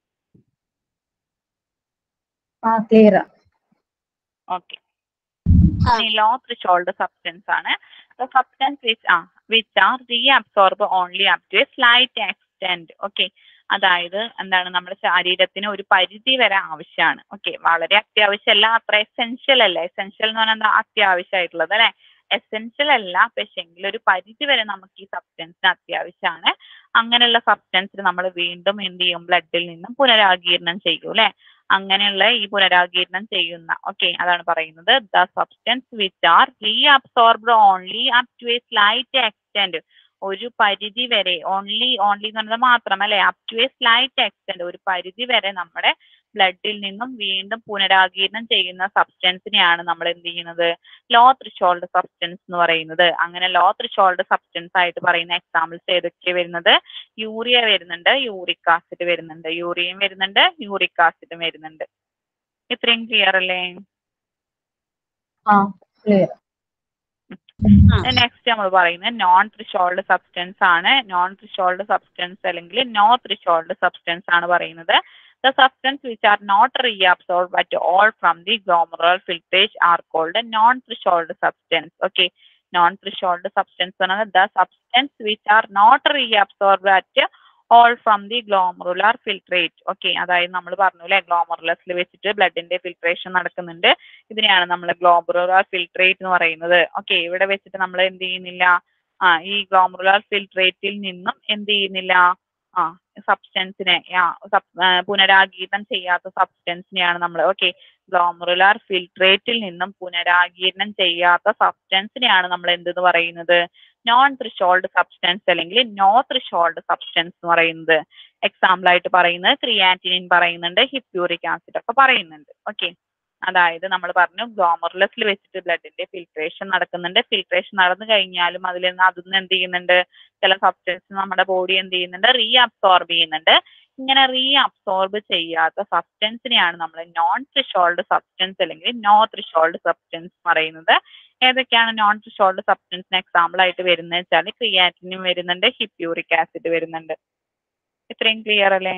ആ ക്ലിയർ ഓക്കെ ആ. ലോ ത്രിഷോൾഡ് സബ്സ്റ്റൻസ് ആണ് സബ്സ്റ്റൻസ് വിച്ച് ആ which are reabsorb only up to a slight extent okay അതായത് എന്താണ് നമ്മുടെ ശരീരത്തിന് ഒരു പരിധി വരെ ആവശ്യമാണ് ഓക്കെ വളരെ അത്യാവശ്യമല്ല അത്ര എസെൻഷ്യൽ അല്ല എസെൻഷ്യൽ എന്ന് പറഞ്ഞാൽ എന്താ അത്യാവശ്യമായിട്ടുള്ളത് അല്ലെ എസെൻഷ്യൽ അല്ല പക്ഷെങ്കിൽ ഒരു പരിധി വരെ നമുക്ക് ഈ സബ്സ്റ്റൻസിന് അത്യാവശ്യമാണ് അങ്ങനെയുള്ള സബ്സ്റ്റൻസിന് നമ്മൾ വീണ്ടും എന്ത് ചെയ്യും ബ്ലഡിൽ നിന്നും പുനരാഗീരണം ചെയ്യും അല്ലെ അങ്ങനെയുള്ള ഈ പുനരാഗീരണം ചെയ്യുന്ന ഓക്കെ അതാണ് പറയുന്നത് the substance which are reabsorbed only up to a slight extent ഒരു പരിധി വരെ ഓൺലി ഓൺലി എന്ന് പറയുന്നത് മാത്രമല്ലേ up to a slight extent ഒരു പരിധി വരെ നമ്മുടെ ബ്ലഡിൽ നിന്നും വീണ്ടും പുനരാഗീരണം ചെയ്യുന്ന സബ്സ്റ്റൻസിനെയാണ് നമ്മൾ എന്ത് ചെയ്യുന്നത് ലോ ത്രിഷോൾഡ് സബ്സ്റ്റൻസ് എന്ന് പറയുന്നത് അങ്ങനെ ലോ ത്രിഷോൾഡ് സബ്സ്റ്റൻസ് ആയിട്ട് പറയുന്ന എക്സാമ്പിൾസ് ഏതൊക്കെ വരുന്നത് യൂറിയ വരുന്നുണ്ട് യൂറിക് ആസിഡ് വരുന്നുണ്ട് യൂറിയയും വരുന്നുണ്ട് യൂറിക് ആസിഡും വരുന്നുണ്ട് ഇത്രയും ക്ലിയർ അല്ലേ ആ ക്ലിയർ നെക്സ്റ്റ് നമ്മൾ പറയുന്നത് നോൺ ത്രിഷോൾഡ് സബ്സ്റ്റൻസ് ആണ് നോൺ ത്രിഷോൾഡ് സബ്സ്റ്റൻസ് അല്ലെങ്കിൽ നോ ത്രിഷോൾഡ് സബ്സ്റ്റൻസ് ആണ് പറയുന്നത് the substance which are not reabsorb at all from the glomerular filtrate are called non threshold substance okay non threshold substance പറഞ്ഞാൽ the substance which are not reabsorb at all from the glomerular filtrate okay അതായത് നമ്മൾ പറഞ്ഞു അല്ലെ ഗ്ലോമറുലസിൽ വെച്ചിട്ട് ബ്ലഡിന്റെ ഫിൽട്രേഷൻ നടക്കുന്നുണ്ട് ഇതിനെയാണ് നമ്മൾ ഗ്ലോമറുലാർ ഫിൽട്രേറ്റ് എന്ന് പറയുന്നത് ഓക്കെ ഇവിടെ വെച്ചിട്ട് നമ്മൾ എന്ത് ചെയ്യുന്നില്ല ആ ഈ ഗ്ലോമറുലാർ ഫിൽട്രേറ്റിൽ നിന്നും എന്ത് ചെയ്യുന്നില്ല ആ സബ്സ്റ്റൻസിനെ പുനരാഗീരണം ചെയ്യാത്ത സബ്സ്റ്റൻസിനെയാണ് നമ്മൾ ഓക്കെ ഗ്ലോമറുലാർ ഫിൽട്രേറ്റിൽ നിന്നും പുനരാഗീരണം ചെയ്യാത്ത സബ്സ്റ്റൻസിനെയാണ് നമ്മൾ എന്തെന്ന് പറയുന്നത് നോൺ ത്രിഷോൾഡ് സബ്സ്റ്റൻസ് അല്ലെങ്കിൽ നോ ത്രിഷോൾഡ് സബ്സ്റ്റൻസ് എന്ന് പറയുന്നത് എക്സാമ്പിൾ ആയിട്ട് പറയുന്നത് ക്രിയാറ്റിനിൻ പറയുന്നുണ്ട് ഹിപ്യൂറിക് ആസിഡ് ഒക്കെ പറയുന്നുണ്ട് ഓക്കെ അതായത് നമ്മൾ പറഞ്ഞു ഗ്ലോമർലെസിൽ വെച്ചിട്ട് ബ്ലഡിന്റെ ഫിൽട്രേഷൻ നടക്കുന്നുണ്ട് ഫിൽട്രേഷൻ നടന്നു കഴിഞ്ഞാലും അതിൽ നിന്ന് അതിൽ എന്ത് ചെയ്യുന്നുണ്ട് ചില സബ്സ്റ്റൻസ് നമ്മുടെ ബോഡി എന്ത് ചെയ്യുന്നുണ്ട് റീ അബ്സോർബ് ചെയ്യുന്നുണ്ട് ഇങ്ങനെ റീ അബ്സോർബ് ചെയ്യാത്ത സബ്സ്റ്റൻസിനെയാണ് നമ്മൾ നോൺ ത്രിഷോൾഡ് സബ്സ്റ്റൻസ് അല്ലെങ്കിൽ നോ ത്രിഷോൾഡ് സബ്സ്റ്റൻസ് പറയുന്നത് ഏതൊക്കെയാണ് നോൺ ത്രിഷോൾഡ് സബ്സ്റ്റൻസിന് എക്സാമ്പിൾ ആയിട്ട് വരുന്നത് വെച്ചാൽ ക്രിയാറ്റിനും വരുന്നുണ്ട് ഹിപ്യൂറിക് ആസിഡ് വരുന്നുണ്ട് ഇത്രയും ക്ലിയർ അല്ലേ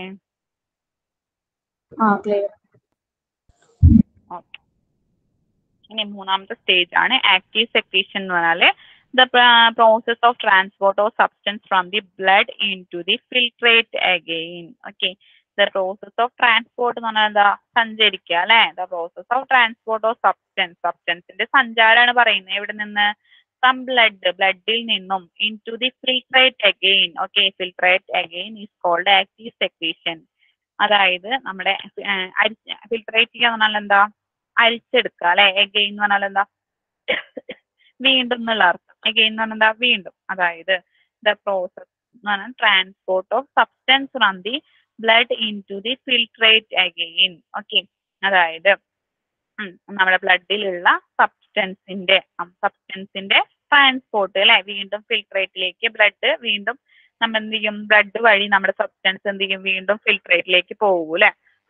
ആ ക്ലിയർ ഓക്കെ ഇനി മൂന്നാമത്തെ സ്റ്റേജ് ആണ് ആക്റ്റീവ് സെക്രീഷൻ എന്ന് പറഞ്ഞാല് the process of transport of substance from the blood into the filtrate again okay the process of transport എന്ന് പറഞ്ഞാൽ എന്താ സഞ്ചരിക്കുക അല്ലെ the process of transport of substance സബ്സ്റ്റൻസിന്റെ സഞ്ചാരമാണ് പറയുന്നത് ഇവിടെ നിന്ന് ഫ്രം ബ്ലഡ് ബ്ലഡിൽ നിന്നും into the filtrate again okay filtrate again is called active secretion അതായത് നമ്മുടെ ഫിൽട്രേറ്റ് ചെയ്യുക എന്ന് പറഞ്ഞാൽ എന്താ അരിച്ചെടുക്കുക അല്ലെ എഗെയിൻ എന്ന് പറഞ്ഞാൽ എന്താ വീണ്ടും എന്നുള്ള അർത്ഥം എഗെയിൻ എന്ന് പറഞ്ഞാൽ എന്താ വീണ്ടും അതായത് ദ പ്രോസസ് എന്ന് പറഞ്ഞാൽ transport of substance from the blood into the filtrate again okay അതായത് ഉം, നമ്മുടെ ബ്ലഡിലുള്ള സബ്സ്റ്റൻസിന്റെ സബ്സ്റ്റൻസിന്റെ ട്രാൻസ്പോർട്ട് അല്ലെ വീണ്ടും ഫിൽട്രേറ്റിലേക്ക് ബ്ലഡ് വീണ്ടും നമ്മൾ എന്ത് ചെയ്യും ബ്ലഡ് വഴി നമ്മുടെ സബ്സ്റ്റൻസ് എന്ത് ചെയ്യും വീണ്ടും ഫിൽട്രേറ്റിലേക്ക് പോകും അല്ലെ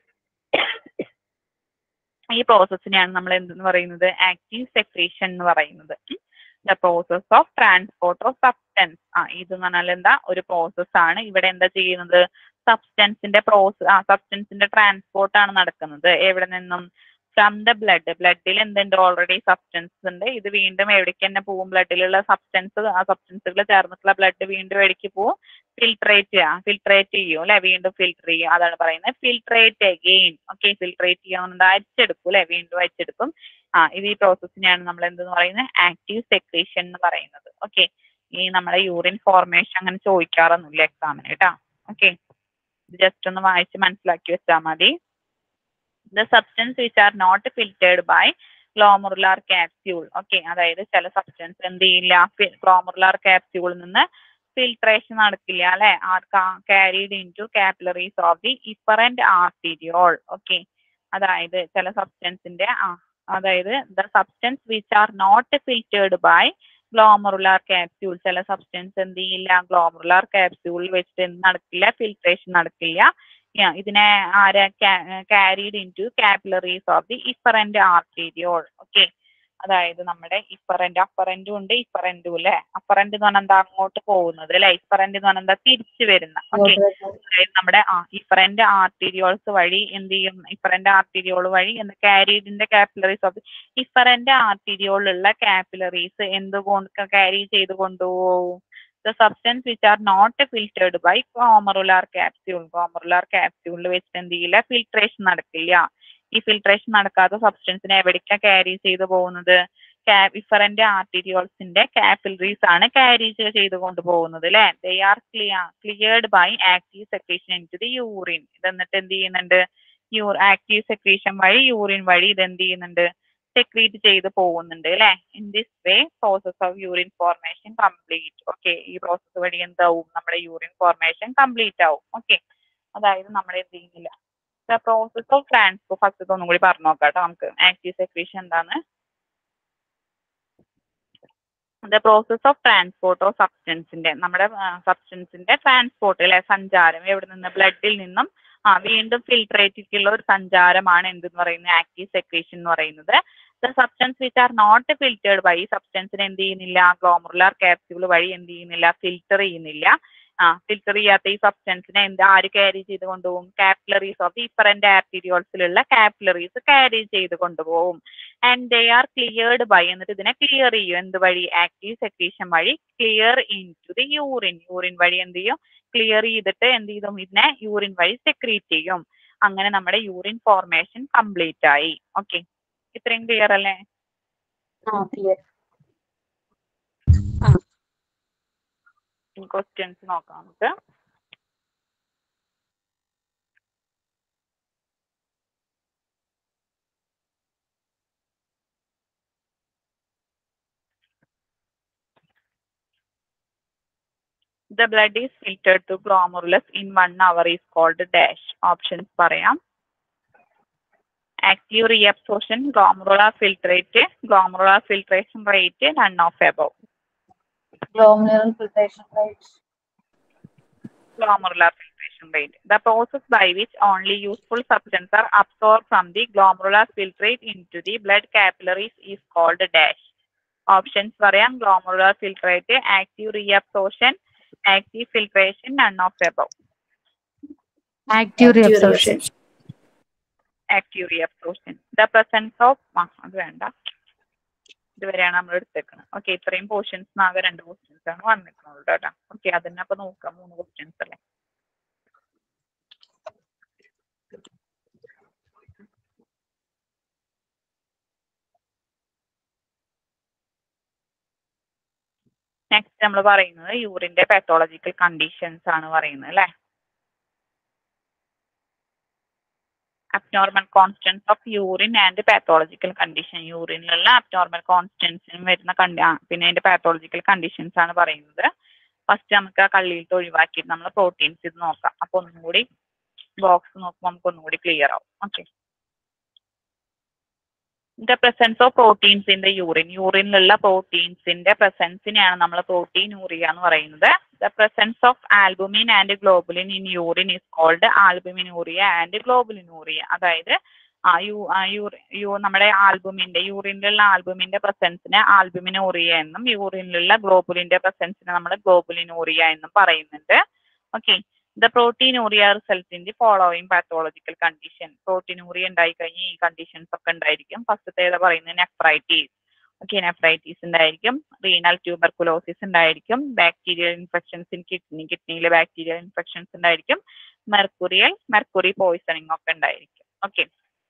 ഈ പ്രോസസ്സിനെയാണ് നമ്മൾ എന്തെന്ന് പറയുന്നത് ആക്റ്റീവ് സെക്രീഷൻ എന്ന് പറയുന്നത് the process of transport of substance ആ ഇത് എന്ന് പറഞ്ഞാൽ എന്താ ഒരു പ്രോസസ് ആണ് ഇവിടെ എന്താ ചെയ്യുന്നത് സബ്സ്റ്റൻസിന്റെ പ്രോസസ് ആ സബ്സ്റ്റൻസിന്റെ ട്രാൻസ്പോർട്ട് ആണ് നടക്കുന്നത് എവിടെ നിന്നും ഫ്രം ദ ബ്ലഡ് ബ്ലഡിൽ എന്തുണ്ട് ഓൾറെഡി സബ്സ്റ്റൻസ് ഉണ്ട് ഇത് വീണ്ടും എവിടേക്ക് തന്നെ പോകും ബ്ലഡിലുള്ള സബ്സ്റ്റൻസ് ആ സബ്സ്റ്റൻസുകൾ ചേർന്നിട്ടുള്ള ബ്ലഡ് വീണ്ടും എവിടേക്ക് പോകും ഫിൽട്രേറ്റ് ചെയ്യാം ഫിൽട്രേറ്റ് ചെയ്യും അല്ലെ വീണ്ടും ഫിൽട്ടർ ചെയ്യും അതാണ് പറയുന്നത് ഫിൽട്രേറ്റ് അഗെയിൻ ഓക്കെ ഫിൽട്രേറ്റ് ചെയ്യാൻ അരിച്ചെടുക്കും അല്ലെ വീണ്ടും അരിച്ചെടുക്കും ആ ഇത് ഈ പ്രോസസ്സിനെയാണ് നമ്മൾ എന്തെന്ന് പറയുന്നത് ആക്റ്റീവ് സെക്രീഷൻ എന്ന് പറയുന്നത് ഓക്കെ ഈ നമ്മുടെ യൂറിൻ ഫോർമേഷൻ അങ്ങനെ ചോദിക്കാറൊന്നുമില്ല എക്സാമിന് കേട്ടോ ഓക്കെ ജസ്റ്റ് ഒന്ന് വായിച്ച് മനസ്സിലാക്കി വെച്ചാൽ മതി the substance which are not filtered by glomerular capsule okay അതായത് ചില സബ്സ്റ്റൻസ് എന്ത് ചെയ്യില്ല ഗ്ലോമറുലാർ ക്യാപ്സ്യൂളിൽ നിന്ന് ഫിൽട്രേഷൻ നടക്കില്ല അല്ലെ are carried into capillaries of the efferent arteriole okay അതായത് ചില സബ്സ്റ്റൻസിന്റെ ആ അതായത് the substance which are not filtered by glomerular capsule ചില സബ്സ്റ്റൻസ് എന്ത് ചെയ്യില്ല ഗ്ലോമറുലാർ ക്യാപ്സ്യൂളിൽ വെച്ചിട്ട് എന്ത് നടക്കില്ല ഫിൽട്രേഷൻ നടക്കില്ല Yeah, ഇതിനെ ആരാ carried into capillaries of the efferent arteriole okay അതായത് നമ്മുടെ ഇഫറന്റ് അപ്പറന്റും ഉണ്ട് ഇഫറന്റും അല്ലെ അപ്പറന്റ് എന്ന് പറഞ്ഞാൽ എന്താ അങ്ങോട്ട് പോകുന്നത് അല്ലെ ഇഫറന്റ് എന്ന് പറഞ്ഞാൽ എന്താ തിരിച്ചു വരുന്ന ഓക്കെ അതായത് നമ്മുടെ ആ ഇഫറന്റ് ആർട്ടീരിയോൾസ് വഴി എന്ത് ചെയ്യും ഇഫറന്റ് ആർട്ടീരിയോൾ വഴി എന്ന് കാരിഡിന്റെ കാപ്പിലറീസ് ഓഫ് ഇഫറന്റ് ആർട്ടീരിയോളുള്ള കാപ്പിലറീസ് എന്തുകൊണ്ട് ക്യാരി ചെയ്ത് കൊണ്ടുപോകും the substance which are not filtered by glomerular capsule glomerular ക്യാപ്സ്യൂളിൽ വെച്ചിട്ട് എന്ത് ചെയ്യില്ല ഫിൽട്രേഷൻ നടക്കില്ല ഈ ഫിൽട്രേഷൻ നടക്കാത്ത സബ്സ്റ്റൻസിനെ എവിടേക്കാ ക്യാരി ചെയ്ത് പോകുന്നത് ഇഫറന്റ് ആർട്ടീരിയോൾസിന്റെ കാപ്പിലറീസ് ആണ് ക്യാരി ചെയ്ത് കൊണ്ടുപോകുന്നത് അല്ലെ they are clear cleared by active secretion into the urine ഇത് എന്നിട്ട് എന്ത് ചെയ്യുന്നുണ്ട് യൂർ ആക്റ്റീവ് സെക്രീഷൻ വഴി യൂറിൻ വഴി ഇത് എന്ത് ചെയ്യുന്നുണ്ട് സെക്രീറ്റ് ചെയ്ത് പോകുന്നുണ്ട് അല്ലെ in this way process of urine formation complete okay ഈ പ്രോസസ്സ് വഴി എന്താവും നമ്മുടെ യൂറിൻ ഫോർമേഷൻ കംപ്ലീറ്റ് ആവും ഓക്കെ അതായത് നമ്മൾ എന്ത് ചെയ്യുന്നില്ല the process of transport first ഒന്നും കൂടി പറഞ്ഞു നോക്കാം കേട്ടോ നമുക്ക് ആക്റ്റീവ് സെക്രീഷൻ എന്താണ് the process of transport of സബ്സ്റ്റൻസിന്റെ നമ്മുടെ സബ്സ്റ്റൻസിന്റെ ട്രാൻസ്പോർട്ട് അല്ലെ സഞ്ചാരം എവിടെ നിന്ന് ബ്ലഡിൽ നിന്നും ആ വീണ്ടും ഫിൽട്രേറ്റിലേക്കുള്ള ഒരു സഞ്ചാരമാണ് എന്തെന്ന് പറയുന്നത് ആക്റ്റീവ് സെക്രീഷൻ എന്ന് പറയുന്നത് the substance which are not filtered വഴി സബ്സ്റ്റൻസിനെ എന്ത് ചെയ്യുന്നില്ല ഗ്ലോമറുലാർ ക്യാപ്സ്യൂൾ വഴി എന്ത് ചെയ്യുന്നില്ല ഫിൽറ്റർ ചെയ്യുന്നില്ല ആ ഫിൽറ്റർ ചെയ്യാത്ത ഈ സബ്സ്റ്റൻസിനെ എന്ത് ആര് ക്യാരി ചെയ്ത് കൊണ്ടുപോകും കാപ്പിലറീസ് ഓഫ് ഡിഫറെന്റ് ആർട്ടീരിയോൾസിലുള്ള കാപ്പിലറീസ് ക്യാരി ചെയ്ത് കൊണ്ടുപോകും and they are cleared by എന്നിട്ട് ഇതിനെ ക്ലിയർ ചെയ്യും എന്ത് വഴി ആക്റ്റീവ് സെക്രീഷൻ വഴി clear into the urine urine വഴി എന്ത് ചെയ്യും ക്ലിയർ ചെയ്തിട്ട് എന്ത് ചെയ്തും ഇതിനെ യൂറിൻ വഴി സെക്രീറ്റ് ചെയ്യും അങ്ങനെ നമ്മുടെ യൂറിൻ ഫോർമേഷൻ കംപ്ലീറ്റ് ആയി ഓക്കെ ഇത്രയും ക്ലിയർ അല്ലേ ആ ക്ലിയർ ക്വസ്റ്റ്യൻസ് നോക്കാം നമുക്ക് The blood is filtered to glomerulus in one hour is called dash. Options പറയാം active reabsorption, glomerular filtrate, glomerular filtration rate, none of above. Glomerular filtration rate glomerular filtration rate. The process by which only useful substances are absorbed from the glomerular filtrate into the blood capillaries is called dash. Options പറയാം glomerular filtrate, active reabsorption, active filtration, none of above. Active reabsorption. Active reabsorption. The presence of ആ അത് വേണ്ട ഇതുവരെയാണ് നമ്മൾ എടുത്തേക്കുന്നത് ഓക്കെ ഇത്രയും പോർഷൻസ് ആകെ രണ്ട് ക്വസ്റ്റ്യൻസ് ആണ് വന്നിട്ടുള്ളത് കേട്ടോ ഓക്കെ അതിനെ അപ്പൊ നോക്കാം മൂന്ന് ക്വസ്റ്റ്യൻസ് അല്ലേ നെക്സ്റ്റ് നമ്മൾ പറയുന്നത് യൂറിന്റെ പാത്തോളജിക്കൽ കണ്ടീഷൻസ് ആണ് പറയുന്നത് അല്ലെ abnormal constituents of urine and pathological condition യൂറിനിലുള്ള അബ്നോർമൽ കോൺസ്റ്റൻസിനും വരുന്ന കണ്ടി ആ, പിന്നെ അതിന്റെ പാത്തോളജിക്കൽ കണ്ടീഷൻസ് ആണ് പറയുന്നത് ഫസ്റ്റ് നമുക്ക് ആ കള്ളിയിലത്തെ ഒഴിവാക്കിയിട്ട് നമ്മൾ പ്രോട്ടീൻസ് ഇത് നോക്കാം അപ്പൊ ഒന്നും കൂടി ബോക്സ് നോക്കുമ്പോൾ നമുക്ക് ഒന്നും കൂടി ക്ലിയർ ആവും okay the presence of proteins in the urine യൂറിനിലുള്ള പ്രോട്ടീൻസിന്റെ പ്രസൻസിനെയാണ് നമ്മൾ പ്രോട്ടീൻ യൂറിയ എന്ന് പറയുന്നത് the presence of albumin and globulin in urine is called albuminuria and globulinuria അതായത് ആ യു ആ യൂറി യു നമ്മുടെ ആൽബുമിന്റെ യൂറിനിലുള്ള ആൽബുമിന്റെ പ്രസൻസിനെ ആൽബുമിൻ യൂറിയ എന്നും യൂറിനിലുള്ള ഗ്ലോബുലിന്റെ പ്രസൻസിനെ നമ്മൾ ഗ്ലോബുലിൻ യൂറിയ എന്നും പറയുന്നുണ്ട് okay the proteinuria result in the following pathological condition proteinuria ഉണ്ടായി കഴിഞ്ഞാൽ ഈ കണ്ടീഷൻസ് ഒക്കെ ഉണ്ടായിരിക്കും ഫസ്റ്റത്തെ ഏതാ പറയുന്നത് നെഫ്രൈറ്റീസ് ഓക്കെ നെഫ്രൈറ്റീസ് ഉണ്ടായിരിക്കും റീനൽ ട്യൂബർകുലോസിസ് ഉണ്ടായിരിക്കും ബാക്ടീരിയൽ ഇൻഫെക്ഷൻസ് ഇൻ കിഡ്നി കിഡ്നിയിലെ ബാക്ടീരിയൽ ഇൻഫെക്ഷൻസ് ഉണ്ടായിരിക്കും മെർക്കുറിയൽ മെർക്കുറി പോയിസണിങ് ഒക്കെ ഉണ്ടായിരിക്കും ഓക്കെ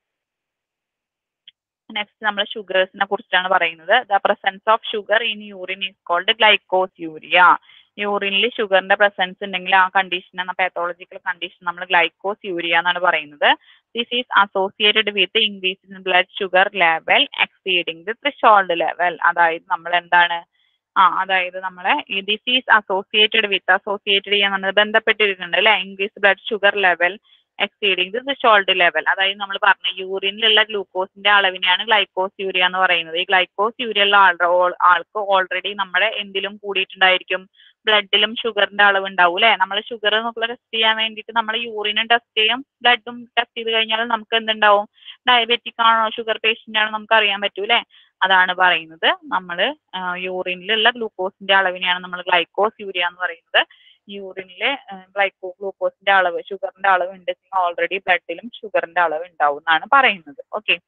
നെക്സ്റ്റ് നമ്മൾ ഷുഗേഴ്സിനെ കുറിച്ചാണ് പറയുന്നത് the presence of sugar in urine is called glycosuria യൂറിനിൽ ഷുഗറിന്റെ പ്രസൻസ് ഉണ്ടെങ്കിൽ ആ കണ്ടീഷൻ പാത്തോളജിക്കൽ കണ്ടീഷൻ നമ്മൾ ഗ്ലൈക്കോസ് യൂരിയ എന്നാണ് പറയുന്നത് this is associated with increase in blood sugar level exceeding the threshold level അതായത് നമ്മൾ എന്താണ് ആ അതായത് നമ്മളെ ഈ this is associated with associated ചെയ്യാൻ നമ്മൾ ബന്ധപ്പെട്ടിരിക്കുന്നുണ്ട് അല്ലെ increase blood sugar level exceeding the threshold level അതായത് നമ്മൾ പറഞ്ഞു യൂറിനിലുള്ള ഗ്ലൂക്കോസിന്റെ അളവിനെയാണ് ഗ്ലൈക്കോസ് യൂരിയ എന്ന് പറയുന്നത് ഈ ഗ്ലൈക്കോസ് യൂരിയ ഉള്ള ആളുടെ ഓൾ- ആൾക്ക് ഓൾറെഡി നമ്മുടെ എന്തിലും കൂടിയിട്ടുണ്ടായിരിക്കും ബ്ലഡിലും ഷുഗറിന്റെ അളവ് ഉണ്ടാവും അല്ലെ നമ്മൾ ഷുഗർ നോക്കുള്ള ടെസ്റ്റ് ചെയ്യാൻ വേണ്ടിയിട്ട് നമ്മൾ യൂറിനും ടെസ്റ്റ് ചെയ്യും ബ്ലഡും ടെസ്റ്റ് ചെയ്ത് കഴിഞ്ഞാൽ നമുക്ക് എന്തുണ്ടാവും ഡയബറ്റിക് ആണോ ഷുഗർ പേഷ്യന്റ് ആണോ നമുക്ക് അറിയാൻ പറ്റൂ അല്ലെ അതാണ് പറയുന്നത് നമ്മൾ യൂറിനിലുള്ള ഗ്ലൂക്കോസിന്റെ അളവിനെയാണ് നമ്മൾ ഗ്ലൈക്കോസ് യൂരിയ എന്ന് പറയുന്നത് യൂറിനിലെ ഗ്ലൈക്കോ ഗ്ലൂക്കോസിന്റെ അളവ് ഷുഗറിന്റെ അളവ് ഉണ്ടെങ്കിൽ ഓൾറെഡി ബ്ലഡിലും ഷുഗറിന്റെ അളവ് ഉണ്ടാവും എന്നാണ് പറയുന്നത് okay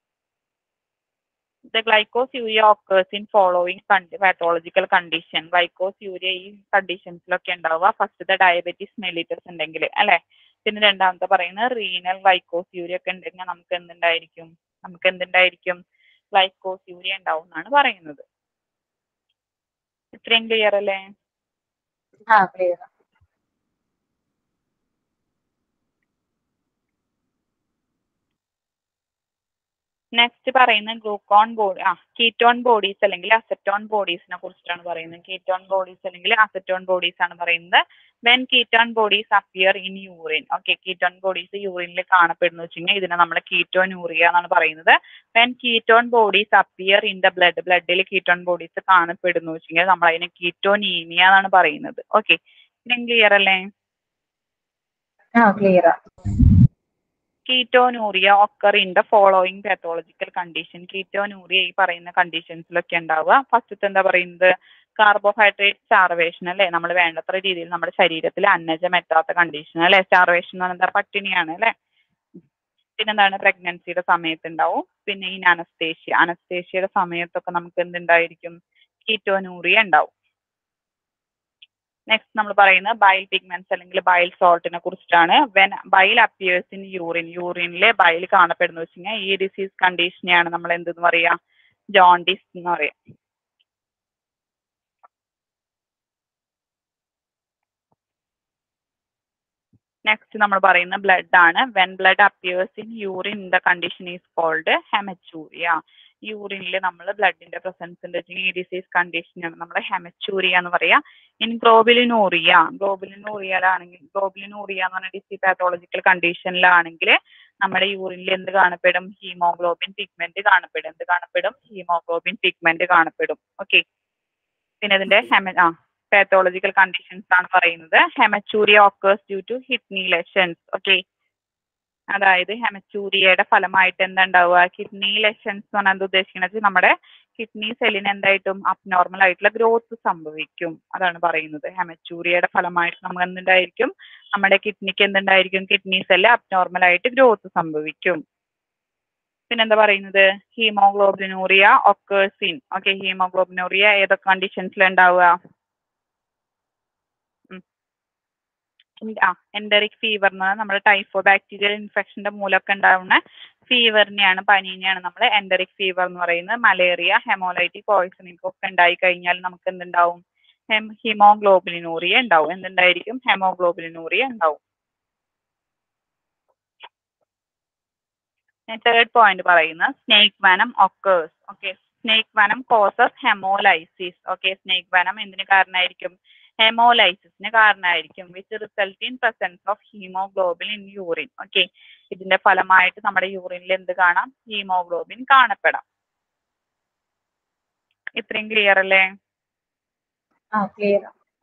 the glycosuria occurs in following con- pathological condition glycosuria ഈ കണ്ടീഷൻസിലൊക്കെ ഉണ്ടാവുക ഫസ്റ്റത്തെ ഡയബറ്റീസ് മെലിറ്റസ് ഉണ്ടെങ്കിൽ അല്ലെ പിന്നെ രണ്ടാമത്തെ പറയുന്നത് റീനൽ ഗ്ലൈക്കോസ്യൂരിയ ഒക്കെ ഉണ്ടെങ്കിൽ നമുക്ക് എന്തുണ്ടായിരിക്കും നമുക്ക് എന്തുണ്ടായിരിക്കും ഗ്ലൈക്കോസ്യൂരിയ ഉണ്ടാവും എന്നാണ് പറയുന്നത് ഇത്രയും ക്ലിയർ അല്ലേ ആ ക്ലിയർ നെക്സ്റ്റ് പറയുന്നത് ഗ്ലൂക്കോൺ ബോഡി ആ കീറ്റോൺ ബോഡീസ് അല്ലെങ്കിൽ അസറ്റോൺ ബോഡീസിനെ കുറിച്ചിട്ടാണ് പറയുന്നത് കീറ്റോൺ ബോഡീസ് അല്ലെങ്കിൽ അസറ്റോൺ ബോഡീസ് ആണ് പറയുന്നത് when ketone bodies appear in urine okay ketone bodies യൂറിനിൽ കാണപ്പെടുന്നു വെച്ചാൽ ഇതിനെ നമ്മൾ കീറ്റോൻ യൂറിയ എന്നാണ് പറയുന്നത് when ketone bodies appear in the blood ബ്ലഡിൽ കീറ്റോൺ ബോഡീസ് കാണപ്പെടുന്നു വെച്ചെങ്കിൽ നമ്മൾ അതിനെ കീറ്റോനീമിയ എന്നാണ് പറയുന്നത് ഓക്കെ ഇതിനും ക്ലിയർ അല്ലേ ആ clear ketonuria occur in the following pathological condition ketonuria ഈ പറയുന്ന കണ്ടീഷൻസിലൊക്കെ ഉണ്ടാവുക ഫസ്റ്റത്തെ എന്താ പറയുന്നത് കാർബോഹൈഡ്രേറ്റ് സ്റ്റാർവേഷൻ അല്ലേ നമ്മൾ വേണ്ടത്ര രീതിയിൽ നമ്മുടെ ശരീരത്തിൽ അന്നജം എത്താത്ത കണ്ടീഷൻ അല്ലേ സ്റ്റാർവേഷൻ എന്ന് പറഞ്ഞാൽ പട്ടിണിയാണ് അല്ലേ പിന്നെന്താണ് പ്രഗ്നൻസിയുടെ സമയത്ത് ഉണ്ടാവും പിന്നെ ഈ അനസ്തേഷ്യ അനസ്തേഷ്യയുടെ സമയത്തൊക്കെ നമുക്ക് എന്തുണ്ടായിരിക്കും കീറ്റോനൂറിയ ഉണ്ടാവും നെക്സ്റ്റ് നമ്മൾ പറയുന്നത് ബൈൽ പിഗ്മെന്റ്സ് അല്ലെങ്കിൽ ബൈൽ സോൾട്ടിനെ കുറിച്ചിട്ടാണ് when bile appears in urine യൂറിനിലെ ബൈൽ കാണപ്പെടുന്നു വെച്ച് കഴിഞ്ഞാൽ ഈ ഡിസീസ് കണ്ടീഷനെയാണ് നമ്മൾ എന്തെന്ന് പറയാ ജോണ്ടിസ് എന്ന് പറയാം നെക്സ്റ്റ് നമ്മൾ പറയുന്ന ബ്ലഡ് ആണ് when blood appears in urine the condition is called haematuria യൂറിനിൽ നമ്മൾ ബ്ലഡിന്റെ പ്രസൻസ് ഉണ്ട് ഈ ഡിസീസ് കണ്ടീഷനാണ് നമ്മൾ ഹെമച്ചൂരിയ എന്ന് പറയാ ഇൻ ഗ്ലോബിലിനൂറിയ ഗ്ലോബിലിനൂറിയയിലാണെങ്കിൽ ഗ്ലോബിലിനൂറിയ എന്ന് പറഞ്ഞ ഡിസീസ് പാത്തോളജിക്കൽ കണ്ടീഷനിലാണെങ്കിൽ നമ്മുടെ യൂറിനിൽ എന്ത് കാണപ്പെടും ഹീമോഗ്ലോബിൻ പിഗ്മെന്റ് കാണപ്പെടും എന്ത് കാണപ്പെടും ഹീമോഗ്ലോബിൻ പിഗ്മെന്റ് കാണപ്പെടും ഓക്കെ പിന്നെ ഇതിന്റെ ഹെമ ആ പാത്തോളജിക്കൽ കണ്ടീഷൻസ് ആണ് പറയുന്നത് haematuria occurs due to kidney lesions okay അതായത് ഹെമച്ചൂരിയയുടെ ഫലമായിട്ട് എന്താ ഉണ്ടാവുക കിഡ്നി ലെഷൻസ് എന്ന് പറഞ്ഞാൽ എന്താ ഉദ്ദേശിക്കുന്നത് നമ്മുടെ കിഡ്നി സെല്ലിന് എന്തായിട്ടും അബ്നോർമൽ ആയിട്ടുള്ള ഗ്രോത്ത് സംഭവിക്കും അതാണ് പറയുന്നത് ഹെമച്ചൂരിയയുടെ ഫലമായിട്ട് നമുക്ക് എന്തുണ്ടായിരിക്കും നമ്മുടെ കിഡ്നിക്ക് എന്തുണ്ടായിരിക്കും കിഡ്നി സെല്ല് അബ്നോർമൽ ആയിട്ട് ഗ്രോത്ത് സംഭവിക്കും പിന്നെന്താ പറയുന്നത് ഹീമോഗ്ലോബിനൂറിയ ഒക്കേഴ്സിൻ ഓക്കെ ഹീമോഗ്ലോബിനൂറിയ ഏതൊക്കെ കണ്ടീഷൻസിൽ ഉണ്ടാവുക ആ എൻഡറിക് ഫീവർ എന്ന് പറഞ്ഞാൽ നമ്മുടെ ടൈഫോ ബാക്ടീരിയൽ ഇൻഫെക്ഷന്റെ മൂലമൊക്കെ ഉണ്ടാവുന്ന ഫീവറിനെയാണ് പനീനെയാണ് നമ്മൾ എൻഡറിക് ഫീവർ എന്ന് പറയുന്നത് മലേറിയ ഹെമോലൈറ്റിക് പോയിസണിംഗ് ഒക്കെ ഉണ്ടായി കഴിഞ്ഞാൽ നമുക്ക് എന്തുണ്ടാവും ഹീമോഗ്ലോബിലിനൂറിയ ഉണ്ടാവും എന്തുണ്ടായിരിക്കും ഹെമോഗ്ലോബിലിനൂറിയ ഉണ്ടാവും തേർഡ് പോയിന്റ് പറയുന്ന snake venom occurs okay snake venom causes haemolysis okay snake venom എന്തിന് കാരണമായിരിക്കും ഹെമോലൈസിസിന് കാരണമായിരിക്കും which result in presence of haemoglobin in urine okay ഇതിന്റെ ഫലമായിട്ട് നമ്മുടെ യൂറിനിൽ എന്ത് കാണാം ഹീമോഗ്ലോബിൻ കാണപ്പെടാം ഇത്രയും ക്ലിയർ അല്ലേ ആ ക്ലിയർ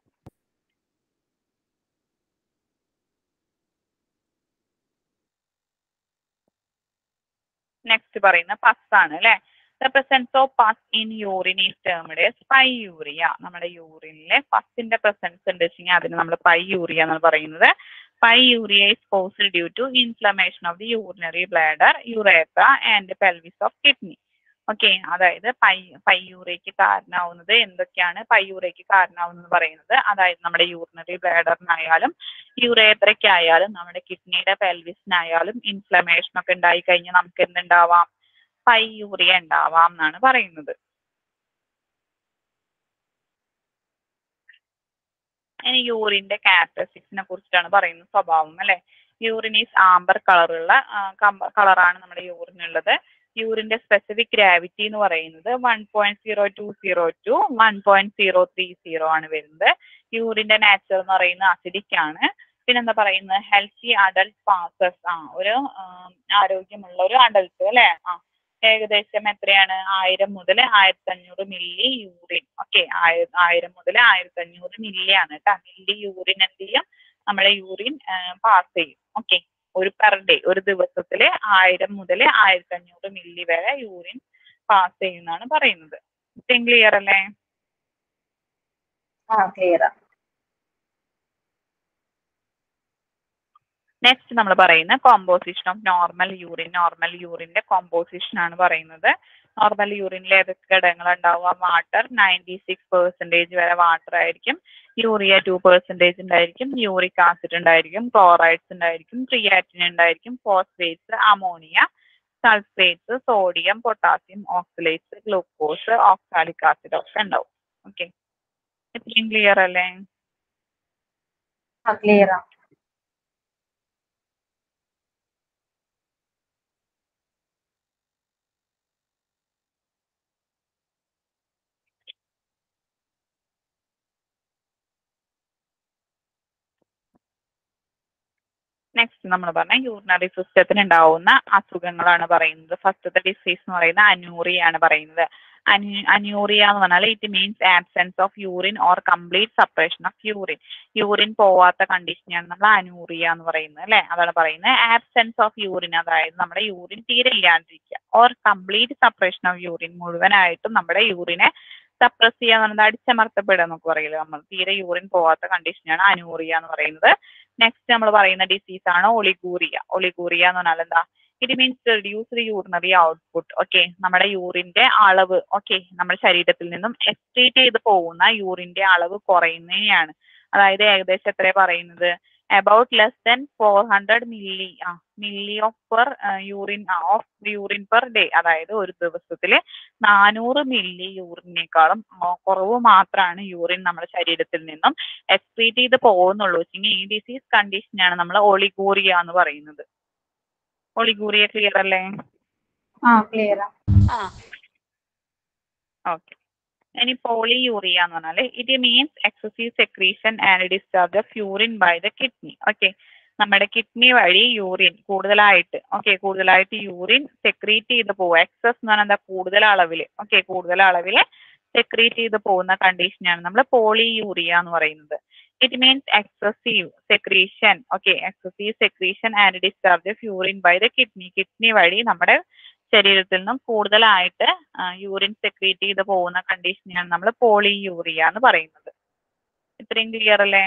നെക്സ്റ്റ് പറയുന്ന പസ് ആണ് അല്ലെ the presence of pus in urine is termed pyuria നമ്മുടെ യൂറിനിലെ പസിന്റെ പ്രസൻസ് ഉണ്ട് വെച്ചാൽ അതിന് നമ്മൾ പൈ യൂറിയ എന്നാണ് പറയുന്നത് pyuria is caused due to inflammation of the urinary bladder urethra and pelvis of kidney okay അതായത് പൈ പയ്യൂറയ്ക്ക് കാരണമാവുന്നത് എന്തൊക്കെയാണ് പയ്യൂറയ്ക്ക് കാരണമാവുന്നത് പറയുന്നത് അതായത് നമ്മുടെ യൂറിനറി ബ്ലാഡറിനായാലും യൂറേത്രയ്ക്കായാലും നമ്മുടെ കിഡ്നിയുടെ പെൽവിസിനായാലും ഇൻഫ്ലമേഷൻ ഒക്കെ ഉണ്ടായി കഴിഞ്ഞാൽ നമുക്ക് എന്തുണ്ടാവാം പയ്യൂറിയ ഉണ്ടാവാം എന്നാണ് പറയുന്നത് ഇനി യൂറിന്റെ ക്യാരക്ടറിസ്റ്റിക്സിനെ കുറിച്ചിട്ടാണ് പറയുന്നത് സ്വഭാവം അല്ലെ യൂറിൻ ഈസ് ആംബർ കളറുള്ള കളറാണ് നമ്മുടെ യൂറിനുള്ളത് യൂറിന്റെ സ്പെസിഫിക് ഗ്രാവിറ്റി എന്ന് പറയുന്നത് one point zero two zero to one point zero three zero ആണ് വരുന്നത് യൂറിന്റെ നാച്ചർ എന്ന് പറയുന്നത് അസിഡിക് ആണ് പിന്നെന്താ പറയുന്നത് ഹെൽത്തി അഡൽട്ട് പാസസ് ആ ഒരു ആരോഗ്യമുള്ള ഒരു അഡൽട്ട് അല്ലെ ആ ഏകദേശം എത്രയാണ് ആയിരം മുതൽ ആയിരത്തി അഞ്ഞൂറ് മില്ലി യൂറിൻ ഓക്കെ ആയിരം മുതൽ ആയിരത്തി അഞ്ഞൂറ് മില്ലി ആണ് കേട്ടോ മില്ലി യൂറിൻ എന്ത് ചെയ്യും നമ്മുടെ യൂറിൻ പാസ് ചെയ്യും ഓക്കെ ഒരു പെർ ഡേ ഒരു ദിവസത്തിൽ ആയിരം മുതൽ ആയിരത്തി അഞ്ഞൂറ് മില്ലി വരെ യൂറിൻ പാസ് ചെയ്യുന്നതാണ് പറയുന്നത് ഇത്രയും ക്ലിയർ അല്ലേ ആ ക്ലിയർ നെക്സ്റ്റ് നമ്മൾ പറയുന്ന composition of normal urine normal യൂറിന്റെ കോമ്പോസിഷൻ ആണ് പറയുന്നത് നോർമൽ യൂറിനിൽ ഏതൊക്കെ ഘടകങ്ങൾ ഉണ്ടാവുക വാട്ടർ നയൻറ്റി സിക്സ് പെർസെൻറ്റേജ് വരെ വാട്ടർ ആയിരിക്കും യൂറിയ ടു പെർസെൻറ്റേജ് ഉണ്ടായിരിക്കും യൂറിക് ആസിഡ് ഉണ്ടായിരിക്കും ക്ലോറൈഡ്സ് ഉണ്ടായിരിക്കും ക്രിയാറ്റിൻ ഉണ്ടായിരിക്കും phosphates ammonia sulphates sodium potassium oxalates glucose oxalic acid ഒക്കെ ഉണ്ടാവും ഓക്കെ ഇത്രയും ക്ലിയർ അല്ലേ ആ ക്ലിയർ നെക്സ്റ്റ് നമ്മൾ പറഞ്ഞ യൂറിനറി സിസ്റ്റത്തിന് ഉണ്ടാവുന്ന അസുഖങ്ങളാണ് പറയുന്നത് ഫസ്റ്റത്തെ ഡിസീസ് എന്ന് പറയുന്നത് അനൂറിയാണ് പറയുന്നത് അന്യൂറിയ എന്ന് പറഞ്ഞാൽ it means absence of urine or complete separation of urine urine പോവാത്ത കണ്ടീഷനെയാണ് നമ്മൾ അനൂറിയ എന്ന് പറയുന്നത് അല്ലെ അതാണ് പറയുന്നത് ആബ്സെൻസ് ഓഫ് യൂറിൻ അതായത് നമ്മുടെ യൂറിൻ തീരെ ഇല്ലാണ്ടിരിക്കുക or complete separation of urine മുഴുവനായിട്ടും നമ്മുടെ യൂറിനെ സപ്രസ് ചെയ്യുക എന്ന് പറയുന്നത് അടിച്ചമർത്തപ്പെടുക എന്നൊക്കെ പറയില്ല നമ്മൾ തീരെ യൂറിൻ പോവാത്ത കണ്ടീഷനാണ് അനൂറിയ എന്ന് പറയുന്നത് നെക്സ്റ്റ് നമ്മൾ പറയുന്ന ഡിസീസ് ആണ് ഒളിഗൂറിയ ഒളിഗൂറിയ എന്ന് പറഞ്ഞാൽ എന്താ it means reduced urinary output okay നമ്മുടെ യൂറിന്റെ അളവ് ഓക്കെ നമ്മുടെ ശരീരത്തിൽ നിന്നും എക്സ്ക്രീറ്റ് ചെയ്ത് പോകുന്ന യൂറിന്റെ അളവ് കുറയുന്നതിനെയാണ് അതായത് ഏകദേശം എത്ര പറയുന്നത് about less than four hundred milli ah milli of per urine of urine per day അതായത് ഒരു ദിവസത്തിൽ നാനൂറ് മില്ലി യൂറിനേക്കാളും കുറവ് മാത്രമാണ് യൂറിൻ നമ്മുടെ ശരീരത്തിൽ നിന്നും എക്സ്ക്രീറ്റ് ചെയ്ത് പോകുന്നുള്ളൂ വെച്ചെങ്കിൽ ഈ ഡിസീസ് കണ്ടീഷനാണ് നമ്മൾ ഒളിഗൂറിയ എന്ന് പറയുന്നത് ഒളിഗൂറിയ ക്ലിയർ അല്ലേ ആ ക്ലിയർ ആ ഓക്കെ ഇനി പോളിയൂറിയ എന്ന് പറഞ്ഞാൽ it means excessive secretion and discharge of urine by the kidney okay നമ്മുടെ കിഡ്നി വഴി യൂറിൻ കൂടുതലായിട്ട് ഓക്കെ കൂടുതലായിട്ട് യൂറിൻ സെക്രീറ്റ് ചെയ്ത് പോവുക എക്സസ് എന്ന് പറഞ്ഞാൽ എന്താ കൂടുതൽ അളവിൽ ഓക്കെ കൂടുതൽ അളവിൽ സെക്രീറ്റ് ചെയ്ത് പോകുന്ന കണ്ടീഷനാണ് നമ്മൾ പോളിയൂറിയ എന്ന് പറയുന്നത് it means excessive secretion okay excessive secretion and discharge of urine by the kidney kidney വഴി നമ്മുടെ ശരീരത്തിൽ നിന്നും കൂടുതലായിട്ട് യൂറിൻ സെക്രീറ്റ് ചെയ്ത് പോകുന്ന കണ്ടീഷനെയാണ് നമ്മൾ പോളിയൂറിയ എന്ന് പറയുന്നത് ഇത്രയും ക്ലിയർ അല്ലേ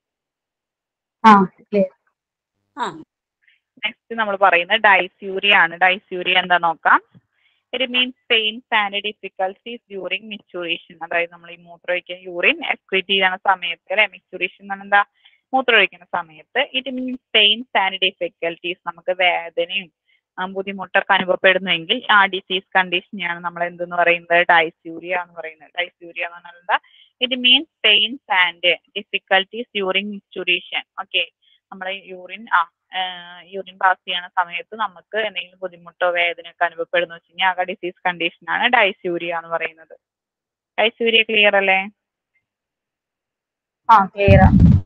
ആ ക്ലിയർ ആ നെക്സ്റ്റ് നമ്മൾ പറയുന്നത് ഡൈസ്യൂരിയ ആണ് ഡൈസ്യൂരിയ എന്താ നോക്കാം it means pains and difficulties during micturition അതായത് നമ്മൾ ഈ മൂത്രമൊഴിക്കുന്ന യൂറിൻ എക്സ്ക്രീറ്റ് ചെയ്യുന്ന സമയത്ത് അല്ലെ മിച്ചുറേഷൻ എന്ന് പറഞ്ഞാൽ എന്താ മൂത്രമൊഴിക്കുന്ന സമയത്ത് it means pains and difficulties നമുക്ക് വേദനയും ആ, ബുദ്ധിമുട്ടൊക്കെ അനുഭവപ്പെടുന്നുവെങ്കിൽ ആ ഡിസീസ് കണ്ടീഷനെയാണ് നമ്മൾ എന്തെന്ന് പറയുന്നത് ഡൈസ്യൂരിയ എന്ന് പറയുന്നത് ഡൈസ്യൂരിയ എന്ന് പറഞ്ഞാൽ എന്താ it means pains and difficulties during micturition okay നമ്മുടെ യൂറിൻ ആ യൂറിൻ പാസ് ചെയ്യുന്ന സമയത്ത് നമുക്ക് എന്തെങ്കിലും ബുദ്ധിമുട്ടോ വേദനയൊക്കെ അനുഭവപ്പെടുന്നു വെച്ച് കഴിഞ്ഞാൽ ആ ഡിസീസ് കണ്ടീഷനാണ് ഡൈസ്യൂരിയ എന്ന് പറയുന്നത് ഡൈസ്യൂരിയ ക്ലിയർ അല്ലേ ആ ക്ലിയർ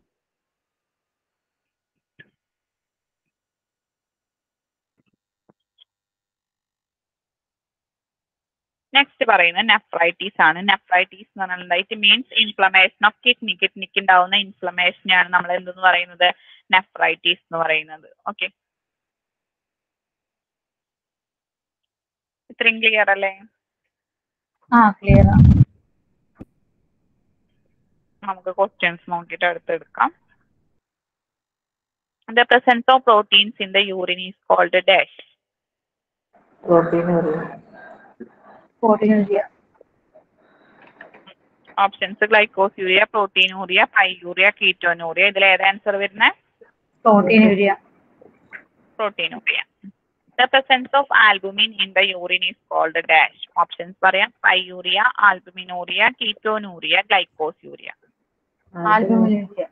നെക്സ്റ്റ് പറയുന്നത് നെഫ്രൈറ്റീസ് ആണ് നെഫ്രൈറ്റീസ് എന്ന് പറഞ്ഞാൽ എന്താ it means inflammation of kidney കിഡ്നിക്ക് ഉണ്ടാവുന്ന ഇൻഫ്ലമേഷൻ ആണ് നമ്മൾ എന്തെന്ന് പറയുന്നത് നെഫ്രൈറ്റീസ് എന്ന് പറയുന്നത് ഓക്കെ ഇത്രയും ക്ലിയർ അല്ലേ ആ ക്ലിയർ നമുക്ക് ക്വസ്റ്റ്യൻസ് നോക്കിയിട്ട് അടുത്തെടുക്കാം the presence of proteins in the urine is called dash protein options glycosuria proteinuria pyuria ketonuria ഇതിൽ ഏത് ആൻസർ വരുന്നത് proteinuria proteinuria the presence of albumin in the urine is called dash options പറയാം pyuria albuminuria ketonuria glycosuria albuminuria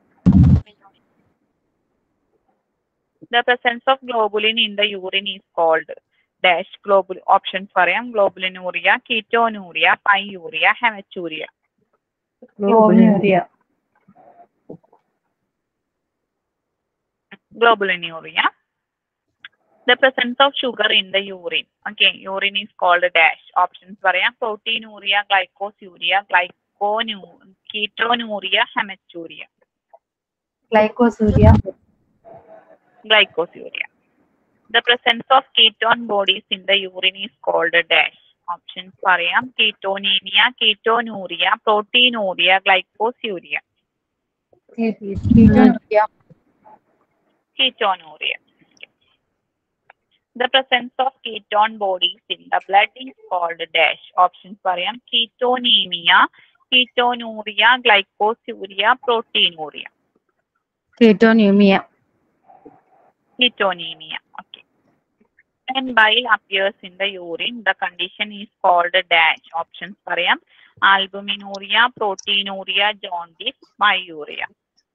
the presence of globulin in the urine is called dash globule options പറയാം globulinuria ketonuria pyuria haematuria globinuria globulinuria. The presence of sugar in the urine. Okay, urine is called dash. Options പറയാം proteinuria, glycosuria, glyconu, ketonuria, hematuria, glycosuria glycosuria. The presence of ketone bodies in the urine is called dash. Options പറയാം ketonemia, ketonuria, proteinuria, glycosuria, ketonuria ketonuria. The presence of ketone bodies in the blood is called dash. Options പറയാം ketonemia, ketonuria, glycosuria, proteinuria, ketonaemia ketonemia. Okay. When bile appears in the urine, the condition is called dash. Options പറയാം albuminuria, proteinuria, jaundice, pyuria.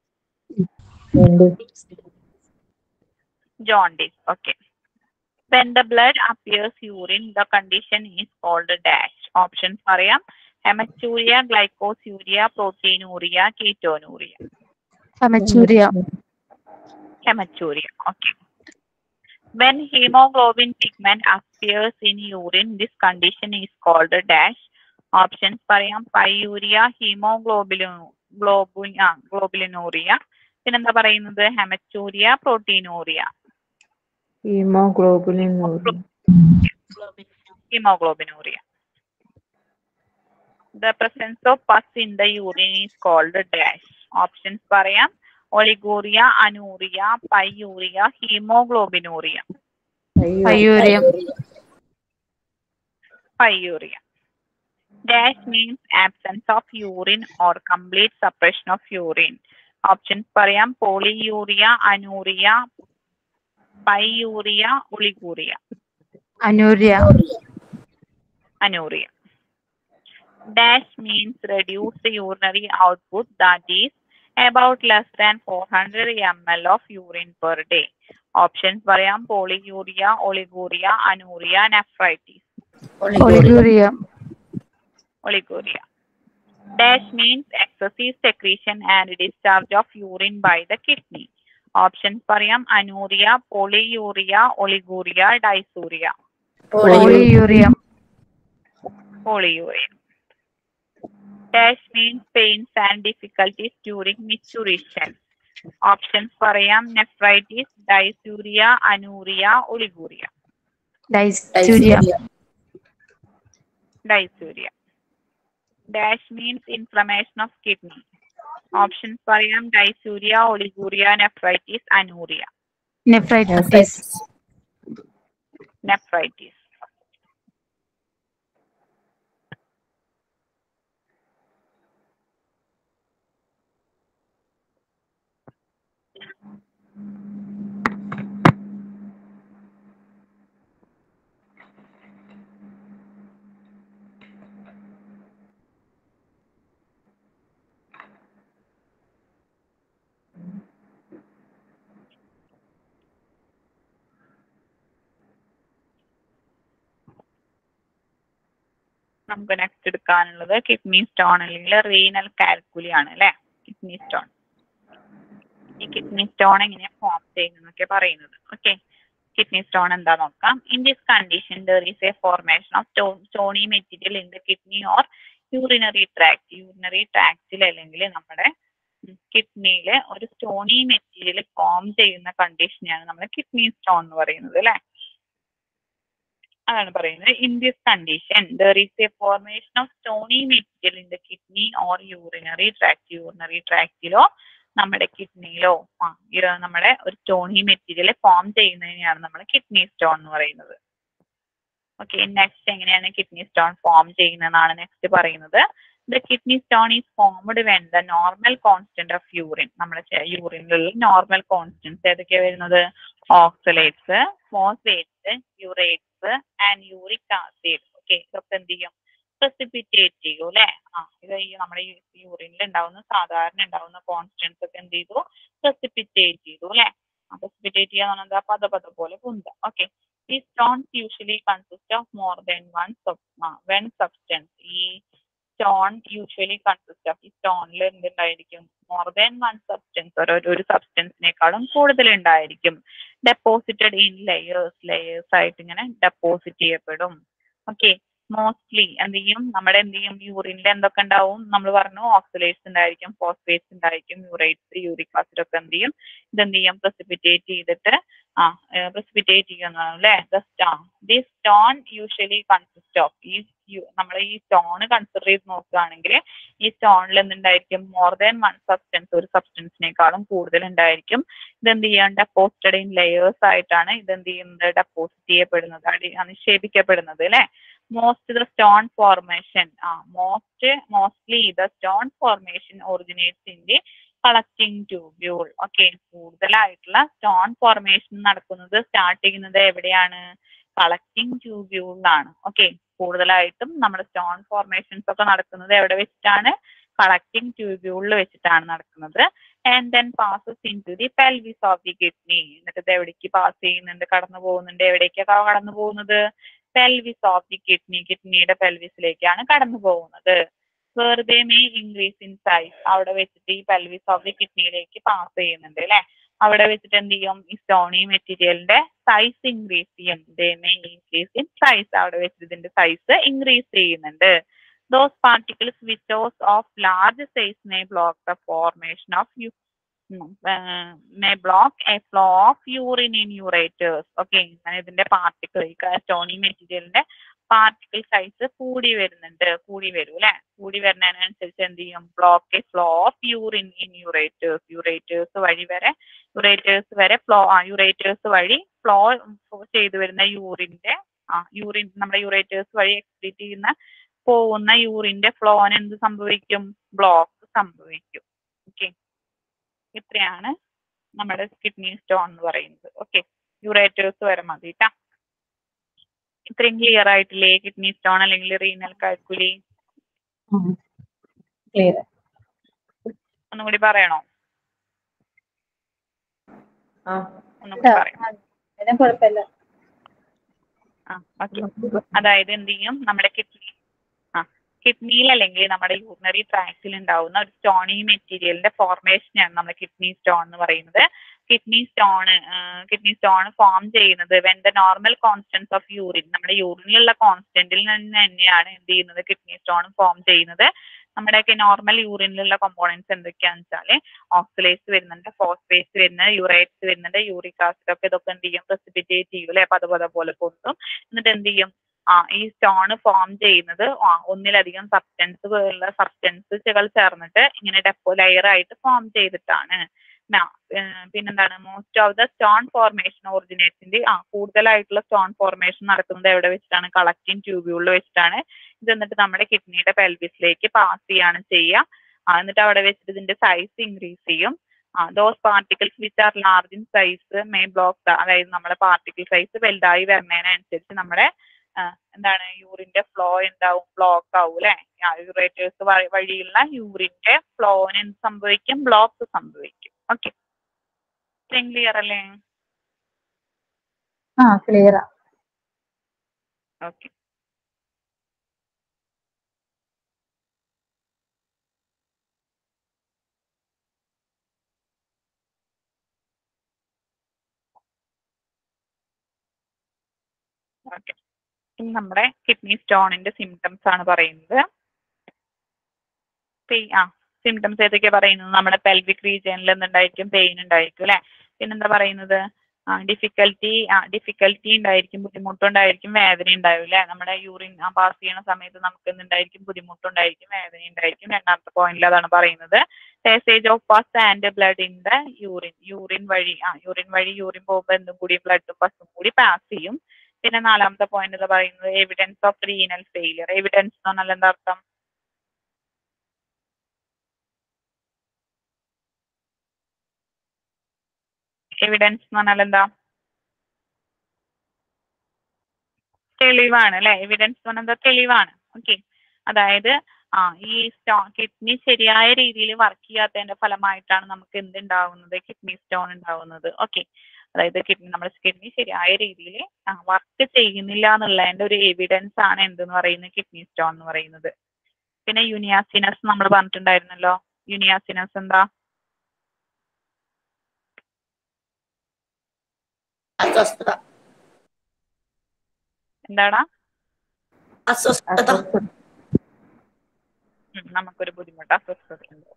jaundice. Okay. When the blood appears urine, the condition is called dash. Options പറയാം hematuria, glycosuria, proteinuria, ketonuria. ഹെമച്ചൂരിയ hematuria. Okay. When hemoglobin pigment appears in urine, this condition is called a dash. Options പറയാം പൈയൂരിയ ഹീമോഗ്ലോബിലു ഗ്ലോബുൽ ആ ഗ്ലോബുലിനൂറിയ പിന്നെന്താ പറയുന്നത് haematuria proteinuria haemoglobulin hemoglobinuria. The presence of pus in the urine is called a dash. Options പറയാം ഒളിഗോറിയ അനൂറിയ പൈയൂറിയ ഹീമോഗ്ലോബിനൂറിയ പയ്യൂരിയം pyuria dash means absence of urine or complete suppression of urine. Options പറയാം polyuria anuria pyuria oliguria anuria anuria. Dash means reduced urinary output that is about less than 400 ml of urine per day. Options പറയാം പോളിയൂറിയ ഒളിഗൂറിയ അനൂറിയ നെഫ്രൈറ്റിസ് ഒളിഗൂരിയം oliguria. Dash means excessive secretion and discharge of urine by the kidney. Options പറയാം അനൂറിയ പോളിയൂറിയ ഒളിഗൂറിയ ഡൈസൂറിയ പോളിയൂരിയം polyuria. Dash means pains and difficulties during maturation. Options പറയാം nephritis, dysuria, anuria, oliguria. Dysuria Dysuria. Dash means inflammation of kidney. Options പറയാം dysuria, oliguria, nephritis, anuria. Nephritis Nephritis. നമുക്ക് നെക്സ്റ്റ് എടുക്കാനുള്ളത് കിഡ്നി സ്റ്റോൺ അല്ലെങ്കിൽ റീനൽ കാൽക്കുലി ആണ് അല്ലെ കിഡ്നി സ്റ്റോൺ ഈ കിഡ്നി സ്റ്റോൺ എങ്ങനെയാ ഫോം ചെയ്യുന്നതൊക്കെ പറയുന്നത് ഓക്കെ കിഡ്നി സ്റ്റോൺ എന്താ നോക്കാം in this condition there is a formation of stony material in the kidney or urinary tract urinary ട്രാക്റ്റിൽ അല്ലെങ്കിൽ നമ്മുടെ കിഡ്നിയിൽ ഒരു സ്റ്റോണി മെറ്റീരിയൽ ഫോം ചെയ്യുന്ന കണ്ടീഷനെയാണ് നമ്മൾ കിഡ്നി സ്റ്റോൺ എന്ന് പറയുന്നത് അല്ലെ അതാണ് പറയുന്നത് in this condition there is a formation of stony material in the kidney or urinary tract urinary ട്രാക്റ്റിലോ നമ്മുടെ കിഡ്നിയിലോ ആ ഇത് നമ്മുടെ ഒരു സ്റ്റോണി മെറ്റീരിയൽ ഫോം ചെയ്യുന്നതിനെയാണ് നമ്മൾ കിഡ്നി സ്റ്റോൺ എന്ന് പറയുന്നത് ഓക്കെ നെക്സ്റ്റ് എങ്ങനെയാണ് കിഡ്നി സ്റ്റോൺ ഫോം ചെയ്യുന്നതെന്നാണ് നെക്സ്റ്റ് പറയുന്നത് the kidney stone is formed when the normal constant of urine നമ്മുടെ യൂറിനിലുള്ള നോർമൽ കോൺസ്റ്റൻസ് ഏതൊക്കെയാണ് വരുന്നത് oxalates phosphates urates and uric acid okay ഇതൊക്കെ എന്ത് ചെയ്യും പ്രസിപ്പിറ്റേറ്റ് ചെയ്യും അല്ലെ ആ ഇത് ഈ നമ്മുടെ യൂറിനിൽ ഉണ്ടാവുന്ന സാധാരണ ഉണ്ടാവുന്ന കോൺസ്റ്റൻസ് ഒക്കെ എന്ത് ചെയ്തു പ്രസിപ്പിറ്റേറ്റ് ചെയ്തു അല്ലെ പ്രസിപ്പിറ്റേറ്റ് ചെയ്യാന്ന് പറഞ്ഞാൽ പത പത പോലെ പൊന്ത ഓക്കെ ഈ stones usually consist of more than one one substance ഈ സ്റ്റോൺ യൂഷ്വലി കൺസിസ്റ്റ് ഓഫ് ഈ സ്റ്റോണിൽ എന്തുണ്ടായിരിക്കും മോർ ദാൻ വൺ സബ്സ്റ്റൻസ് ഒരു ഒരു സബ്സ്റ്റൻസിനേക്കാളും കൂടുതൽ ഉണ്ടായിരിക്കും ഡെപ്പോസിറ്റഡ് ഇൻ ലെയേഴ്സ് ലെയേഴ്സ് ആയിട്ട് ഇങ്ങനെ ഡെപ്പോസിറ്റ് ചെയ്യപ്പെടും ഓക്കെ മോസ്റ്റ്ലി എന്ത് ചെയ്യും നമ്മുടെ എന്ത് ചെയ്യും യൂറിനിൽ എന്തൊക്കെ ഉണ്ടാവും നമ്മൾ പറഞ്ഞു ഓക്സിലേറ്റ്സ് ഉണ്ടായിരിക്കും ഫോസ്ഫേറ്റ്സ് ഉണ്ടായിരിക്കും യൂറേറ്റ്സ് യൂറിക് ആസിഡ് ഒക്കെ എന്ത് ചെയ്യും ഇതെന്ത് ചെയ്യും പ്രസിപ്പിറ്റേറ്റ് ചെയ്തിട്ട് ആ പ്രസിപ്പിറ്റേറ്റ് ചെയ്യുന്നതാണ് അല്ലെ the stone the stone usually consist of ഈ നമ്മൾ ഈ സ്റ്റോൺ കൺസിഡർ ചെയ്ത് നോക്കുകയാണെങ്കിൽ ഈ സ്റ്റോണിൽ എന്തുണ്ടായിരിക്കും മോർ ദാൻ വൺ സബ്സ്റ്റൻസ് ഒരു സബ്സ്റ്റൻസിനേക്കാളും കൂടുതൽ ഉണ്ടായിരിക്കും ഇതെന്ത് ചെയ്യാൻ ഡെപ്പോസിറ്റഡ് ഇൻ ലെയേഴ്സ് ആയിട്ടാണ് ഇതെന്ത് ചെയ്യുന്നത് ഡെപ്പോസിറ്റ് ചെയ്യപ്പെടുന്നത് അടി നിക്ഷേപിക്കപ്പെടുന്നത് അല്ലെ most the stone formation ah most mostly the stone formation originates in the collecting tubule okay കൂടുതലായിട്ടുള്ള സ്റ്റോൺ ഫോർമേഷൻ നടക്കുന്നത് സ്റ്റാർട്ട് ചെയ്യുന്നത് എവിടെയാണ് കളക്ടിങ് ട്യൂബ്യൂളിലാണ് ഓക്കെ കൂടുതലായിട്ടും നമ്മുടെ സ്റ്റോൺ ഫോർമേഷൻസ് ഒക്കെ നടക്കുന്നത് എവിടെ വെച്ചിട്ടാണ് കളക്ടിങ് ട്യൂബ്യൂളിൽ വെച്ചിട്ടാണ് നടക്കുന്നത് and then passes into the pelvis of the kidney എന്നിട്ട് ഇത് എവിടേക്ക് പാസ് ചെയ്യുന്നുണ്ട് കടന്നു പോകുന്നുണ്ട് എവിടേക്കാണ് കടന്നു പോകുന്നത് പെൽവിസ് ഓഫ് ദി കിഡ്നി കിഡ്നിയുടെ പെൽവിസിലേക്കാണ് കടന്നു പോകുന്നത് വെറുതെ മേ ഇൻക്രീസ് ഇൻ സൈസ് അവിടെ വെച്ചിട്ട് ഈ പെൽവിസ് ഓഫ് ദി കിഡ്നിയിലേക്ക് പാസ് ചെയ്യുന്നുണ്ട് അല്ലെ അവിടെ വെച്ചിട്ട് എന്ത് ചെയ്യും ഈ സ്റ്റോണി മെറ്റീരിയലിന്റെ സൈസ് ഇൻക്രീസ് ചെയ്യും they may increase in size അവിടെ വെച്ചിട്ട് ഇതിന്റെ സൈസ് ഇൻക്രീസ് ചെയ്യുന്നുണ്ട് those particles which was of large size may block the formation of u ഉം, uh, may block a flow of urine in ureters okay അങ്ങനെ ഇതിന്റെ പാർട്ടിക്കിൾ ഈ സ്റ്റോണി മെറ്റീരിയലിന്റെ പാർട്ടിക്കിൾ സൈസ് കൂടി വരുന്നുണ്ട് കൂടി വരും അല്ലെ കൂടി വരുന്നതിനനുസരിച്ച് എന്ത് ചെയ്യും block a flow of urine in ureters ureters വഴി വരെ യുറേറ്റേഴ്സ് വരെ ഫ്ലോ ആ യുറേറ്റേഴ്സ് വഴി ഫ്ലോ ചെയ്തു വരുന്ന യൂറിന്റെ ആ യൂറിൻ നമ്മുടെ യുറേറ്റേഴ്സ് വഴി എക്സ്പ്ലീറ്റ് ചെയ്യുന്ന പോകുന്ന യൂറിന്റെ ഫ്ലോന് എന്ത് സംഭവിക്കും ബ്ലോക്ക് സംഭവിക്കും ഓക്കെ ഇത്രയാണ് നമ്മുടെ കിഡ്നി സ്റ്റോൺ എന്ന് പറയുന്നത് ഓക്കെ യൂറേറ്റേഴ്സ് വരെ മതി ട്ടാ ഇത്രയും ക്ലിയർ ആയിട്ടില്ലേ കിഡ്നി സ്റ്റോൺ അല്ലെങ്കിൽ റീനൽ കാൽക്കുലി ക്ലിയർ ഒന്നും കൂടി പറയണോ ആ ഒന്നും കൂടി പറയാം അതിനും കുഴപ്പമില്ല ആ ഓക്കെ അതായത് എന്ത് ചെയ്യും നമ്മുടെ കിഡ്നി ആ കിഡ്നിയിൽ അല്ലെങ്കിൽ നമ്മുടെ യൂറിനറി ട്രാക്റ്റിൽ ഉണ്ടാവുന്ന ഒരു സ്റ്റോണി മെറ്റീരിയലിന്റെ ഫോർമേഷനാണ് നമ്മുടെ കിഡ്നി സ്റ്റോൺ എന്ന് പറയുന്നത് kidney stone kidney stone form ചെയ്യുന്നത് when the normal constants of urine നമ്മുടെ യൂറിനിലുള്ള കോൺസ്റ്റന്റിൽ നിന്ന് തന്നെയാണ് എന്ത് ചെയ്യുന്നത് കിഡ്നി സ്റ്റോൺ ഫോം ചെയ്യുന്നത് നമ്മുടെയൊക്കെ നോർമൽ യൂറിനിലുള്ള കോമ്പോണൻസ് എന്തൊക്കെയാണെന്ന് വെച്ചാൽ ഓക്സിലേസ് വരുന്നുണ്ട് ഫോസ്ഫേറ്റ്സ് വരുന്നുണ്ട് യൂറേറ്റ്സ് വരുന്നുണ്ട് യൂറിക് ആസിഡ് ഒക്കെ ഇതൊക്കെ എന്ത് ചെയ്യും പ്രസിപ്പിറ്റേറ്റ് ചെയ്യും അല്ലെ പത പത പോലെ പൊന്തും എന്നിട്ട് എന്ത് ചെയ്യും ആ ഈ സ്റ്റോൺ ഫോം ചെയ്യുന്നത് ആ, ഒന്നിലധികം സബ്സ്റ്റൻസ് പോലുള്ള സബ്സ്റ്റൻസുകൾ ചേർന്നിട്ട് ഇങ്ങനെ ഡെപ്പോ ലെയർ ആയിട്ട് ഫോം ചെയ്തിട്ടാണ് ന- ഏഹ് പിന്നെന്താണ് most of the stone formation ഒറിജിനേറ്റ്സിന്റെ ആ കൂടുതലായിട്ടുള്ള സ്റ്റോൺ ഫോർമേഷൻ നടക്കുന്നത് എവിടെ വെച്ചിട്ടാണ് കളക്റ്റിംഗ് ട്യൂബ്യൂളിൽ വെച്ചിട്ടാണ് ഇത് എന്നിട്ട് നമ്മുടെ കിഡ്നിയുടെ പെൽവിസിലേക്ക് പാസ് ചെയ്യാണ് ചെയ്യുക ആ, എന്നിട്ട് അവിടെ വെച്ചിട്ട് ഇതിന്റെ സൈസ് ഇൻക്രീസ് ചെയ്യും those particles which are large in size may block അതായത് നമ്മുടെ പാർട്ടിക്കിൾ സൈസ് വലുതായി വരുന്നതിനനുസരിച്ച് നമ്മുടെ ആ, എന്താണ് യൂറിന്റെ ഫ്ലോ എന്താവും ബ്ലോക്ക് ആവും അല്ലെ യൂറേറ്റേഴ്സ് വഴിയുള്ള യൂറിന്റെ ഫ്ലോന് എന്ത് സംഭവിക്കും ബ്ലോക്ക് സംഭവിക്കും ഓക്കെ ഇത്രയും ക്ലിയർ അല്ലേ ആ ക്ലിയർ ഓക്കെ ഓക്കെ ഇനി നമ്മുടെ കിഡ്നി സ്റ്റോണിന്റെ സിംറ്റംസ് ആണ് പറയുന്നത് പെയിൻ ആ സിംറ്റംസ് ഏതൊക്കെയാ പറയുന്നത് നമ്മുടെ പെൽവിക് റീജിയനിൽ എന്തുണ്ടായിരിക്കും പെയിൻ ഉണ്ടായിരിക്കും അല്ലെ പിന്നെന്താ പറയുന്നത് ആ ഡിഫിക്കൽറ്റി ആ ഡിഫിക്കൽറ്റി ഉണ്ടായിരിക്കും ബുദ്ധിമുട്ടുണ്ടായിരിക്കും വേദന ഉണ്ടാവും അല്ലെ നമ്മുടെ യൂറിൻ പാസ് ചെയ്യുന്ന സമയത്ത് നമുക്ക് എന്തുണ്ടായിരിക്കും ബുദ്ധിമുട്ടുണ്ടായിരിക്കും വേദന ഉണ്ടായിരിക്കും രണ്ടാമത്തെ പോയിന്റിൽ അതാണ് പറയുന്നത് passage of pus and blood in the urine urine വഴി ആ യൂറിൻ വഴി യൂറിൻ പോകുമ്പോൾ എന്തും കൂടി ബ്ലഡും പസും കൂടി പാസ് ചെയ്യും പിന്നെ നാലാമത്തെ പോയിന്റ് എന്ന് പറയുന്നത് evidence of renal failure evidence എന്ന് പറഞ്ഞാൽ എന്താ അർത്ഥം എവിഡൻസ് എന്ന് പറഞ്ഞാൽ എന്താ തെളിവാണ് അല്ലെ എവിഡൻസ് എന്ന് പറഞ്ഞാൽ എന്താ തെളിവാണ് ഓക്കെ അതായത് ആ ഈ സ്റ്റോൺ കിഡ്നി ശരിയായ രീതിയിൽ വർക്ക് ചെയ്യാത്തതിന്റെ ഫലമായിട്ടാണ് നമുക്ക് എന്തുണ്ടാവുന്നത് കിഡ്നി സ്റ്റോൺ ഉണ്ടാവുന്നത് ഓക്കെ അതായത് കിഡ്നി നമ്മുടെ കിഡ്നി ശരിയായ രീതിയിൽ വർക്ക് ചെയ്യുന്നില്ല എന്നുള്ളതിന്റെ ഒരു എവിഡൻസ് ആണ് എന്തെന്ന് പറയുന്നത് കിഡ്നി സ്റ്റോൺ എന്ന് പറയുന്നത് പിന്നെ യുനിയാസിനസ് നമ്മൾ പറഞ്ഞിട്ടുണ്ടായിരുന്നല്ലോ യുനിയാസിനസ് എന്താ അസ്വസ്ഥത എന്താടാ അസ്വസ്ഥത ഉം, നമുക്കൊരു ബുദ്ധിമുട്ട് അസ്വസ്ഥതയുണ്ട്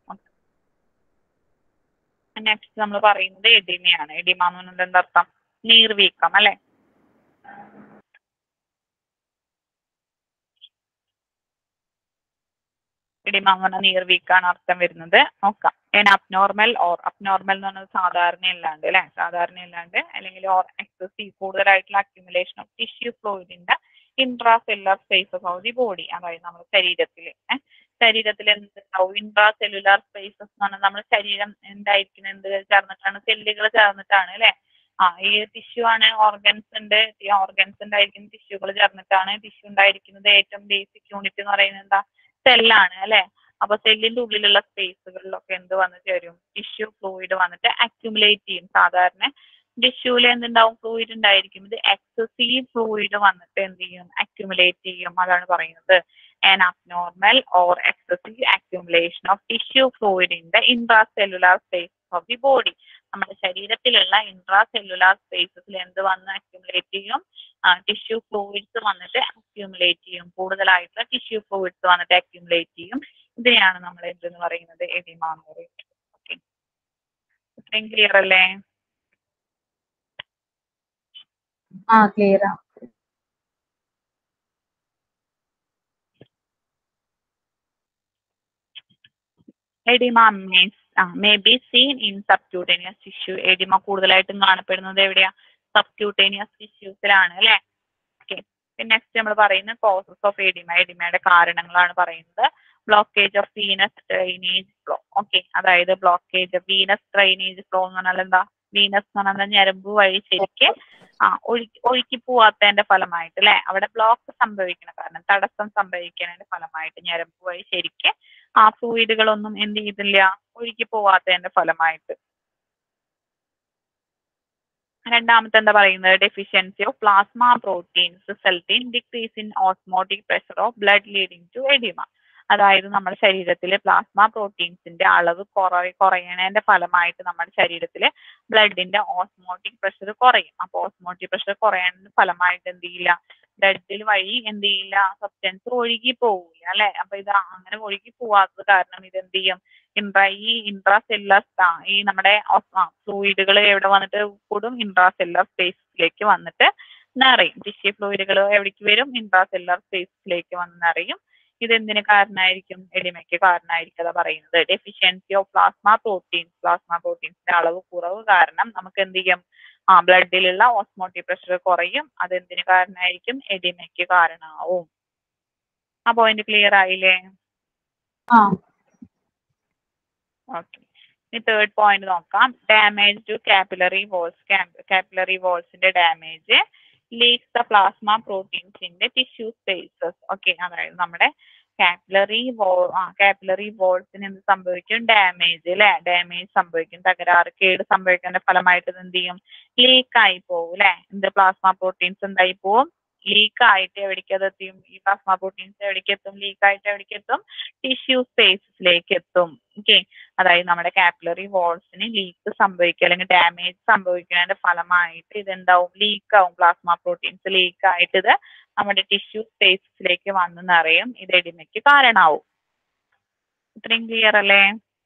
നെക്സ്റ്റ് നമ്മൾ പറയുന്നത് എഡിമയാണ് എഡിമ എന്ന് പറഞ്ഞാൽ എന്താ അർത്ഥം നീർവീക്കം അല്ലെ എഡിമ എന്ന് പറഞ്ഞാൽ നീർവീക്കാണ് അർത്ഥം വരുന്നത് നോക്കാം അബ്നോർമൽ ഓർ അബ്നോർമൽ എന്ന് പറഞ്ഞത് സാധാരണ അല്ലാണ്ട് അല്ലെ സാധാരണ അല്ലാണ്ട് അല്ലെങ്കിൽ ഓർ എക്സസീവ് കൂടുതലായിട്ടുള്ള അക്യുമുലേഷൻ ഓഫ് ടിഷ്യൂ ഫ്ലോയിഡിന്റെ intracellular spaces of the body അതായത് നമ്മുടെ ശരീരത്തിൽ ശരീരത്തിൽ എന്തുണ്ടാവും ഇൻട്രാ സെല്ലുലാർ സ്പേസസ് എന്ന് പറഞ്ഞാൽ നമ്മുടെ ശരീരം എന്തായിരിക്കും എന്ത് ചേർന്നിട്ടാണ് സെല്ലുകൾ ചേർന്നിട്ടാണ് അല്ലെ ആ ഈ ടിഷ്യൂ ആണ് ഓർഗൻസ് ഉണ്ട് ഈ ഓർഗൻസ് ഉണ്ടായിരിക്കുന്ന ടിഷ്യൂകൾ ചേർന്നിട്ടാണ് ടിഷ്യൂ ഉണ്ടായിരിക്കുന്നത് ഏറ്റവും ബേസിക് യൂണിറ്റ് എന്ന് പറയുന്നത് എന്താ സെല്ലാണ് അല്ലെ അപ്പൊ സെല്ലിന്റെ ഉള്ളിലുള്ള സ്പേസുകളിലൊക്കെ എന്ത് വന്നു ചേരും ടിഷ്യൂ ഫ്ലൂയിഡ് വന്നിട്ട് അക്യുമുലേറ്റ് ചെയ്യും സാധാരണ ടിഷ്യൂല് എന്തുണ്ടാവും ഫ്ലൂയിഡ് ഉണ്ടായിരിക്കും ഇത് എക്സസീവ് ഫ്ലൂയിഡ് വന്നിട്ട് എന്ത് ചെയ്യും അക്യുമുലേറ്റ് ചെയ്യും അതാണ് പറയുന്നത് an abnormal or excessive accumulation of tissue fluid in the intracellular space of the body നമ്മുടെ ശരീരത്തിലുള്ള ഇൻട്രാ സെല്ലുലാർ സ്പേസസിൽ എന്ത് വന്ന് അക്യുമുലേറ്റ് ചെയ്യും ടിഷ്യൂ ഫ്ലൂയിഡ്സ് വന്നിട്ട് അക്യുമുലേറ്റ് ചെയ്യും കൂടുതലായിട്ടുള്ള ടിഷ്യൂ ഫ്ലൂയിഡ്സ് വന്നിട്ട് അക്യുമുലേറ്റ് ചെയ്യും ഇതിനെയാണ് നമ്മൾ എന്തെന്ന് പറയുന്നത് എഡിമ എന്ന് പറയുന്നത് ഓക്കെ ഇത്രയും ക്ലിയർ അല്ലേ ആ ക്ലിയർ ആ oedema means ah may be seen in subcutaneous tissue oedema കൂടുതലായിട്ടും കാണപ്പെടുന്നത് എവിടെയാ സബ്ക്യൂട്ടേനിയസ് ടിഷ്യൂസിലാണ് അല്ലെ ഓക്കെ പിന്നെ നെക്സ്റ്റ് നമ്മൾ പറയുന്നത് കോസസ് ഓഫ് എഡിമ എഡിമയുടെ കാരണങ്ങളാണ് പറയുന്നത് blockage of venous drainage flow okay അതായത് ബ്ലോക്കേജ് വീനസ് ഡ്രൈനേജ് ഫ്ലോ എന്ന് പറഞ്ഞാൽ എന്താ വീനസ് എന്ന് പറഞ്ഞാൽ ഞരമ്പ് വഴി ശരിക്ക് ആ ഒഴുക്കി ഒഴുക്കി പോവാത്തതിന്റെ ഫലമായിട്ട് അല്ലെ അവിടെ ബ്ലോക്ക് സംഭവിക്കണ കാരണം തടസ്സം സംഭവിക്കുന്നതിന്റെ ഫലമായിട്ട് ഞരമ്പ് വഴി ശരിക്ക് ആ ഫ്ലൂയിഡുകളൊന്നും എന്ത് ചെയ്തില്ല ഒഴുകി പോവാത്തതിന്റെ ഫലമായിട്ട് രണ്ടാമത്തെ എന്താ പറയുന്നത് deficiency of plasma proteins result in decrease in osmotic pressure of blood leading to oedema അതായത് നമ്മുടെ ശരീരത്തിലെ പ്ലാസ്മ പ്രോട്ടീൻസിന്റെ അളവ് കുറ കുറയണതിന്റെ ഫലമായിട്ട് നമ്മുടെ ശരീരത്തിലെ ബ്ലഡിന്റെ ഓസ്മോട്ടിക് പ്രഷർ കുറയും അപ്പൊ ഓസ്മോട്ടിക് പ്രഷർ കുറയാനുള്ള ഫലമായിട്ട് എന്ത് ചെയ്യില്ല ബ്ലഡിൽ വഴി എന്ത് ചെയ്യില്ല സബ്സ്റ്റൻസ് ഒഴുകി പോവില്ല അല്ലെ അപ്പൊ ഇത് അങ്ങനെ ഒഴുകി പോവാത്തത് കാരണം ഇത് എന്ത് ചെയ്യും ഇൻട്രാ ഈ ഇൻട്രാ സെല്ലുലാർ ഈ നമ്മുടെ ഫ്ലൂയിഡുകൾ എവിടെ വന്നിട്ട് കൂടും ഇൻട്രാ സെല്ലുലാർ സ്പേസിലേക്ക് വന്നിട്ട് നിറയും ടിഷ്യൂ ഫ്ലൂയിഡുകൾ എവിടേക്ക് വരും ഇൻട്രാ സെല്ലുലാർ സ്പേസിലേക്ക് വന്ന് നിറയും ഇതെന്തിന് കാരണമായിരിക്കും എഡിമയ്ക്ക് കാരണമായിരിക്കും അതാ പറയുന്നത് deficiency of plasma proteins plasma പ്രോട്ടീൻസിന്റെ അളവ് കുറവ് കാരണം നമുക്ക് എന്ത് ചെയ്യും ആ ബ്ലഡിലുള്ള ഓസ്മോട്ടിക് പ്രഷർ കുറയും അതെന്തിന് കാരണമായിരിക്കും എഡിമയ്ക്ക് കാരണമാവും ആ പോയിന്റ് ക്ലിയർ ആയില്ലേ ആ ഓക്കെ ഇനി തേർഡ് പോയിന്റ് നോക്കാം damage to capillary walls capillary വോൾസിന്റെ damage leaks the plasma proteins in the tissue spaces okay അതായത് നമ്മുടെ കാപ്പിലറി വോ ആ കാപ്പിലറി വോൾസിന് എന്ത് സംഭവിക്കും ഡാമേജ് അല്ലെ ഡാമേജ് സംഭവിക്കും തകരാറ് കേട് സംഭവിക്കുന്നതിന്റെ ഫലമായിട്ട് ഇത് എന്ത് ചെയ്യും ലീക്ക് ആയി പോകും അല്ലെ എന്ത് പ്ലാസ്മ പ്രോട്ടീൻസ് എന്തായി പോവും ലീക്ക് ആയിട്ട് എവിടേക്ക് അത് എത്തും ഈ പ്ലാസ്മ പ്രോട്ടീൻസ് എവിടേക്ക് എത്തും ലീക്ക് ആയിട്ട് എവിടേക്ക് എത്തും ടിഷ്യൂ സ്പേസിലേക്ക് എത്തും ഓക്കെ അതായത് നമ്മുടെ കാപ്പിലറി വോൾസിന് ലീക്ക് സംഭവിക്കുക അല്ലെങ്കിൽ ഡാമേജ് സംഭവിക്കുന്നതിന്റെ ഫലമായിട്ട് ഇത് എന്താവും ലീക്ക് ആവും പ്ലാസ്മ പ്രോട്ടീൻസ് ലീക്ക് ആയിട്ട് ഇത് നമ്മുടെ ടിഷ്യൂ സ്പേസിലേക്ക് വന്ന് നിറയും ഇത് എഡിമയ്ക്ക് കാരണമാവും ഇത്രയും ക്ലിയർ അല്ലേ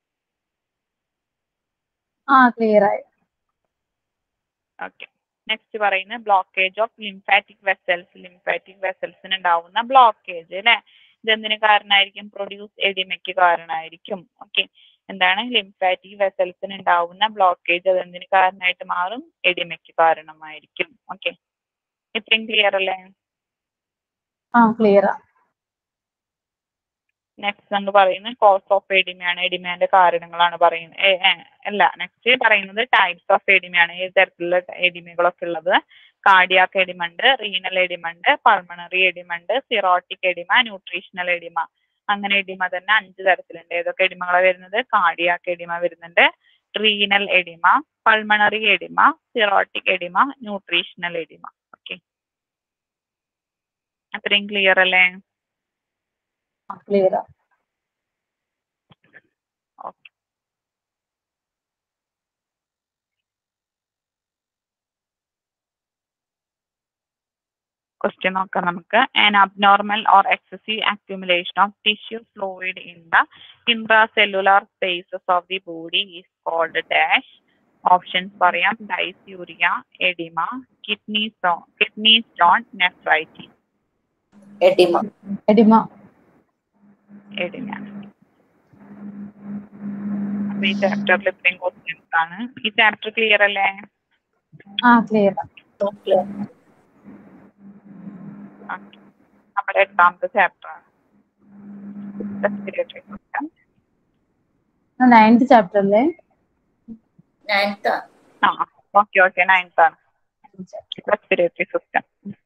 ആ ക്ലിയർ ആയി ഓക്കെ നെക്സ്റ്റ് പറയുന്നത് blockage of lymphatic vessels lymphatic വെസൽസിന് ഉണ്ടാവുന്ന ബ്ലോക്കേജ് അല്ലെ ഇതെന്തിന് കാരണമായിരിക്കും പ്രൊഡ്യൂസ് എഡിമയ്ക്ക് കാരണമായിരിക്കും ഓക്കെ എന്താണ് ലിംഫാറ്റിക് വെസൽസിന് ഉണ്ടാവുന്ന ബ്ലോക്കേജ് അത് എന്തിന് കാരണമായിട്ട് മാറും എഡിമയ്ക്ക് കാരണമായിരിക്കും ഓക്കെ ഇത്രയും ക്ലിയർ അല്ലേ ആ ക്ലിയർ ആ നെക്സ്റ്റ് നമ്മൾ പറയുന്നത് കോസ് ഓഫ് എഡിമയാണ് എഡിമയുടെ കാരണങ്ങളാണ് പറയുന്നത് ഏ, ഏ, അല്ല നെക്സ്റ്റ് പറയുന്നത് ടൈപ്സ് ഓഫ് എഡിമയാണ് ഏത് തരത്തിലുള്ള എഡിമകളൊക്കെ ഉള്ളത് കാർഡിയാക്ക് എഡിമ ഉണ്ട് റീനൽ എഡിമ ഉണ്ട് പൾമണറി എഡിമ ഉണ്ട് സിറോട്ടിക് എഡിമ ന്യൂട്രീഷണൽ എഡിമ അങ്ങനെ എഡിമ തന്നെ അഞ്ച് തരത്തിലുണ്ട് ഏതൊക്കെ എഡിമകളാണ് വരുന്നത് കാർഡിയാക്ക് എഡിമ വരുന്നുണ്ട് renal oedema pulmonary oedema cirrhotic oedema nutritional oedema okay അത്രയും ക്ലിയർ അല്ലേ ക്ലിയർ ആ ഓക്കെ ക്വസ്റ്റ്യൻ നോക്കാം നമുക്ക് an abnormal or excessive accumulation of tissue fluid in the intracellular spaces of the body is called dash options പറയാം ഡൈസ്യൂരിയ എഡിമ കിഡ്നി സ്റ്റോ kidney stone nephritis oedema oedema oedema അപ്പൊ ഈ ചാപ്റ്ററിൽ ഇത്രയും ക്വസ്റ്റ്യൻസ് ആണ് ഈ ചാപ്റ്റർ ക്ലിയർ അല്ലേ ആ ക്ലിയർ Okay. നമ്മുടെ എട്ടാമത്തെ ചാപ്റ്റർ ആണ് റെസ്പിറേറ്ററി സിസ്റ്റം നയൻത് ചാപ്റ്റർ അല്ലേ നയൻത്ത് ആ ഓക്കെ ഓക്കെ നയൻത്ത് ആണ് respiratory system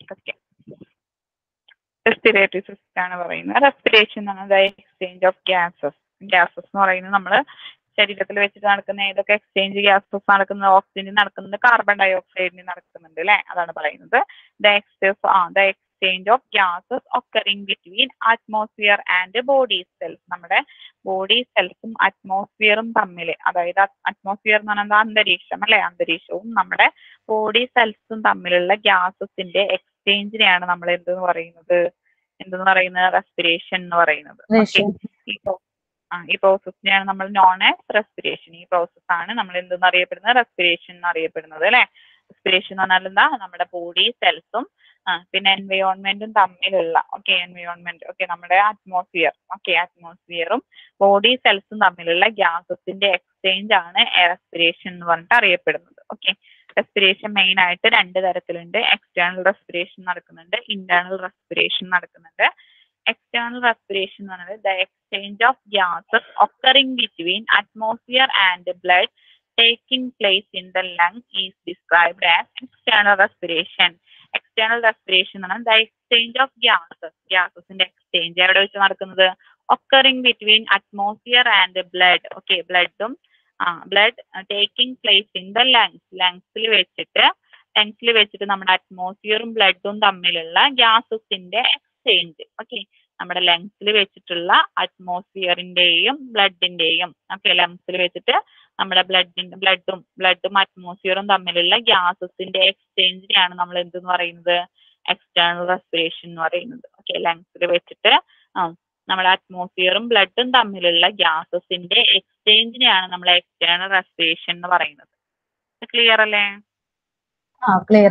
okay respiratory system ആണ് പറയുന്നത് റെസ്പിറേഷൻ എന്ന് പറയുന്നത് എക്സ്ചേഞ്ച് ഓഫ് ഗ്യാസസ് ഗ്യാസസ് എന്ന് പറയുന്നത് നമ്മൾ ശരീരത്തിൽ വെച്ചിട്ട് നടക്കുന്ന ഏതൊക്കെ എക്സ്ചേഞ്ച് ഗ്യാസസ് നടക്കുന്നത് ഓക്സിജൻ നടക്കുന്നുണ്ട് കാർബൺ ഡൈ ഓക്സൈഡിന് നടക്കുന്നുണ്ട് അല്ലെ അതാണ് പറയുന്നത് the excess ah the exchange of gases occurring between atmosphere and body cells നമ്മുടെ ബോഡി സെൽസും അറ്റ്മോസ്ഫിയറും തമ്മിൽ അതായത് അറ്റ്മോസ്ഫിയർ എന്ന് പറയുന്നത് അന്തരീക്ഷം അല്ലെ അന്തരീക്ഷവും നമ്മുടെ ബോഡി സെൽസും തമ്മിലുള്ള ഗ്യാസസിന്റെ എക്സ്ചേഞ്ചിനെയാണ് നമ്മൾ എന്തെന്ന് പറയുന്നത് എന്തെന്ന് പറയുന്നത് റെസ്പിറേഷൻ എന്ന് പറയുന്നത് Okay. ഈ pro- ആ ഈ പ്രോസസ്സിനെയാണ് നമ്മൾ നോൺ ആസ് റെസ്പിറേഷൻ ഈ പ്രോസസ് ആണ് നമ്മൾ എന്തെന്ന് അറിയപ്പെടുന്നത് റെസ്പിറേഷൻ എന്ന് അറിയപ്പെടുന്നത് അല്ലെ റെസ്പിറേഷൻ എന്ന് പറഞ്ഞാൽ എന്താ നമ്മുടെ ബോഡി സെൽസും പിന്നെ എൻവയോൺമെന്റും തമ്മിലുള്ള ഓക്കെ എൻവയോൺമെന്റ് ഓക്കെ നമ്മുടെ അറ്റ്മോസ്ഫിയർ ഓക്കെ അറ്റ്മോസ്ഫിയറും ബോഡി സെൽസും തമ്മിലുള്ള ഗ്യാസസിന്റെ എക്സ്ചേഞ്ച് ആണ് റെസ്പിറേഷൻ എന്ന് പറഞ്ഞിട്ട് അറിയപ്പെടുന്നത് ഓക്കെ റെസ്പിറേഷൻ മെയിൻ ആയിട്ട് രണ്ട് തരത്തിലുണ്ട് എക്സ്റ്റേണൽ റെസ്പിറേഷൻ നടക്കുന്നുണ്ട് ഇന്റേണൽ റെസ്പിറേഷൻ നടക്കുന്നുണ്ട് എക്സ്റ്റേണൽ റെസ്പിറേഷൻ എന്ന് പറയുന്നത് the exchange of gases occurring between atmosphere and blood taking place in the lung is described as external respiration external respiration എന്ന് പറഞ്ഞാൽ ദ എക്സ്ചേഞ്ച് ഓഫ് ഗ്യാസസ് ഗ്യാസസിന്റെ എക്സ്ചേഞ്ച് എവിടെ വെച്ച് നടക്കുന്നത് occurring between atmosphere and blood okay ബ്ലഡും ആ blood taking place in the lungs ലങ്സിൽ വെച്ചിട്ട് ലങ്സിൽ വെച്ചിട്ട് നമ്മുടെ അറ്റ്മോസ്ഫിയറും ബ്ലഡും തമ്മിലുള്ള ഗ്യാസസിന്റെ എക്സ്ചേഞ്ച് ഓക്കെ നമ്മുടെ ലങ്സിൽ വെച്ചിട്ടുള്ള അറ്റ്മോസ്ഫിയറിന്റെയും ബ്ലഡിന്റെയും ഓക്കെ ലങ്സിൽ വെച്ചിട്ട് നമ്മുടെ ബ്ലഡിന്റെ ബ്ലഡും ബ്ലഡും അറ്റ്മോസ്ഫിയറും തമ്മിലുള്ള ഗ്യാസസിന്റെ എക്സ്ചേഞ്ചിനെയാണ് നമ്മൾ എന്തെന്ന് പറയുന്നത് എക്സ്റ്റേണൽ റെസ്പിറേഷൻ എന്ന് പറയുന്നത് ഓക്കെ ലങ്സിൽ വെച്ചിട്ട് ആ നമ്മുടെ അറ്റ്മോസ്ഫിയറും ബ്ലഡും തമ്മിലുള്ള ഗ്യാസസിന്റെ എക്സ്ചേഞ്ചിനെയാണ് നമ്മൾ എക്സ്റ്റേണൽ റെസ്പിറേഷൻ എന്ന് പറയുന്നത് ക്ലിയർ അല്ലേ ആ ക്ലിയർ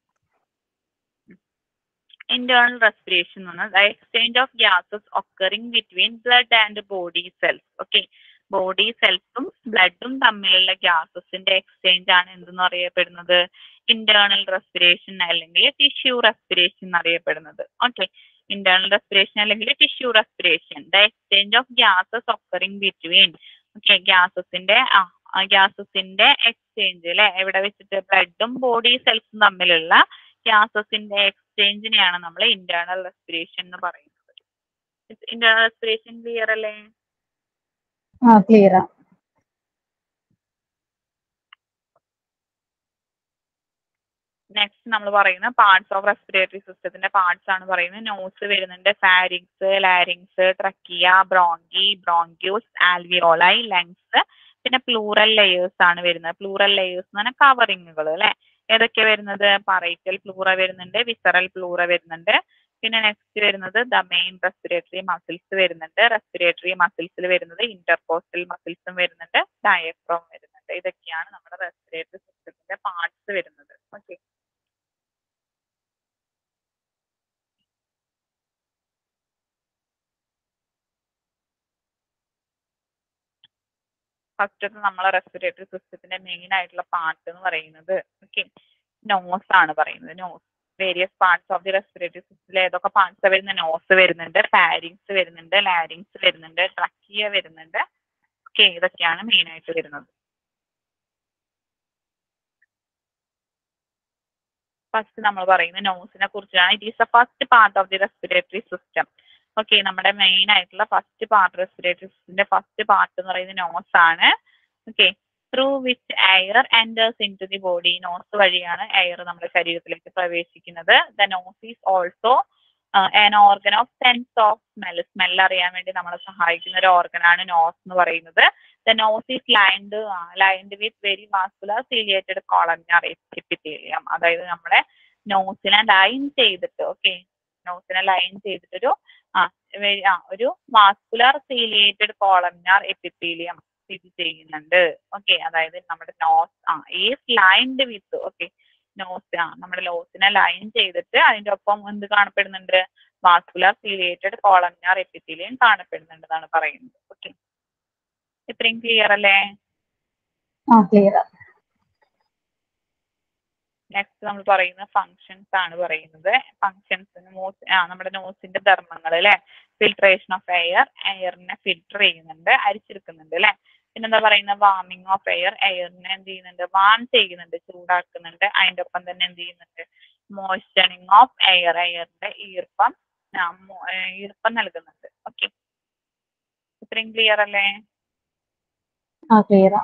internal respiration എന്ന് പറഞ്ഞാൽ the exchange of gases occurring between blood and body cells okay body സെൽസും ബ്ലഡും തമ്മിലുള്ള ഗ്യാസസിന്റെ എക്സ്ചേഞ്ച് ആണ് എന്തെന്ന് അറിയപ്പെടുന്നത് ഇന്റേണൽ റെസ്പിറേഷൻ അല്ലെങ്കിൽ ടിഷ്യൂ റെസ്പിറേഷൻ എന്നറിയപ്പെടുന്നത് ഓക്കെ ഇന്റേണൽ റെസ്പിറേഷൻ അല്ലെങ്കിൽ tissue respiration the exchange of gases occurring between okay ഗ്യാസസിന്റെ ആ ഗ്യാസസിന്റെ എക്സ്ചേഞ്ച് അല്ലെ എവിടെ വെച്ചിട്ട് ബ്ലഡും ബോഡി സെൽസും തമ്മിലുള്ള ഗ്യാസസിന്റെ എക്സ്ചേഞ്ചിനെയാണ് നമ്മൾ ഇന്റേണൽ റെസ്പിറേഷൻ എന്ന് പറയുന്നത് ഇന്റേണൽ റെസ്പിറേഷൻ ക്ലിയർ അല്ലേ ആ ക്ലിയർ നെക്സ്റ്റ് നമ്മൾ പറയുന്ന പാർട്സ് ഓഫ് റെസ്പിറേറ്ററി സിസ്റ്റത്തിന്റെ പാർട്സ് ആണ് പറയുന്നത് നോസ് വരുന്നുണ്ട് pharynx larynx trachea bronchi bronchioles alveoli lungs പിന്നെ പ്ലൂറൽ ലെയേഴ്സ് ആണ് വരുന്നത് പ്ലൂറൽ ലെയേഴ്സ് എന്ന് പറഞ്ഞാൽ കവറിങ്ങുകൾ അല്ലെ ഏതൊക്കെ വരുന്നത് പറൈറ്റൽ പ്ലൂറ വരുന്നുണ്ട് വിസറൽ പ്ലൂറ വരുന്നുണ്ട് പിന്നെ നെക്സ്റ്റ് വരുന്നത് ദ മെയിൻ റെസ്പിറേറ്ററി മസിൽസ് വരുന്നുണ്ട് റെസ്പിറേറ്ററി മസിൽസിൽ വരുന്നത് ഇന്റർപോസ്റ്റൽ മസിൽസും വരുന്നുണ്ട് ഡയഫ്രോം വരുന്നുണ്ട് ഇതൊക്കെയാണ് നമ്മുടെ റെസ്പിറേറ്ററി സിസ്റ്റത്തിന്റെ പാർട്സ് വരുന്നത് ഓക്കെ ഫസ്റ്റത്തെ നമ്മളെ റെസ്പിറേറ്ററി സിസ്റ്റത്തിന്റെ മെയിൻ ആയിട്ടുള്ള പാർട്ട് എന്ന് പറയുന്നത് ഓക്കെ നോസ് ആണ് പറയുന്നത് nose various parts of the respiratory സിസ്റ്റത്തിൽ ഏതൊക്കെ പാർട്സ് വരുന്ന നോസ് വരുന്നുണ്ട് ഫാരിങ്സ് വരുന്നുണ്ട് ലാരിങ്സ് വരുന്നുണ്ട് ട്രക്കിയ വരുന്നുണ്ട് ഓക്കെ ഇതൊക്കെയാണ് മെയിൻ ആയിട്ട് വരുന്നത് ഫസ്റ്റ് നമ്മൾ പറയുന്ന നോസിനെ കുറിച്ചാണ് it is the first part of the respiratory system okay നമ്മുടെ മെയിൻ ആയിട്ടുള്ള ഫസ്റ്റ് പാർട്ട് റെസ്പിറേറ്ററി സിസ്റ്റത്തിന്റെ ഫസ്റ്റ് പാർട്ട് എന്ന് പറയുന്നത് നോസ് ആണ് okay through which air enters into the body nose വഴിയാണ് എയർ നമ്മുടെ ശരീരത്തിലേക്ക് പ്രവേശിക്കുന്നത് the nose is also an organ of sense of smell smell അറിയാൻ വേണ്ടി നമ്മളെ സഹായിക്കുന്ന ഒരു ഓർഗൻ ആണ് നോസ് എന്ന് പറയുന്നത് the nose is lined lined with very vascular ciliated columnar epithelium അതായത് നമ്മുടെ നോസിനെ ലൈൻ ചെയ്തിട്ട് ഓക്കെ നോസിനെ ലൈൻ ചെയ്തിട്ടൊരു ആ വെ- ആ ഒരു വാസ്കുലർ സീലിയേറ്റഡ് കോളമിനാർ എപ്പിത്തീലിയം സ്ഥിതി ചെയ്യുന്നുണ്ട് ഓക്കെ അതായത് നമ്മുടെ നോസ് ആ is lined with okay nose ആ നമ്മുടെ ലോസിനെ ലൈൻ ചെയ്തിട്ട് അതിന്റെ ഒപ്പം എന്ത് കാണപ്പെടുന്നുണ്ട് വാസ്കുലർ സീലിയേറ്റഡ് കോളമിനാർ എപ്പിത്തീലിയം കാണപ്പെടുന്നുണ്ട് എന്നാണ് പറയുന്നത് ഓക്കെ ഇത്രയും ക്ലിയർ അല്ലേ ആ ക്ലിയർ നെക്സ്റ്റ് നമ്മൾ പറയുന്ന ഫങ്ഷൻസ് ആണ് പറയുന്നത് ഫങ്ഷൻസ് മോസ് ആ നമ്മുടെ നോസിന്റെ ധർമ്മങ്ങൾ അല്ലെ ഫിൽട്രേഷൻ ഓഫ് എയർ എയറിനെ ഫിൽട്ടർ ചെയ്യുന്നുണ്ട് അരിച്ചെടുക്കുന്നുണ്ട് അല്ലെ പിന്നെന്താ പറയുന്ന വാർമിംഗ് ഓഫ് എയർ എയറിനെ എന്ത് ചെയ്യുന്നുണ്ട് വാം ചെയ്യുന്നുണ്ട് ചൂടാക്കുന്നുണ്ട് അതിന്റെ ഒപ്പം തന്നെ എന്ത് ചെയ്യുന്നുണ്ട് മോയ്സ്ചറിങ് ഓഫ് എയർ എയറിന്റെ ഈർപ്പം ആ, മോ- ഏ, ഈർപ്പം നൽകുന്നുണ്ട് ഓക്കെ ഇത്രയും ക്ലിയർ അല്ലേ ആ ക്ലിയർ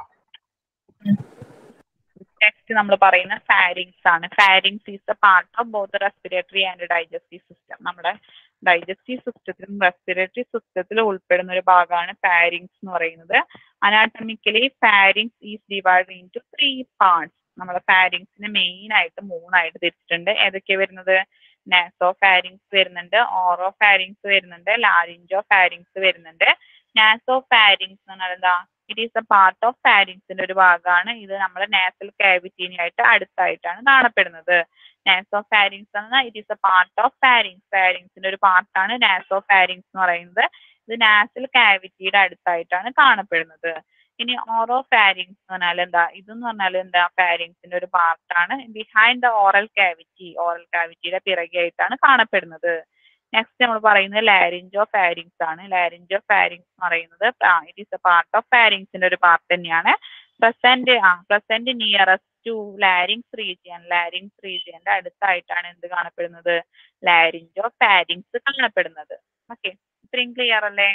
നെക്സ്റ്റ് നമ്മൾ പറയുന്ന ഫാരിങ്സ് ആണ് pharynx is a part of both respiratory and digestive system നമ്മുടെ ഡൈജസ്റ്റീവ് സിസ്റ്റത്തിലും റെസ്പിറേറ്ററി സിസ്റ്റത്തിലും ഉൾപ്പെടുന്ന ഒരു ഭാഗമാണ് ഫാരിങ്സ് എന്ന് പറയുന്നത് anatomically pharynx is divide into three parts നമ്മുടെ ഫാരിങ്സിന് മെയിൻ ആയിട്ട് മൂന്നായിട്ട് തിരിച്ചിട്ടുണ്ട് ഏതൊക്കെയാ വരുന്നത് നാസോ ഫാരിങ്സ് വരുന്നുണ്ട് ഓറോ ഫാരിങ്സ് വരുന്നുണ്ട് ലാരിഞ്ചോ ഫാരിങ്സ് വരുന്നുണ്ട് നാസോ ഫാരിങ്സ് എന്ന് പറഞ്ഞാൽ എന്താ it is a part of ഫാരിങ്സിന്റെ ഒരു ഭാഗമാണ് ഇത് നമ്മുടെ നാസൽ കാവിറ്റിനായിട്ട് അടുത്തായിട്ടാണ് കാണപ്പെടുന്നത് നാസോ ഫാരിങ്സ് എന്നാൽ it is a part of pharynx ഫാരിങ്സിന്റെ ഒരു പാർട്ടാണ് നാസോ ഫാരിങ്സ് എന്ന് പറയുന്നത് ഇത് നാസൽ കാവിറ്റിയുടെ അടുത്തായിട്ടാണ് കാണപ്പെടുന്നത് ഇനി ഓറോ ഫാരിങ്സ് എന്ന് പറഞ്ഞാൽ എന്താ ഇതെന്ന് പറഞ്ഞാൽ എന്താ ഫാരിങ്സിന്റെ ഒരു പാർട്ടാണ് behind the oral cavity oral കാവിറ്റിയുടെ പിറകെയായിട്ടാണ് കാണപ്പെടുന്നത് നെക്സ്റ്റ് നമ്മൾ പറയുന്നത് ലാരിഞ്ചോ ഫാരിങ്സ് ആണ് ലാരിഞ്ചോ ഫാരിങ്സ് എന്ന് പറയുന്നത് it is a part of ഫാരിങ്സിന്റെ ഒരു പാർട്ട് തന്നെയാണ് പ്രസന്റ് ആ present nearest to larynx region larynx റീജിയന്റെ അടുത്തായിട്ടാണ് എന്ത് കാണപ്പെടുന്നത് ലാരിഞ്ചോ ഫാരിങ്സ് കാണപ്പെടുന്നത് ഓക്കെ ഇത്രയും ക്ലിയർ അല്ലേ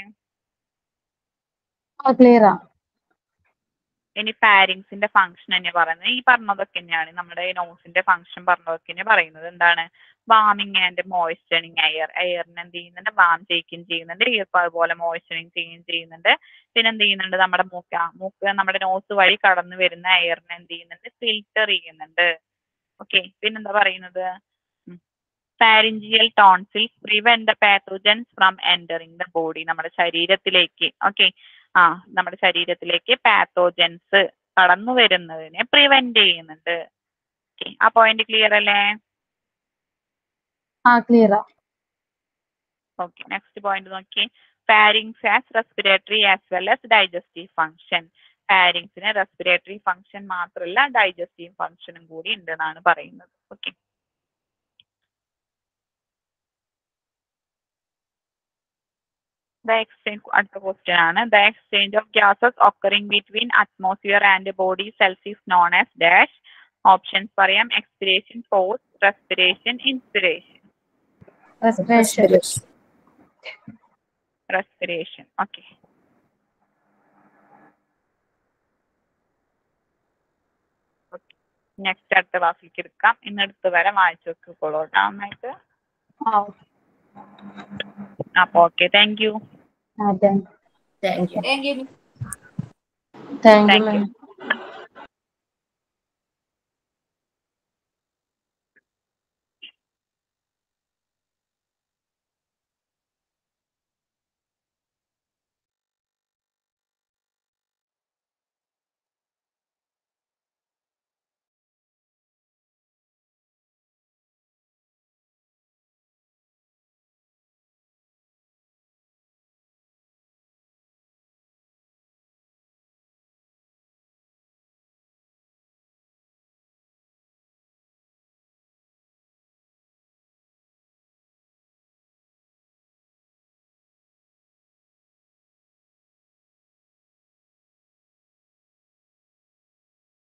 ആ ക്ലിയർ ആ ഇനി ഫാരിങ്സിന്റെ ഫംഗ്ഷൻ തന്നെ പറയുന്നത് ഈ പറഞ്ഞതൊക്കെ തന്നെയാണ് നമ്മുടെ നോസിന്റെ ഫംഗ്ഷൻ പറഞ്ഞതൊക്കെ തന്നെ പറയുന്നത് എന്താണ് വാമിങ് ആൻഡ് മോയ്സ്ചറിങ് എയർ എയറിനെ എന്ത് ചെയ്യുന്നുണ്ട് വാം ചെയ്യിക്കുകയും ചെയ്യുന്നുണ്ട് ഈർപ്പം അതുപോലെ മോയ്സ്ചറിങ് ചെയ്യുകയും ചെയ്യുന്നുണ്ട് പിന്നെ എന്ത് ചെയ്യുന്നുണ്ട് നമ്മുടെ മൂക്ക് ആ, മൂക്ക് നമ്മുടെ നോസ് വഴി കടന്നു വരുന്ന എയറിനെ എന്ത് ചെയ്യുന്നുണ്ട് ഫിൽറ്റർ ചെയ്യുന്നുണ്ട് ഓക്കെ പിന്നെന്താ പറയുന്നത് pharyngeal tonsils prevent the pathogens from entering the body നമ്മുടെ ശരീരത്തിലേക്ക് ഓക്കെ ആ നമ്മുടെ ശരീരത്തിലേക്ക് പാത്തോജൻസ് കടന്നു വരുന്നതിനെ പ്രിവെന്റ് ചെയ്യുന്നുണ്ട് ഓക്കെ ആ പോയിന്റ് ക്ലിയർ അല്ലേ ആ ക്ലിയർ ആ ഓക്കെ നെക്സ്റ്റ് പോയിന്റ് നോക്കി pharynx as respiratory as well as digestive function ഫാരിങ്സിന് റെസ്പിറേറ്ററി ഫംഗ്ഷൻ മാത്രമല്ല ഡൈജസ്റ്റീവ് ഫംഗ്ഷനും കൂടി ഉണ്ട് എന്നാണ് പറയുന്നത് ഓക്കെ The exchange അടുത്ത question ആണ് the exchange of gases occurring between atmosphere and body cells is known as dash options പറയാം expiration force respiration inspiration respiration respiration okay next അടുത്ത ക്ലാസ്സിലേക്ക് എടുക്കാം ഇന്ന് അടുത്ത് വരെ വായിച്ചു വെക്കോളൂ കേട്ടോ നന്നായിട്ട് ആ അപ്പൊ ഓക്കെ താങ്ക് യു ആ thank thank you thank you thank you ma'am